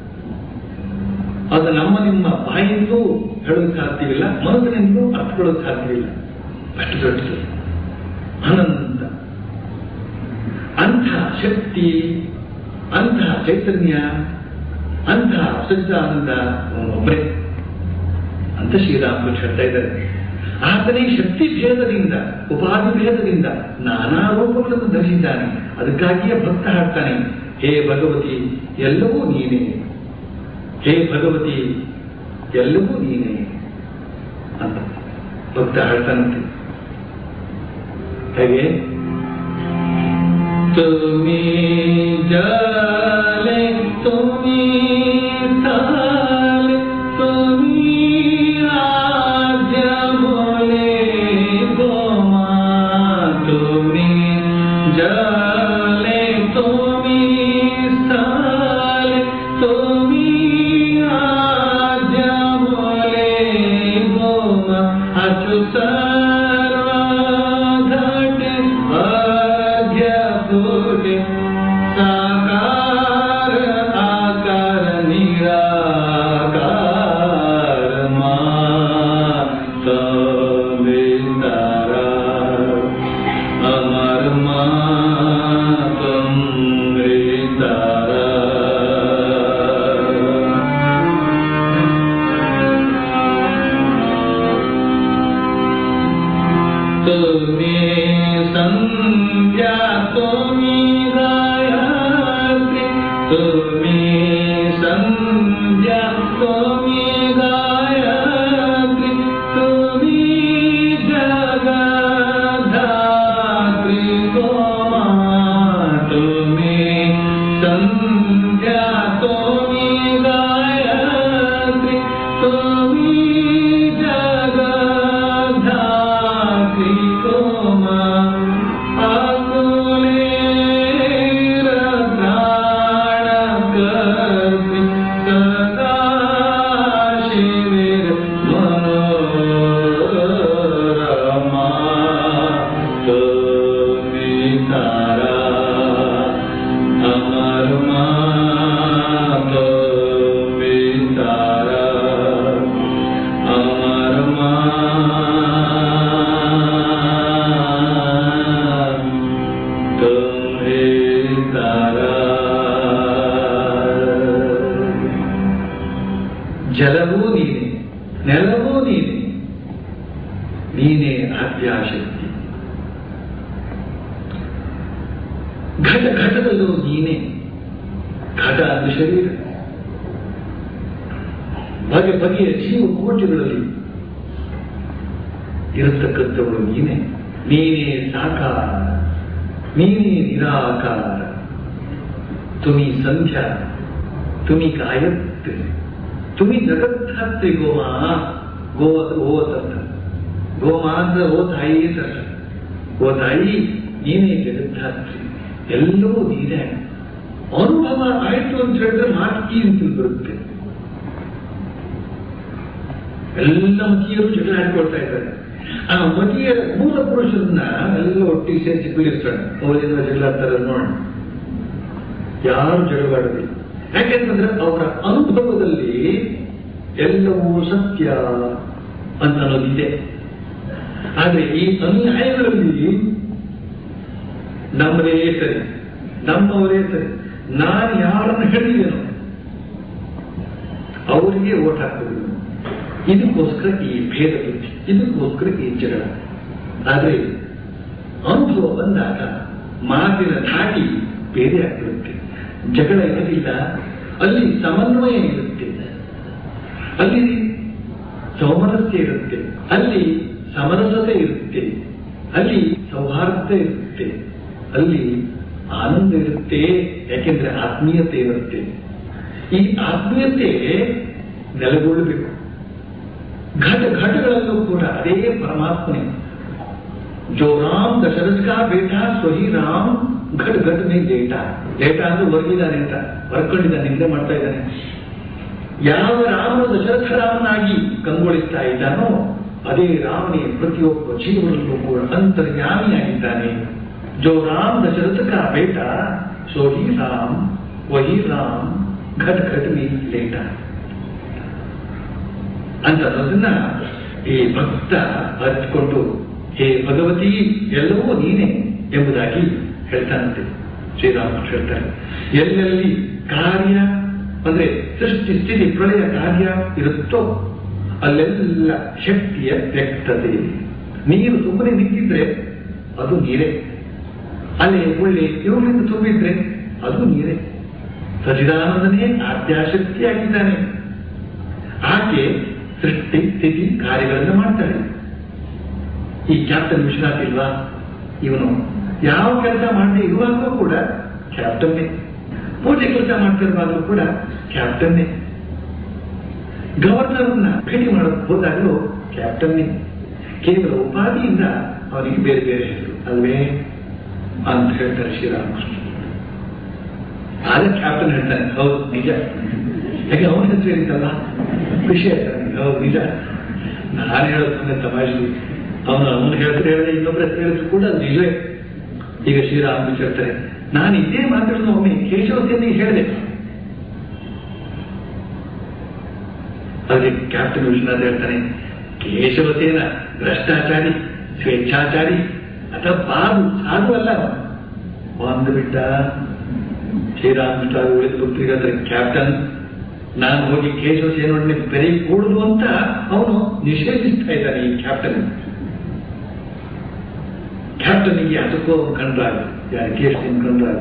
ಅದು ನಮ್ಮ ನಿಮ್ಮ ಬಾಯಿಂದಲೂ ಹೇಳೋದಕ್ಕೆ ಸಾಧ್ಯವಿಲ್ಲ ಮನಸ್ಸಿನಿಂದಲೂ ಅರ್ಥಕೊಳ್ಳೋಕೆ ಸಾಧ್ಯವಿಲ್ಲ ಅಷ್ಟು ದೊಡ್ಡದು ಅನಂತ ಅಂಥ ಶಕ್ತಿ ಅಂತಹ ಚೈತನ್ಯ ಅಂತಹ ಸಜ್ಜಾನಂದ ಒಬ್ಬರೇ ಅಂತ ಶ್ರೀರಾಮಕೃಷ್ಣ ಹೇಳ್ತಾ ಇದ್ದಾರೆ ಆತನೇ ಶಕ್ತಿ ಭೇದದಿಂದ ಉಪಾಧಿ ಭೇದದಿಂದ ನಾನಾ ರೂಪಗಳನ್ನು ಧರಿಸಿದ್ದಾನೆ ಅದಕ್ಕಾಗಿಯೇ ಭಕ್ತ ಹಾಡ್ತಾನೆ ಹೇ ಭಗವತಿ ಎಲ್ಲವೂ ನೀನೇ ಹೇ ಭಗವತಿ ಎಲ್ಲವೂ ನೀನೇ ಅಂತ ಭಕ್ತ ಹಾಡ್ತಾನಂತೆ ಹೇಗೆ ತುಮಿ ಜಾಲೆ ತುಮಿ ತಾಲೆ ತುಮಿ ಆದ್ಯ ಬೋಲೆ ಗೋಮಾ ತುಮಿ ಜಾಲೆ ತುಮಿ ಸಾಲೆ ತುಮಿ ಆದ್ಯ ಬೋಲೆ ಗೋಮಾ ಅಚು ಸರ್ವ घट आद्य फूल साकार तुम्ही संध्या तुम्ही गायत्री तुम्ही संध्या तुम्ही गायत्री तुम्ही जगधात्री गोमा तुम्ही संध्या तुम्ही गायत्री तुम्ही जगधात्री गोमा आकुलेर प्राण करते सदा शिवीर मनोरमा तुम्ही तारा अमर मा तुम्ही तारा अमर मा तुम्ही तारा ಜಲವೂ ನೀನೆ ನೆಲವೂ ನೀನೆ ನೀನೇ ಆದ್ಯಾಶಕ್ತಿ ಘಟ ಘಟದಲ್ಲೂ ನೀನೆ ಘಟ ಅಂದ ಶರೀರ ಬಗೆ ಬಗೆಯ ಜೀವ ಕೋಟಿಗಳಲ್ಲಿ ಇರತಕ್ಕಂಥವಳು ನೀನೆ ನೀನೇ ಸಾಕಾರ ನೀನೇ ನಿರಾಕಾರ ತುಮಿ ಸಂಧ್ಯಾ ತುಮಿ ಗಾಯತ್ರಿ ತುಮಿ ಜಗದ್ಧಾತ್ರಿ ಗೋಮಾ ಗೋ ಓತಂತ ಗೋಮಾ ಅಂದ್ರೆ ಓ ತಾಯಿ ಅಂತ ಓ ತಾಯಿ ನೀನೇ ಜಗದ್ಧಾತ್ರಿ ಎಲ್ಲವೂ ನೀನೇ ಅನುಭವ ಆಯ್ತು ಅಂತ ಹೇಳಿದ್ರೆ ಮಾತಿ ಅಂತ ಬರುತ್ತೆ ಎಲ್ಲ ಮತಿಯರು ಜಗಳ ಆಡ್ಕೊಳ್ತಾ ಇದ್ದಾರೆ ಆ ಮತಿಯ ಮೂಲ ಪುರುಷರನ್ನ ಎಲ್ಲ ಒಟ್ಟಿಗೆ ಸೇರಿಸಿ ಕುಳಿಸ್ತಾಳೆ ಅವರಿಂದ ಜಗಳ ಆಡ್ತಾರೆ ನೋಡೋಣ ಯಾರು ಜಗಳವಾಡೋದಿಲ್ಲ ಯಾಕೆಂತಂದ್ರೆ ಅವರ ಅನುಭವದಲ್ಲಿ ಎಲ್ಲವೂ ಸತ್ಯ ಅಂತ ಅನ್ನೋದಿದೆ ಆದ್ರೆ ಈ ಅನ್ಯಾಯಗಳಲ್ಲಿ ನಮ್ಮದೇ ಸರಿ ನಮ್ಮವರೇ ಸರಿ ನಾನು ಯಾರನ್ನು ಹೇಳಿದ್ದೇನೋ ಅವರಿಗೆ ಓಟ್ ಹಾಕೋದು ಇದಕ್ಕೋಸ್ಕರ ಈ ಭೇದ ಬುದ್ಧಿ ಇದಕ್ಕೋಸ್ಕರ ಈ ಜಗಳ ಆದ್ರೆ ಅನುಭವ ಬಂದಾಗ ಮಾತಿನ ಧಾಟಿ ಬೇರೆ ಆಗಿರುತ್ತೆ ಜಗಳ ಇರೋದಿಲ್ಲ ಅಲ್ಲಿ ಸಮನ್ವಯ ಇರುತ್ತೆ ಅಲ್ಲಿ ಸೌಮನಸ್ಯ ಇರುತ್ತೆ ಅಲ್ಲಿ ಸಮರಸತೆ ಇರುತ್ತೆ ಅಲ್ಲಿ ಸೌಹಾರ್ದ ಇರುತ್ತೆ ಅಲ್ಲಿ ಆನಂದ ಇರುತ್ತೆ ಯಾಕೆಂದ್ರೆ ಆತ್ಮೀಯತೆ ಇರುತ್ತೆ ಈ ಆತ್ಮೀಯತೆ ನೆಲೆಗೊಳ್ಳಬೇಕು ಘಟ ಘಟಗಳಲ್ಲೂ ಕೂಡ ಅದೇ ಪರಮಾತ್ಮನೆ जो राम दशरथ का बेटा सोही ರಾಮ್ ಘಟ್ ಘಟ್ ಮೇ ಲೇಟ ಲೇಟ ಅಂದ್ರೆ ಹೊರಗಿದ್ದಾನೆ ಅಂತ ಹೊರ್ಕೊಂಡಿದ್ದಾನೆ ನಿದ್ರೆ ಮಾಡ್ತಾ ಇದ್ದಾನೆ ಯಾವ ರಾಮನು ದಶರಥ ರಾಮನಾಗಿ ಕಂಗೊಳಿಸ್ತಾ ಇದ್ದಾನೋ ಅದೇ ರಾಮನೇ ಪ್ರತಿಯೊಬ್ಬ ಜೀವನಲ್ಲೂ ಕೂಡ ಅಂತರ್ಯಾಮಿಯಾಗಿದ್ದಾನೆ ಜೋ ರಾಮ್ ದಶರಥ ಕಾ ಬೇಟ ಸೋಹಿ ರಾಮ್ ವಹಿ ರಾಮ್ ಘಟ್ ಘಟ್ ಮೇ ಲೇಟ ಅಂತ ಅನ್ನೋದನ್ನ ಈ ಭಕ್ತ ಅರಿತುಕೊಂಡು ಹೇ ಭಗವತಿ ಎಲ್ಲವೂ ನೀನೆ ಎಂಬುದಾಗಿ ಹೇಳ್ತಾನಂತೆ ಶ್ರೀರಾಮಕೃಷ್ಣ ಹೇಳ್ತಾರೆ ಎಲ್ಲೆಲ್ಲಿ ಕಾರ್ಯ ಅಂದ್ರೆ ಸೃಷ್ಟಿ ಸ್ಥಿತಿ ಪ್ರಳಯ ಕಾರ್ಯ ಇರುತ್ತೋ ಅಲ್ಲೆಲ್ಲ ಶಕ್ತಿಯ ವ್ಯಕ್ತತೆ ನೀರು ಸುಮ್ಮನೆ ನಿಂತಿದ್ರೆ ಅದು ನೀರೇ ಅಲೆ ಒಳ್ಳೆ ಇವುಗಳಿಂದ ತುಂಬಿದ್ರೆ ಅದು ನೀರೇ ಸಚಿದಾನಂದನೇ ಆದ್ಯಾಶಕ್ತಿಯಾಗಿದ್ದಾನೆ ಆಕೆ ಸೃಷ್ಟಿ ಸ್ಥಿತಿ ಕಾರ್ಯಗಳನ್ನು ಮಾಡ್ತಾಳೆ ಈ ಕ್ಯಾಪ್ಟನ್ ವಿಶ್ವನಾಥ್ ಇಲ್ವಾ ಇವನು ಯಾವ ಕೆಲಸ ಮಾಡದೆ ಇರುವಾಗಲೂ ಕೂಡ ಕ್ಯಾಪ್ಟನ್ನೇ ಪೂಜೆ ಕೆಲಸ ಮಾಡ್ತಿರುವಾಗಲೂ ಕೂಡ ಕ್ಯಾಪ್ಟನ್ನೇ ಗವರ್ನರ್ನ ಭೇಟಿ ಮಾಡಕ್ ಹೋದಾಗಲೂ ಕ್ಯಾಪ್ಟನ್ನೇ ಕೇವಲ ಉಪಾಧಿಯಿಂದ ಅವನಿಗೆ ಬೇರೆ ಬೇರೆ ಹೆಸರು ಅಲ್ವೇ ಅಂತ ಹೇಳ್ತಾರೆ ಶ್ರೀರಾಮಕೃಷ್ಣ ಆಗ ಕ್ಯಾಪ್ಟನ್ ಹೇಳ್ತಾನೆ ಹೌದು ನಿಜ ಯಾಕೆ ಅವನ ಹೆಸರು ಹೇಳಿದ್ದಲ್ಲ ಖುಷಿ ಆಯ್ತು ನನಗೆ. ಹೌದು ನಿಜ ನಾನು ಹೇಳೋದು ಸುಮ್ಮನೆ ತಮಾಷೆ ಅವನು ಅವನು ಹೇಳ್ತಾರೆ ಹೇಳಿದ್ರೆ ಇನ್ನೊಬ್ಬರ ಹೆಸರು ಹೇಳಿದ್ರು ಕೂಡ ಅದು ನಿಜವೇ ಈಗ ಶ್ರೀರಾಮಕೃಷ್ಣ ಹೇಳ್ತಾರೆ ನಾನು ಇದೇ ಮಾತಾಡೋದು ಒಮ್ಮೆ ಕೇಶವತಿಯನ್ನೇ ಹೇಳಿದೆ ಅದಕ್ಕೆ ಕ್ಯಾಪ್ಟನ್ ವಿಶ್ವನಾಥ್ ಹೇಳ್ತಾನೆ ಕೇಶವಸೇನ ಭ್ರಷ್ಟಾಚಾರಿ ಸ್ವೇಚ್ಛಾಚಾರಿ ಅಥವಾ ಬಾಬು ಸಾಧು ಅಲ್ಲ ಅವನು. ಒಂದು ಬಿಟ್ಟ ಶ್ರೀರಾಮಕೃಷ್ಣ ಉಳಿದ ಪುತ್ರಿಗಾದ್ರೆ ಕ್ಯಾಪ್ಟನ್ ನಾನು ಹೋಗಿ ಕೇಶವಸೇನೊಡನೆ ಬೆರೆ ಕೂಡುದು ಅಂತ ಅವನು ನಿಷೇಧಿಸ್ತಾ ಇದ್ದಾನೆ ಈ ಕ್ಯಾಪ್ಟನ್ ಕ್ಯಾಪ್ಟನ್ಗೆ ಅದಕ್ಕೂ ಕಂಡ್ರಾಗ ಯಾರು ಕೇಳಿಸ್ತೀನಿ ಕಂಡ್ರಾಗ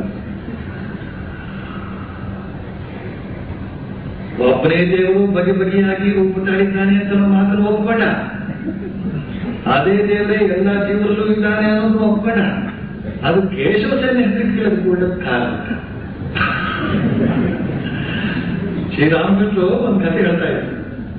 ಒಬ್ಬನೇ ದೇವರು ಬಗೆ ಬಗೆಯಾಗಿ ರೂಪ ತಾಳಿದ್ದಾನೆ ಅಂತ ನಾವು ಮಾತನ್ನು ಒಪ್ಕೊಂಡ ಅದೇ ದೇವರೇ ಎಲ್ಲ ಜೀವರಲ್ಲೂ ಇದ್ದಾನೆ ಅನ್ನೋದು ಒಪ್ಕೊಂಡ ಅದು ಕೇಶವ ಸೇನೆ ಹೆಸರು ಕೇಳಿಕೊಳ್ಳೋದು ಕಾರಣ ಶ್ರೀರಾಮಕೃಷ್ಣರು ಒಂದು ಕಥೆ ಹೇಳ್ತಾ ಇದ್ರು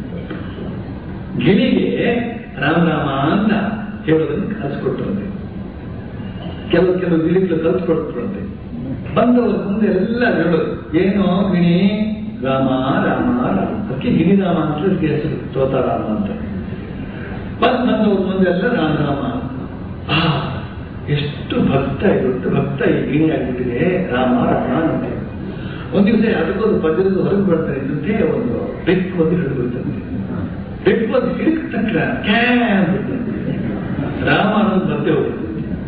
ಗಿಳಿಗೆ ರಾಮರಾಮ ಅಂತ ಹೇಳೋದನ್ನು ಕಲಿಸ್ಕೊಟ್ರಂತೆ ಕೆಲವು ಕೆಲವು ಗಿಳಿಗಳು ಕಲಿಸ್ಕೊಡ್ತಾರಂತೆ ಬಂದವರು ಮುಂದೆ ಎಲ್ಲ ಹೇಳೋದು ಏನೋ ಗಿಣಿ ರಾಮ ರಾಮ ರಾಮ ಅದಕ್ಕೆ ಗಿರಿರಾಮ ಅಂತ ಅದಕ್ಕೆ ಹೆಸರು ತೋತಾರಾಮ ಅಂತ ಬಂದ್ ಬಂದವರು ಮುಂದೆ ಎಲ್ಲ ರಾಮ ರಾಮ ಆ ಎಷ್ಟು ಭಕ್ತ ದೊಡ್ಡ ಭಕ್ತ ಈ ಗಿಣಿ ಆಗ್ಬಿಟ್ಟಿದೆ ರಾಮ ರಾಮ ಅಂತ ಒಂದ್ ದಿವಸ ಅದಕ್ಕೊಂದು ಪದ್ಯದ ಹೊರಗೆ ಬರ್ತಾ ಇದ್ದಂತೆ ಒಂದು ಬೆಕ್ಕು ಒಂದು ಹಿಡಿದು ಬಿಡ್ತಂತೆ ಬೆಕ್ಕು ಒಂದು ಹಿಡಿದ ತಕ್ಷಣ ಕ್ಯಾ ಅಂದ್ಬಿಡ್ತಂತೆ. ರಾಮ ಅನ್ನೋದು ಮತ್ತೆ ಹೋಗ್ತದೆ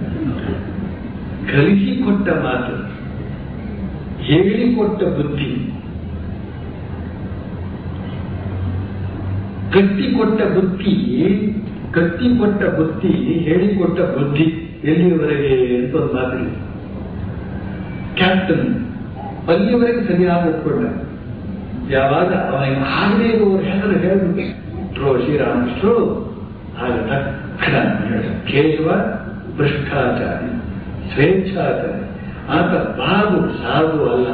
ಕಲಿಸಿಕೊಟ್ಟ ಮಾತು ಹೇಳಿಕೊಟ್ಟ ಬುದ್ಧಿ ಕಟ್ಟಿಕೊಟ್ಟ ಬುದ್ಧಿ ಕಟ್ಟಿಕೊಟ್ಟ ಬುದ್ಧಿ ಹೇಳಿಕೊಟ್ಟ ಬುದ್ಧಿ ಎಲ್ಲಿಯವರೆಗೆ ಅಂತ ಒಂದು ಮಾತಿದೆ ಕ್ಯಾಪ್ಟನ್ ಅಲ್ಲಿವರೆಗೆ ಸರಿಯಾಗಿ ಒಪ್ಕೊಂಡ ಯಾವಾಗ ಅವನಿಗೆ ಆಗದೇ ಇರುವವರು ಹೆಸರು ಹೇಳ್ಬಿಟ್ರು ಶ್ರೀರಾಮಕೃಷ್ಣರು ಆಗ ತಕ್ಷಣ ಹೇಳಿದ. ಕೇಶವ ಭ್ರಷ್ಟಾಚಾರಿ ಸ್ವೇಚ್ಛಾಚಾರಿ ಆತ ಬಾಬು ಸಾಧು ಅಲ್ಲ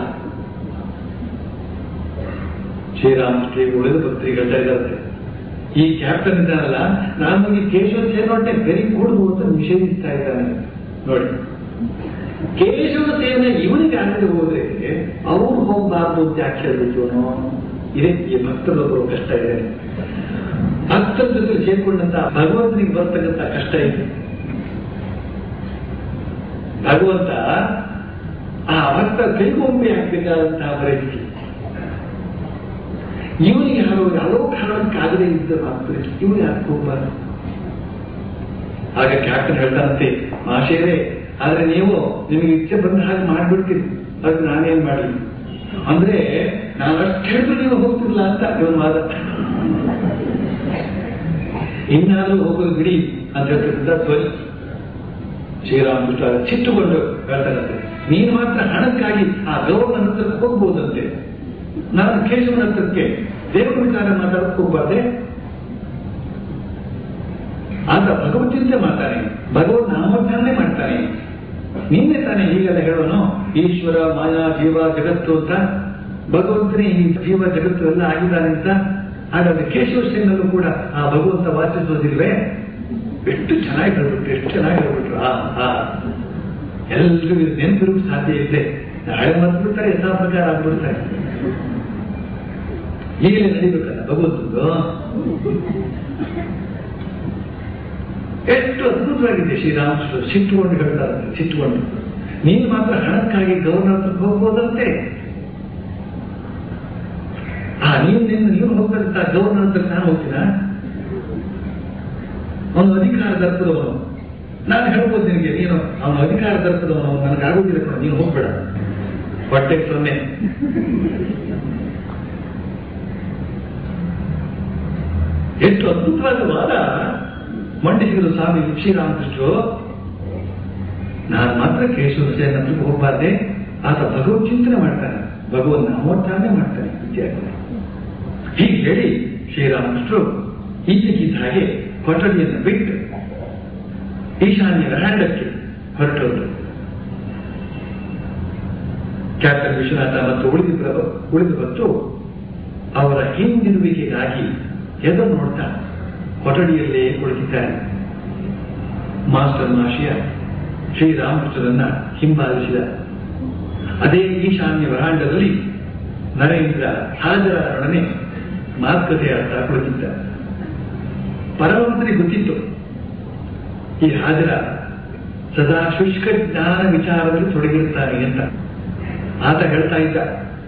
ಶ್ರೀರಾಮಕೃಷ್ಣ ಉಳಿದ ಭಕ್ತರಿಗೆ ಹೇಳ್ತಾ ಇದ್ದಾರೆ ಈ ಕ್ಯಾಪ್ಟನ್ ಇದ್ದಾನಲ್ಲ ನಾನು ಈ ಕೇಶವ ಸೇನೊಟ್ಟೆ ಬೆರಿ ಕೂಡುದು ಅಂತ ನಿಷೇಧಿಸ್ತಾ ಇದ್ದಾನೆ ನೋಡಿ ಕೇಶವ ಸೇನೆ ಇವನಿಗೆ ಆಗದೆ ಹೋದ್ರೆ ಅವ್ರು ಹೋಗಬಾರ್ದು ಅಂತ ಯಾಕೆ ಹೇಳ್ಬಿಟ್ಟು ಇದೇ ಈ ಭಕ್ತರೊಬ್ಬರು ಕಷ್ಟ ಇದೆ ಭಕ್ತರ ಜೊತೆ ಸೇರ್ಕೊಂಡಂತ ಭಗವಂತನಿಗೆ ಬರ್ತಕ್ಕಂಥ ಕಷ್ಟ ಇದೆ ಭಗವಂತ ಆ ಭಕ್ತ ಕೈಗೊಂಬೆ ಹಾಕ್ಬೇಕಾದಂತಹ ಪರಿಸ್ಥಿತಿ ಇವನಿಗೆ ಯಾರೋ ಯಾರೋ ಕಾರಣಕ್ಕಾಗದೇ ಇದ್ದ ಪರಿಸ್ಥಿತಿ ಇವನಿಗೆ ಯಾಕೆ ಹೋಗ್ಬಾರ್ದು ಆಗ ಕ್ಯಾಪ್ಟನ್ ಹೇಳ್ತಾನಂತೆ ಮಾಷೇರೆ ಆದ್ರೆ ನೀವು ನಿಮಗೆ ಇಚ್ಛೆ ಬಂದ ಹಾಗೆ ಮಾಡ್ಬಿಡ್ತೀರಿ ಅದು ನಾನೇನ್ ಮಾಡಲಿ ಅಂದ್ರೆ ನಾನು ಅಷ್ಟು ಹೇಳಿದ್ರು ನೀವು ಹೋಗ್ತಿರ್ಲ ಅಂತ ಇವನ್ ವಾದ ಇನ್ನಾದ್ರೂ ಹೋಗೋದು ಬಿಡಿ ಅಂತ ಹೇಳ್ತಿದ್ದ ಧ್ವನಿ ಶ್ರೀರಾಮಕೃಷ್ಣ ಚಿಟ್ಟುಕೊಂಡು ಹೇಳ್ತಾರಂತೆ ನೀನು ಮಾತ್ರ ಹಣಕ್ಕಾಗಿ ಆ ಗೌರವನ ಹತ್ರಕ್ಕೆ ಹೋಗ್ಬೋದಂತೆ ನಾನು ಕೇಶವನ ಹತ್ರಕ್ಕೆ ದೇವರ ವಿಚಾರ ಮಾತಾಡಕ್ಕೆ ಹೋಗ್ಬಾರ್ದೆ ಆತ ಭಗವದ್ಚಿಂತೆ ಮಾಡ್ತಾನೆ ಭಗವದ್ ನಾಮಧ್ಯಾನೇ ಮಾಡ್ತಾನೆ ನಿನ್ನೆ ತಾನೇ ಹೀಗೆಲ್ಲ ಹೇಳೋನು ಈಶ್ವರ ಮಾಯಾ ಜೀವ ಜಗತ್ತು ಅಂತ ಭಗವಂತನೇ ಈ ಜೀವ ಜಗತ್ತು ಎಲ್ಲ ಆಗಿದ್ದಾನೆ ಅಂತ ಹಾಗಾದ್ರೆ ಕೇಶವ ಸೇನಲ್ಲೂ ಕೂಡ ಆ ಭಗವಂತ ವಾಸಿಸೋದಿಲ್ವೇ ಎಷ್ಟು ಚೆನ್ನಾಗಿ ಹೇಳ್ಬಿಟ್ರು ಎಷ್ಟು ಚೆನ್ನಾಗಿ ಹೇಳ್ಬಿಟ್ರು ಆ ಆ ಎಲ್ರಿಗೂ ಇದು ನೆನಪಿರೋಕೆ ಸಾಧ್ಯ ಇದೆ ನಾಳೆ ಮರ್ತ್ಬಿಡ್ತಾರೆ ಯಥಾ ಪ್ರಕಾರ ಆಗ್ಬಿಡ್ತಾರೆ ಈಗಲೇ ನಡಿಬೇಕಲ್ಲ ಭಗವಂತದ್ದು ಎಷ್ಟು ಅದ್ಭುತವಾಗಿದೆ ಶ್ರೀರಾಮಕೃಷ್ಣ ಸಿಟ್ಟುಕೊಂಡು ಹೇಳ್ತಾರೆ ಸಿಟ್ಟುಕೊಂಡು ನೀನು ಮಾತ್ರ ಹಣಕ್ಕಾಗಿ ಗೌರವ ಹತ್ರಕ್ಕೆ ಹೋಗ್ಬೋದಂತೆ ಆ ನೀನು ನಿನ್ನ ನೀನು ಹೋಗ್ತಕ್ಕಂಥ ಗೌರವ ಹತ್ರಕ್ಕೆ ನಾನು ಹೋಗ್ತೀನ ಅವನು ಅಧಿಕಾರ ದರ್ಪದವನು ನಾನು ಹೇಳ್ಬೋದು ನಿನಗೆ ನೀನು ಅವನ ಅಧಿಕಾರ ದರ್ಪದವನು ನನಗಾಗೋದಿಲ್ಲ ಕಣೋ, ನೀನು ಹೋಗ್ಬೇಡ ಹೊಟ್ಟೆ ಸೊನ್ನೆ ಎಷ್ಟು ಅದ್ಭುತವಾದ ವಾದ ಮಂಡಿಸಿದರು ಸ್ವಾಮಿ ಶ್ರೀರಾಮಕೃಷ್ಣರು ನಾನು ಮಾತ್ರ ಕೇಶವ ಸೇನ ಹತ್ರಕ್ಕೆ ಹೋಗ್ಬಾರ್ದೆ ಆತ ಭಗವತ್ ಚಿಂತನೆ ಮಾಡ್ತಾನೆ ಭಗವನ್ ನಾಮೋಚ್ಚಾರಣೆ ಮಾಡ್ತಾನೆ ಇತ್ಯಾದಿ ಹೀಗೆ ಹೇಳಿ ಶ್ರೀರಾಮಕೃಷ್ಣರು ಈಚೆಗಿದ್ದ ಹಾಗೆ ಕೊಠಡಿಯನ್ನು ಬಿಟ್ಟು ಈಶಾನ್ಯ ವರಾಂಡಕ್ಕೆ ಹೊರಟೋದ್ರು ಕ್ಯಾಪ್ಟನ್ ವಿಶ್ವನಾಥ ಮತ್ತು ಉಳಿದ ಉಳಿದ ಮತ್ತು ಅವರ ಹಿಂದಿರುವಿಕೆಗಾಗಿ ಎದುರು ನೋಡ್ತಾ ಕೊಠಡಿಯಲ್ಲೇ ಕುಳಿತಿದ್ದಾರೆ ಮಾಸ್ಟರ್ ಮಾಷಿಯ ಶ್ರೀರಾಮಕೃಷ್ಣರನ್ನ ಹಿಂಬಾಲಿಸಿದ ಅದೇ ಈಶಾನ್ಯ ವರಾಂಡದಲ್ಲಿ ನರೇಂದ್ರ ಹಾಜರರೊಡನೆ ಮಾತುಕತೆ ಆಡ್ತಾ ಕುಳಿತಿದ್ದ ಪರಮಂತ್ರಿ ಗೊತ್ತಿತ್ತು ಈ ಹಾಜರ ಸದಾ ಶುಷ್ಕ ಜ್ಞಾನ ವಿಚಾರದಲ್ಲಿ ತೊಡಗಿರ್ತಾನೆ ಅಂತ ಆತ ಹೇಳ್ತಾ ಇದ್ದ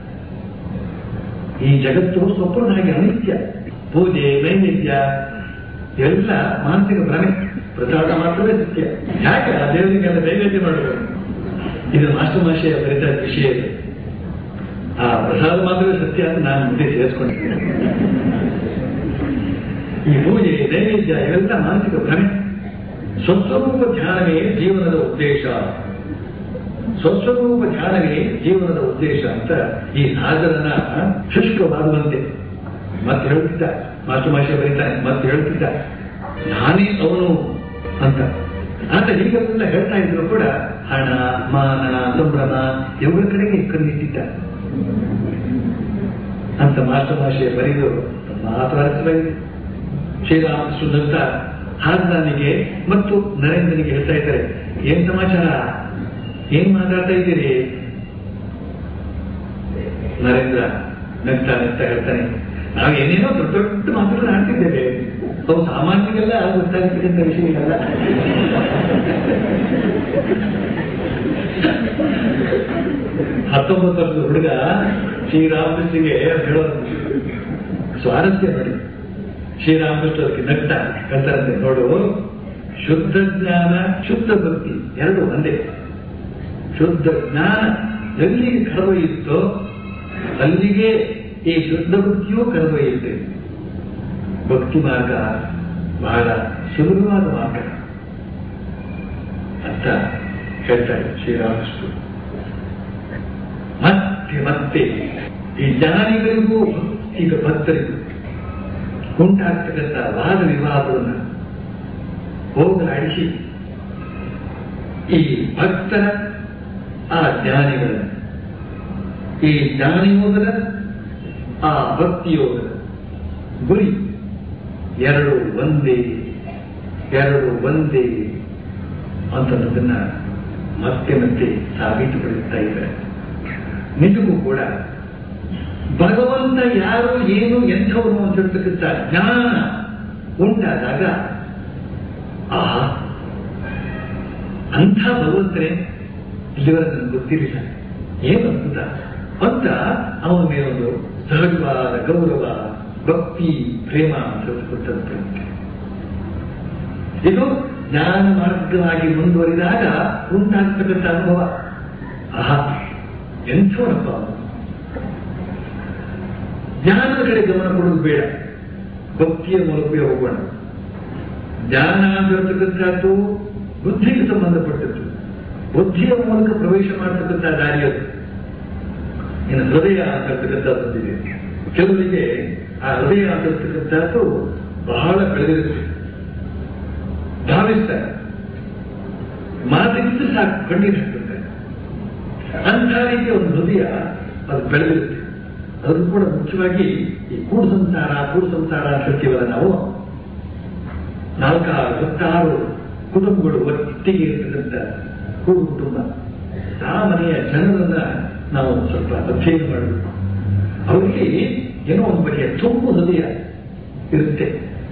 ಈ ಜಗತ್ತು ಸ್ವಪ್ನದಾಗಿ ಅನಿತ್ಯ ಪೂಜೆ ನೈವೇದ್ಯ ಎಲ್ಲ ಮಾನಸಿಕ ಭ್ರಮೆ ಪ್ರಸಾದ ಮಾತ್ರವೇ ಸತ್ಯ ಯಾಕೆ ಆ ದೇವರಿಗೆಲ್ಲ ನೈವೇದ್ಯ ಮಾಡಬೇಕು ಇದು ಮಾಸ್ಟರ್ ಮಾಷೆಯ ಬರಿತ ವಿಷಯ ಇದೆ ಆ ಪ್ರಸಾದ ಮಾತ್ರವೇ ಸತ್ಯ ಅಂತ ನಾನು ಮುಂದೆ ಸೇರಿಸ್ಕೊಂಡಿದ್ದೇನೆ ಈ ಪೂಜೆ ನೈವೇದ್ಯ ಇವೆಲ್ಲ ಮಾನಸಿಕ ಭ್ರಮೆ ಸ್ವಸ್ವರೂಪ ಧ್ಯಾನವೇ ಜೀವನದ ಉದ್ದೇಶ ಸ್ವಸ್ವರೂಪ ಧ್ಯಾನವೇ ಜೀವನದ ಉದ್ದೇಶ ಅಂತ ಈ ಸಾಗರನ ಶುಷ್ಕವಾಗುವಂತೆ ಮತ್ತೆ ಹೇಳ್ತಿದ್ದ ಮಾತೃಭಾಷೆ ಬರೀತಾನೆ ಮತ್ತೆ ಹೇಳ್ತಿದ್ದ ನಾನೇ ಅವನು ಅಂತ ಆತ ಹೀಗೆಲ್ಲ ಹೇಳ್ತಾ ಇದ್ರು ಕೂಡ ಹಣ ಮಾನ ಸಂಭ್ರಮ ಇವುಗಳ ಕಡೆಗೆ ಕಣ್ಣಿಟ್ಟಿದ್ದ ಅಂತ ಮಾತೃಭಾಷೆ ಬರೆದು ಮಾತಾಡಿಸಬೇಕು ಶ್ರೀರಾಮಕೃಷ್ಣದಂತ ಹಾಸನಿಗೆ ಮತ್ತು ನರೇಂದ್ರನಿಗೆ ಹೇಳ್ತಾ ಇದ್ದಾರೆ ಏನ್ ಸಮಾಚಾರ ಏನ್ ಮಾತಾಡ್ತಾ ಇದ್ದೀರಿ ನರೇಂದ್ರ ನಗ್ತಾ ನಗ್ತಾ ಹೇಳ್ತಾನೆ ನಾವು ಏನೇನೋ ದೊಡ್ಡ ದೊಡ್ಡ ಮಾತುಗಳನ್ನ ಆಡ್ತಿದ್ದೇವೆ ಅವು ಸಾಮಾನ್ಯರಿಗೆಲ್ಲ ಗೊತ್ತಾಗ್ತಕ್ಕಂಥ ವಿಷಯ ಅಲ್ಲ ಹತ್ತೊಂಬತ್ತು ವರ್ಷದ ಹುಡುಗ ಶ್ರೀರಾಮಕೃಷ್ಣಗೆ ಹೇಳೋದು ಸ್ವಾರಸ್ಯ ನೋಡಿ ಶ್ರೀರಾಮಕೃಷ್ಣ ಅದಕ್ಕೆ ನಗ್ತಾ ಹೇಳ್ತಾರಂತೆ ನೋಡು ಶುದ್ಧ ಜ್ಞಾನ ಶುದ್ಧ ಭಕ್ತಿ ಎರಡು ಒಂದೇ ಶುದ್ಧ ಜ್ಞಾನ ಎಲ್ಲಿಗೆ ಕರೆದೊಯ್ಯುತ್ತೋ ಅಲ್ಲಿಗೆ ಈ ಶುದ್ಧ ಭಕ್ತಿಯೂ ಕರೆದೊಯ್ಯುತ್ತೆ ಭಕ್ತಿ ಮಾರ್ಗ ಬಹಳ ಸುಲಭವಾದ ಮಾರ್ಗ ಅಂತ ಹೇಳ್ತಾರೆ ಶ್ರೀರಾಮಕೃಷ್ಣ ಮತ್ತೆ ಮತ್ತೆ ಈ ಜ್ಞಾನಿಗಳಿಗೂ ಈಗ ಭಕ್ತರಿಗೂ ಉಂಟಾಗ್ತಕ್ಕಂಥ ವಾದ ವಿವಾದವನ್ನು ಹೋಗಲಾಡಿಸಿ ಈ ಭಕ್ತರ ಆ ಜ್ಞಾನಿಗಳ ಈ ಜ್ಞಾನಿಯೋಗದ ಆ ಭಕ್ತಿಯೋಗದ ಗುರಿ ಎರಡು ಒಂದೇ ಎರಡು ಒಂದೇ ಅಂತನ್ನೋದನ್ನ ಮತ್ತೆ ಮತ್ತೆ ಸಾಬೀತುಪಡಿಸ್ತಾ ಇದ್ದಾರೆ ನಿಜಕ್ಕೂ ಕೂಡ ಭಗವಂತ ಯಾರು ಏನು ಎಂಥವನು ಅಂತ ಹೇಳ್ತಕ್ಕಂಥ ಜ್ಞಾನ ಉಂಟಾದಾಗ ಆ ಅಂಥ ಭಗವಂತನೇ ಇಲ್ಲಿವರೆಗೆ ನನಗೆ ಗೊತ್ತಿರಲಿಲ್ಲ ಏನು ಅಂತ ಅಂತ ಅವನ ಮೇಲೊಂದು ಸಹಜವಾದ ಗೌರವ ಭಕ್ತಿ ಪ್ರೇಮ ಅಂತ ಹೇಳ್ತಕ್ಕಂಥದ್ದು ಇದು ಜ್ಞಾನ ಮಾರ್ಗವಾಗಿ ಮುಂದುವರಿದಾಗ ಉಂಟಾಗ್ತಕ್ಕಂಥ ಅನುಭವ ಆಹಾ ಎಂಥವನಪ್ಪ ಅವನು ಜ್ಞಾನದ ಕಡೆ ಗಮನ ಕೊಡೋದು ಬೇಡ ಭಕ್ತಿಯ ಮೂಲಕವೇ ಹೋಗೋಣ ಜ್ಞಾನ ಅಂತ ಹೇಳ್ತಕ್ಕಂಥದ್ದು ಬುದ್ಧಿಗೆ ಸಂಬಂಧಪಟ್ಟದ್ದು ಬುದ್ಧಿಯ ಮೂಲಕ ಪ್ರವೇಶ ಮಾಡತಕ್ಕಂಥ ದಾರಿ ಅದು ಇನ್ನು ಹೃದಯ ಅಂತ ಹೇಳ್ತಕ್ಕಂಥದ್ದು ಬಂದಿದೆ ಕೆಲವರಿಗೆ ಆ ಹೃದಯ ಅಂತ ಹೇಳ್ತಕ್ಕಂಥದ್ದು ಬಹಳ ಬೆಳೆದಿರುತ್ತೆ ಭಾವಿಸ್ತಾರೆ ಮಾತಿನಿಂದ ಸಾಕು ಕಣ್ಣೀರು ಹಾಕ್ತಾರೆ ಅಂಥ ರೀತಿಯ ಒಂದು ಹೃದಯ ಅದು ಬೆಳೆದಿರುತ್ತೆ ಅದು ಕೂಡ ಮುಖ್ಯವಾಗಿ ಈ ಕೂಡು ಸಂಸಾರ ಕೂಡು ಸಂಸಾರ ಅಂತ ಹೇಳ್ತೀವಲ್ಲ ನಾವು ನಾಲ್ಕಾರು ಹತ್ತಾರು ಕುಟುಂಬಗಳು ಒಟ್ಟಿಗೆ ಇರ್ತಕ್ಕಂಥ ಕೂಡು ಕುಟುಂಬ ಆ ಮನೆಯ ಜನರನ್ನ ನಾವು ಸ್ವಲ್ಪ ಅಧ್ಯಯನ ಮಾಡಬೇಕು ಅವರಿಗೆ ಏನೋ ಒಂದು ಬಗೆಯ ತುಂಬು ಹೃದಯ ಇರುತ್ತೆ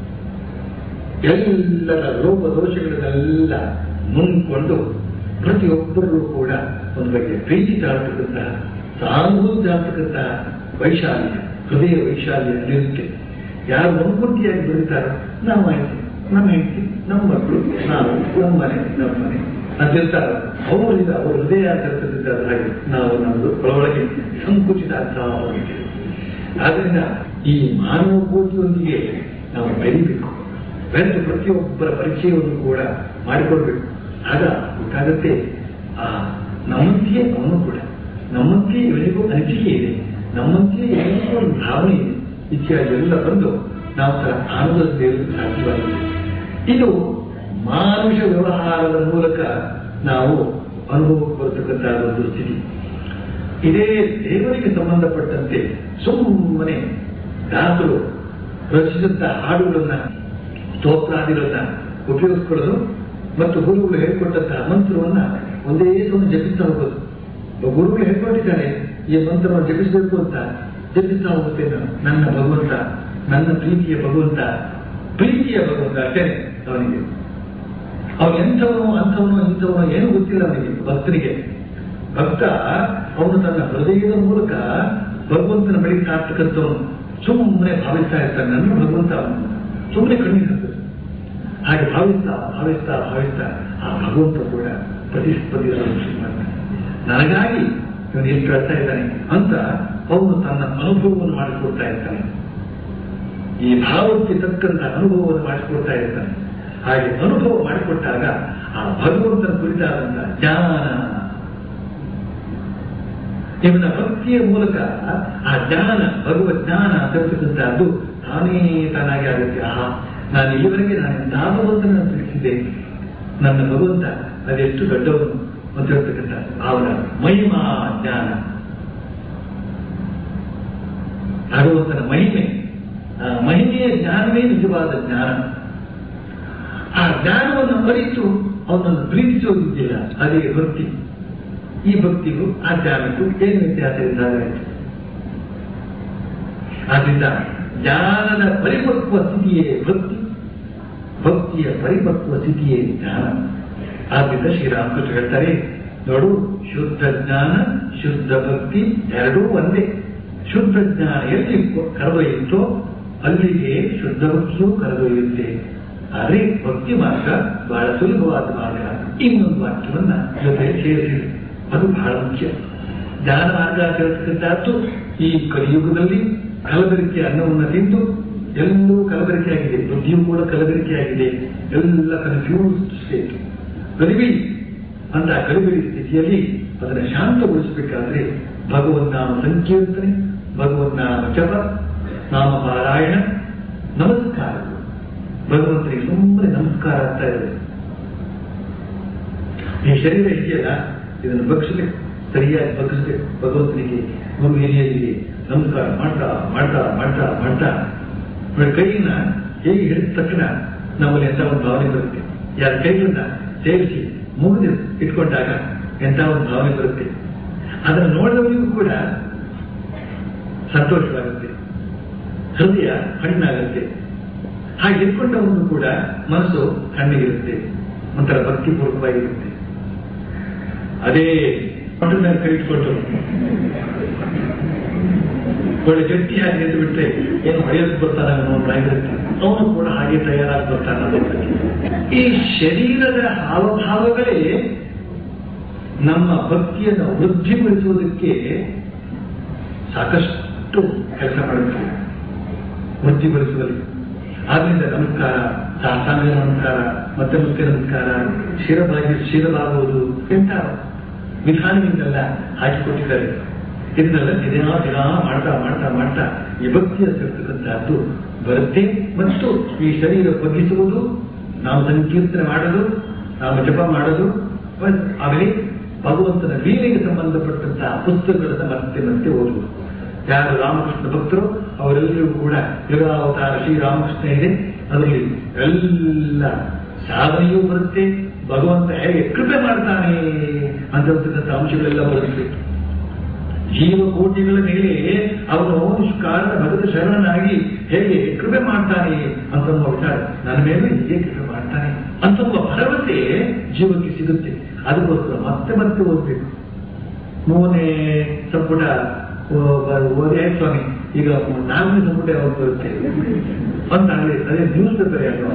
ಎಲ್ಲರ ಲೋಪ ದೋಷಗಳನ್ನೆಲ್ಲ ಮುಂದ್ಕೊಂಡು ಪ್ರತಿಯೊಬ್ಬರಿಗೂ ಕೂಡ ಒಂದು ಬಗೆಯ ಪ್ರೀತಿ ತಾಳ್ತಕ್ಕಂತಹ ಸಾನುಭೂತಿ ತಾಳ್ತಕ್ಕಂಥ ವೈಶಾಲ್ಯ ಹೃದಯ ವೈಶಾಲ್ಯ ಅಲ್ಲಿರುತ್ತೆ ಯಾರು ಮನುಕುಂಟಿಯಾಗಿ ಬದುಕ್ತಾರೋ ನಾವು ಆಯ್ತು ನಮ್ಮ ಹೆಂಡತಿ ನಮ್ಮ ಮಕ್ಕಳು ನಾವು ನಮ್ಮ ಮನೆ ನಮ್ಮ ಮನೆ ಅಂತಿರ್ತಾರ ಅವರಿಂದ ಅವ್ರ ಹೃದಯ ಅಂತಕ್ಕಂಥದ್ದು ಹಾಗೆ ನಾವು ನಮ್ಮದು ಒಳಗೆ ಸಂಕುಚಿತ ಆಗ್ತಾ ಹೋಗಿದ್ದೇವೆ ಆದ್ರಿಂದ ಈ ಮಾನವ ಕೋಟಿಯೊಂದಿಗೆ ನಾವು ಬೆಳಿಬೇಕು ಬೆಳೆದು ಪ್ರತಿಯೊಬ್ಬರ ಪರಿಚಯವನ್ನು ಕೂಡ ಮಾಡಿಕೊಳ್ಬೇಕು ಆಗ ಗೊತ್ತಾಗತ್ತೆ ಆ ನಮ್ಮಂತೆಯೇ ಅವನು ಕೂಡ ನಮ್ಮಂತೆಯೇ ಇವನಿಗೂ ಅನಿಸಿಕೆ ಇದೆ ನಮ್ಮಂತೆಯೇ ಇವನಿಗೂ ಒಂದು ಭಾವನೆ ಇದೆ ಇತ್ಯಾದಿ ಎಲ್ಲ ಬಂದು ನಾವು ತರ ಆನಂದದಲ್ಲಿ ಸಾಧ್ಯವಾಗಿದೆ ಇದು ಮಾನುಷ ವ್ಯವಹಾರದ ಮೂಲಕ ನಾವು ಅನುಭವಕ್ಕೆ ಬರತಕ್ಕಂಥ ಒಂದು ಸ್ಥಿತಿ ಇದೇ ದೇವರಿಗೆ ಸಂಬಂಧಪಟ್ಟಂತೆ ಸುಮ್ಮನೆ ದಾಸರು ರಚಿಸಿದಂತ ಹಾಡುಗಳನ್ನ ಸ್ತೋತ್ರಾದಿಗಳನ್ನ ಉಪಯೋಗಿಸ್ಕೊಳ್ಳೋದು ಮತ್ತು ಗುರುಗಳು ಹೇಳ್ಕೊಟ್ಟಂತಹ ಮಂತ್ರವನ್ನ ಒಂದೇ ಸಮ ಜಪಿಸ್ತಾ ಹೋಗೋದು ಒಬ್ಬ ಗುರುಗಳು ಹೇಳ್ಕೊಟ್ಟಿದ್ದಾರೆ ಈ ಮಂತ್ರವನ್ನು ಜಪಿಸಬೇಕು ಅಂತ ಜಪಿಸ್ತಾ ಹೋಗುತ್ತೇನೆ ನನ್ನ ಭಗವಂತ ನನ್ನ ಪ್ರೀತಿಯ ಭಗವಂತ ಪ್ರೀತಿಯ ಭಗವಂತ ಅಷ್ಟೇ ಅವನಿಗೆ ಅವನು ಎಂಥವನು ಅಂಥವನು ಇಂಥವನು ಏನು ಗೊತ್ತಿಲ್ಲ ಅವನಿಗೆ ಭಕ್ತನಿಗೆ ಭಕ್ತ ಅವನು ತನ್ನ ಹೃದಯದ ಮೂಲಕ ಭಗವಂತನ ಬಳಿ ಕಾಡ್ತಕ್ಕಂಥವನು ಸುಮ್ಮನೆ ಭಾವಿಸ್ತಾ ಇರ್ತಾನೆ ನನ್ನ ಭಗವಂತ ಅವನು ಸುಮ್ಮನೆ ಕಣ್ಣೀರು ಹಾಕ್ತಾನೆ ಹಾಗೆ ಭಾವಿಸ್ತಾ ಭಾವಿಸ್ತಾ ಭಾವಿಸ್ತಾ ಆ ಭಗವಂತ ಕೂಡ ಪ್ರತಿಸ್ಪರ್ಧಿಸಲು ಶುರು ಮಾಡ್ತಾನೆ ನನಗಾಗಿ ಇವನು ಎಷ್ಟು ಹೇಳ್ತಾ ಇದ್ದಾನೆ ಅಂತ ಅವನು ತನ್ನ ಅನುಭವವನ್ನು ಮಾಡಿಕೊಡ್ತಾ ಇರ್ತಾನೆ ಈ ಭಾವಕ್ಕೆ ತಕ್ಕಂತ ಅನುಭವವನ್ನು ಮಾಡಿಕೊಡ್ತಾ ಇರ್ತಾನೆ ಹಾಗೆ ಅನುಭವ ಮಾಡಿಕೊಟ್ಟಾಗ ಆ ಭಗವಂತನ ಕುರಿತಾದಂತಹ ಜ್ಞಾನ ಇವನ ಭಕ್ತಿಯ ಮೂಲಕ ಆ ಜ್ಞಾನ ಭಗವತ್ ಜ್ಞಾನ ತಪ್ಪಿದಂತಹದ್ದು ತಾನೇ ತಾನಾಗಿ ಆಗುತ್ತೆ ಆಹಾ ನಾನು ಇಲ್ಲಿವರೆಗೆ ನಾನು ಎಂತಹ ಭಗವಂತನನ್ನು ತಿಳಿಸಿದ್ದೆ ನನ್ನ ಭಗವಂತ ಅದೆಷ್ಟು ದೊಡ್ಡವನು ಅಂತ ಹೇಳ್ತಕ್ಕಂಥ ಅವನ ಮಹಿಮಾ ಜ್ಞಾನ ಭಗವಂತನ ಮಹಿಮೆ ಆ ಮಹಿಮೆಯ ಜ್ಞಾನವೇ ನಿಜವಾದ ಜ್ಞಾನ ಆ ಜ್ಞಾನವನ್ನು ಅರಿತು ಅವನನ್ನು ಪ್ರೀತಿಸೋದಿದ್ದಿಲ್ಲ ಅದೇ ಭಕ್ತಿ ಈ ಭಕ್ತಿಗೂ ಆ ಜ್ಞಾನಕ್ಕೂ ಏನು ವ್ಯತ್ಯಾಸ ಇದ್ದಾಗ ಆದ್ರಿಂದ ಜ್ಞಾನದ ಪರಿಪಕ್ವ ಸ್ಥಿತಿಯೇ ಭಕ್ತಿ ಭಕ್ತಿಯ ಪರಿಪಕ್ವ ಸ್ಥಿತಿಯೇ ಜ್ಞಾನ ಆದ್ರಿಂದ ಶ್ರೀರಾಮಕೃಷ್ಣ ಹೇಳ್ತಾರೆ ನೋಡು ಶುದ್ಧ ಜ್ಞಾನ ಶುದ್ಧ ಭಕ್ತಿ ಎರಡೂ ಒಂದೇ ಶುದ್ಧ ಜ್ಞಾನ ಎಲ್ಲಿ ಕರೆದೊಯ್ಯುತ್ತೋ ಅಲ್ಲಿಗೆ ಶುದ್ಧ ಭಕ್ತಿಯೂ ಕರೆದೊಯ್ಯುತ್ತೆ ಆದರೆ ಭಕ್ತಿ ಮಾರ್ಗ ಬಹಳ ಸುಲಭವಾದ ಮಾರ್ಗ ಇನ್ನೊಂದು ವಾಕ್ಯವನ್ನ ಜೊತೆ ಸೇರಿಸಿದೆ ಅದು ಬಹಳ ಮುಖ್ಯ ಜ್ಞಾನ ಮಾರ್ಗ ತಿಳಿಸತಕ್ಕಂಥದ್ದು ಈ ಕಲಿಯುಗದಲ್ಲಿ ಕಲಬೆರಕೆ ಅನ್ನವನ್ನು ತಿಂದು ಎಲ್ಲೂ ಕಲಬೆರಕೆ ಆಗಿದೆ ಬುದ್ಧಿಯೂ ಕೂಡ ಕಲಬೆರಕೆ ಆಗಿದೆ ಎಲ್ಲ ಕನ್ಫ್ಯೂಸ್ಡ್ ಸ್ಟೇಟ್ ಗಲಿಬಿಲಿ ಅಂತ ಗಲಿಬಿಲಿ ಸ್ಥಿತಿಯಲ್ಲಿ ಅದನ್ನು ಶಾಂತಗೊಳಿಸಬೇಕಾದ್ರೆ ಭಗವನ್ ನಾಮ ಸಂಕೀರ್ತನೆ ಭಗವನ್ ನಾಮ ಜಪ ನಾಮ ಪಾರಾಯಣ ನಮಸ್ಕಾರ ಭಗವಂತನಿಗೆ ಸುಮ್ಮನೆ ನಮಸ್ಕಾರ ಆಗ್ತಾ ಇದೆ ಈ ಶರೀರ ಇದೆಯಲ್ಲ ಇದನ್ನು ಬಗ್ಸಬೇಕು ಸರಿಯಾಗಿ ಬಗ್ಗಿಸ್ಬೇಕು ಭಗವಂತನಿಗೆ ಗುರು ಹಿರಿಯರಿಗೆ ನಮಸ್ಕಾರ ಮಾಡ್ತಾ ಮಾಡ್ತಾ ಮಾಡ್ತಾ ಮಾಡ್ತಾ ನೋಡಿ ಕೈಯನ್ನ ಹೇಗೆ ಹಿಡಿದ ತಕ್ಷಣ ನಮ್ಮಲ್ಲಿ ಎಂತ ಒಂದು ಭಾವನೆ ಬರುತ್ತೆ ಯಾರ ಕೈಗಳನ್ನ ಸೇರಿಸಿ ಮುಗಿದು ಇಟ್ಕೊಂಡಾಗ ಎಂತ ಒಂದು ಭಾವನೆ ಬರುತ್ತೆ ಅದನ್ನು ನೋಡಿದವರಿಗೂ ಕೂಡ ಸಂತೋಷವಾಗುತ್ತೆ ಹೃದಯ ಹಣ್ಣಾಗುತ್ತೆ ಹಾಗೆ ಇಟ್ಕೊಂಡವನು ಕೂಡ ಮನಸ್ಸು ಕಣ್ಣಿಗಿರುತ್ತೆ ಒಂಥರ ಭಕ್ತಿಪೂರ್ವಕವಾಗಿರುತ್ತೆ ಅದೇ ಮಠದ ಮೇಲೆ ಕೈ ಇಟ್ಕೊಂಡು ಒಳ್ಳೆ ಗಟ್ಟಿಯಾಗಿ ನಿಂತು ಬಿಟ್ರೆ ಏನು ಹೊಡೆಯೋದು ಬರ್ತಾನೆ ಅನ್ನೋ ಒಂದು ಆಗಿರುತ್ತೆ ಅವನು ಕೂಡ ಹಾಗೆ ತಯಾರಾಗಿ ಬರ್ತಾನೆ ಈ ಶರೀರದ ಹಾವಭಾವಗಳೇ ನಮ್ಮ ಭಕ್ತಿಯನ್ನು ವೃದ್ಧಿಗೊಳಿಸುವುದಕ್ಕೆ ಸಾಕಷ್ಟು ಕೆಲಸ ಮಾಡುತ್ತೆ ವೃದ್ಧಿಗೊಳಿಸುವಲ್ಲಿ ಆದ್ರಿಂದ ನಮಸ್ಕಾರ ಸಾಷ್ಟಾಂಗ ನಮಸ್ಕಾರ ಮತ್ತೆ ಮತ್ತೆ ನಮಸ್ಕಾರ ಶಿರಬಾಗಿ ಶಿರಬಾಗುವುದು ಎಂತ ವಿಧಾನದಿಂದೆಲ್ಲ ಹಾಕಿಕೊಟ್ಟಿದ್ದಾರೆ ಇದನ್ನೆಲ್ಲ ದಿನ ದಿನ ಮಾಡ್ತಾ ಮಾಡ್ತಾ ಮಾಡ್ತಾ ಈ ಭಕ್ತಿಯ ಸೇರ್ತಕ್ಕಂತಹದ್ದು ಬರುತ್ತೆ ಮತ್ತು ಈ ಶರೀರ ಬಗ್ಗಿಸುವುದು ನಾವು ಸಂಕೀರ್ತನೆ ಮಾಡೋದು ನಾವು ಜಪ ಮಾಡೋದು ಆಗಲಿ ಭಗವಂತನ ಲೀಲೆಗೆ ಸಂಬಂಧಪಟ್ಟಂತಹ ಪುಸ್ತಕಗಳನ್ನ ಮತ್ತೆ ಮತ್ತೆ ಓದುವುದು ಯಾರು ರಾಮಕೃಷ್ಣ ಭಕ್ತರು ಅವರೆಲ್ಲರೂ ಕೂಡ ಯುಗಾವತಾರ ಶ್ರೀರಾಮಕೃಷ್ಣ ಇದೆ ಅದರಲ್ಲಿ ಎಲ್ಲ ಸಾಧನೆಯೂ ಬರುತ್ತೆ ಭಗವಂತ ಹೇಗೆ ಕೃಪೆ ಮಾಡ್ತಾನೆ ಅಂತಕ್ಕಂಥ ಅಂಶಗಳೆಲ್ಲ ಬರುತ್ತೆ ಜೀವಕೋಟಿಗಳ ಮೇಲೆ ಅವನು ನಿಷ್ಕಾರಣ ಭಗತ ಶರಣನಾಗಿ ಹೇಗೆ ಕೃಪೆ ಮಾಡ್ತಾನೆ ಅಂತ ವಿಚಾರ ನನ್ನ ಮೇಲೆ ಹೀಗೆ ಕೃಪೆ ಮಾಡ್ತಾನೆ ಅಂತ ಭರವಸೆ ಜೀವಕ್ಕೆ ಸಿಗುತ್ತೆ ಅದಕ್ಕೋಸ್ಕರ ಮತ್ತೆ ಮತ್ತೆ ಓದ್ಬೇಕು ಮೂರನೇ ಸಂಪುಟ ಓದೇ ಸ್ವಾಮಿ ಈಗ ನಾಲ್ಕನೇ ಸಂಪುಟ ಯಾವಾಗ ಬರುತ್ತೆ ಅಂತ ಅದೇ ನ್ಯೂಸ್ ಪೇಪರ್ ಯಾರು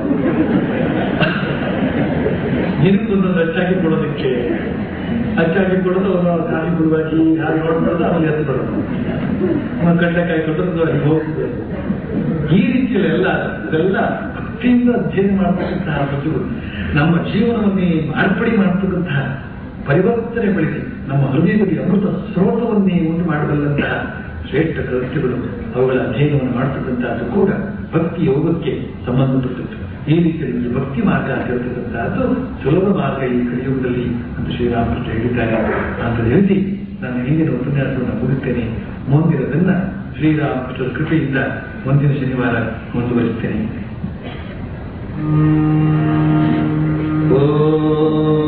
ನಿನಗೊಂದೊಂದು ಅಚ್ಚಾಗಿ ಕೊಡೋದಕ್ಕೆ ಅಚ್ಚಾಗಿ ಕೊಡೋದು ಒಂದು ಖಾಲಿ ಬಿಡುವಾಗಿ ಹಾಗೆ ನೋಡ್ಬಿಡೋದು ಆಮೇಲೆ ಎದ್ದು ಬಿಡೋದು ಒಂದು ಕಡ್ಲೆಕಾಯಿ ಕೊಟ್ಟದ್ದು ಅಲ್ಲಿ ಹೋಗ್ತದೆ ಈ ರೀತಿಯಲ್ಲಿ ಎಲ್ಲ ಇದೆಲ್ಲ ಭಕ್ತಿಯಿಂದ ಅಧ್ಯಯನ ಮಾಡ್ತಕ್ಕಂತಹ ಬದುಕು ನಮ್ಮ ಜೀವನವನ್ನೇ ಮಾರ್ಪಡಿ ಮಾಡ್ತಕ್ಕಂತಹ ಪರಿವರ್ತನೆ ಬೆಳೆಸಿ ನಮ್ಮ ಹೃದಯದಲ್ಲಿ ಅಮೃತ ಸ್ರೋತವನ್ನೇ ಉಂಟು ಮಾಡಬಲ್ಲಂತಹ ಶ್ರೇಷ್ಠ ಕೃತ್ಯಗಳು ಅವುಗಳ ಅಧ್ಯಯನವನ್ನು ಮಾಡ್ತಕ್ಕಂಥದ್ದು ಕೂಡ ಭಕ್ತಿ ಯೋಗಕ್ಕೆ ಸಂಬಂಧಪಟ್ಟಿತ್ತು ಈ ರೀತಿಯಲ್ಲಿ ಈ ಭಕ್ತಿ ಮಾರ್ಗ ಆಗಿರತಕ್ಕಂತಹದ್ದು ಸುಲಭ ಮಾರ್ಗ ಈ ಕಲಿಯುಗದಲ್ಲಿ ಅಂತ ಶ್ರೀರಾಮಕೃಷ್ಣ ಹೇಳಿದ್ದಾರೆ ಅಂತ ತಿಳಿಸಿ ನಾನು ಹಿಂದಿನ ಉಪನ್ಯಾಸವನ್ನು ಮುಗಿಸ್ತೇನೆ ಮುಂದಿನದನ್ನ ಶ್ರೀರಾಮಕೃಷ್ಣ ಕೃಪೆಯಿಂದ ಮುಂದಿನ ಶನಿವಾರ ಮುಂದುವರಿಸ್ತೇನೆ ಓ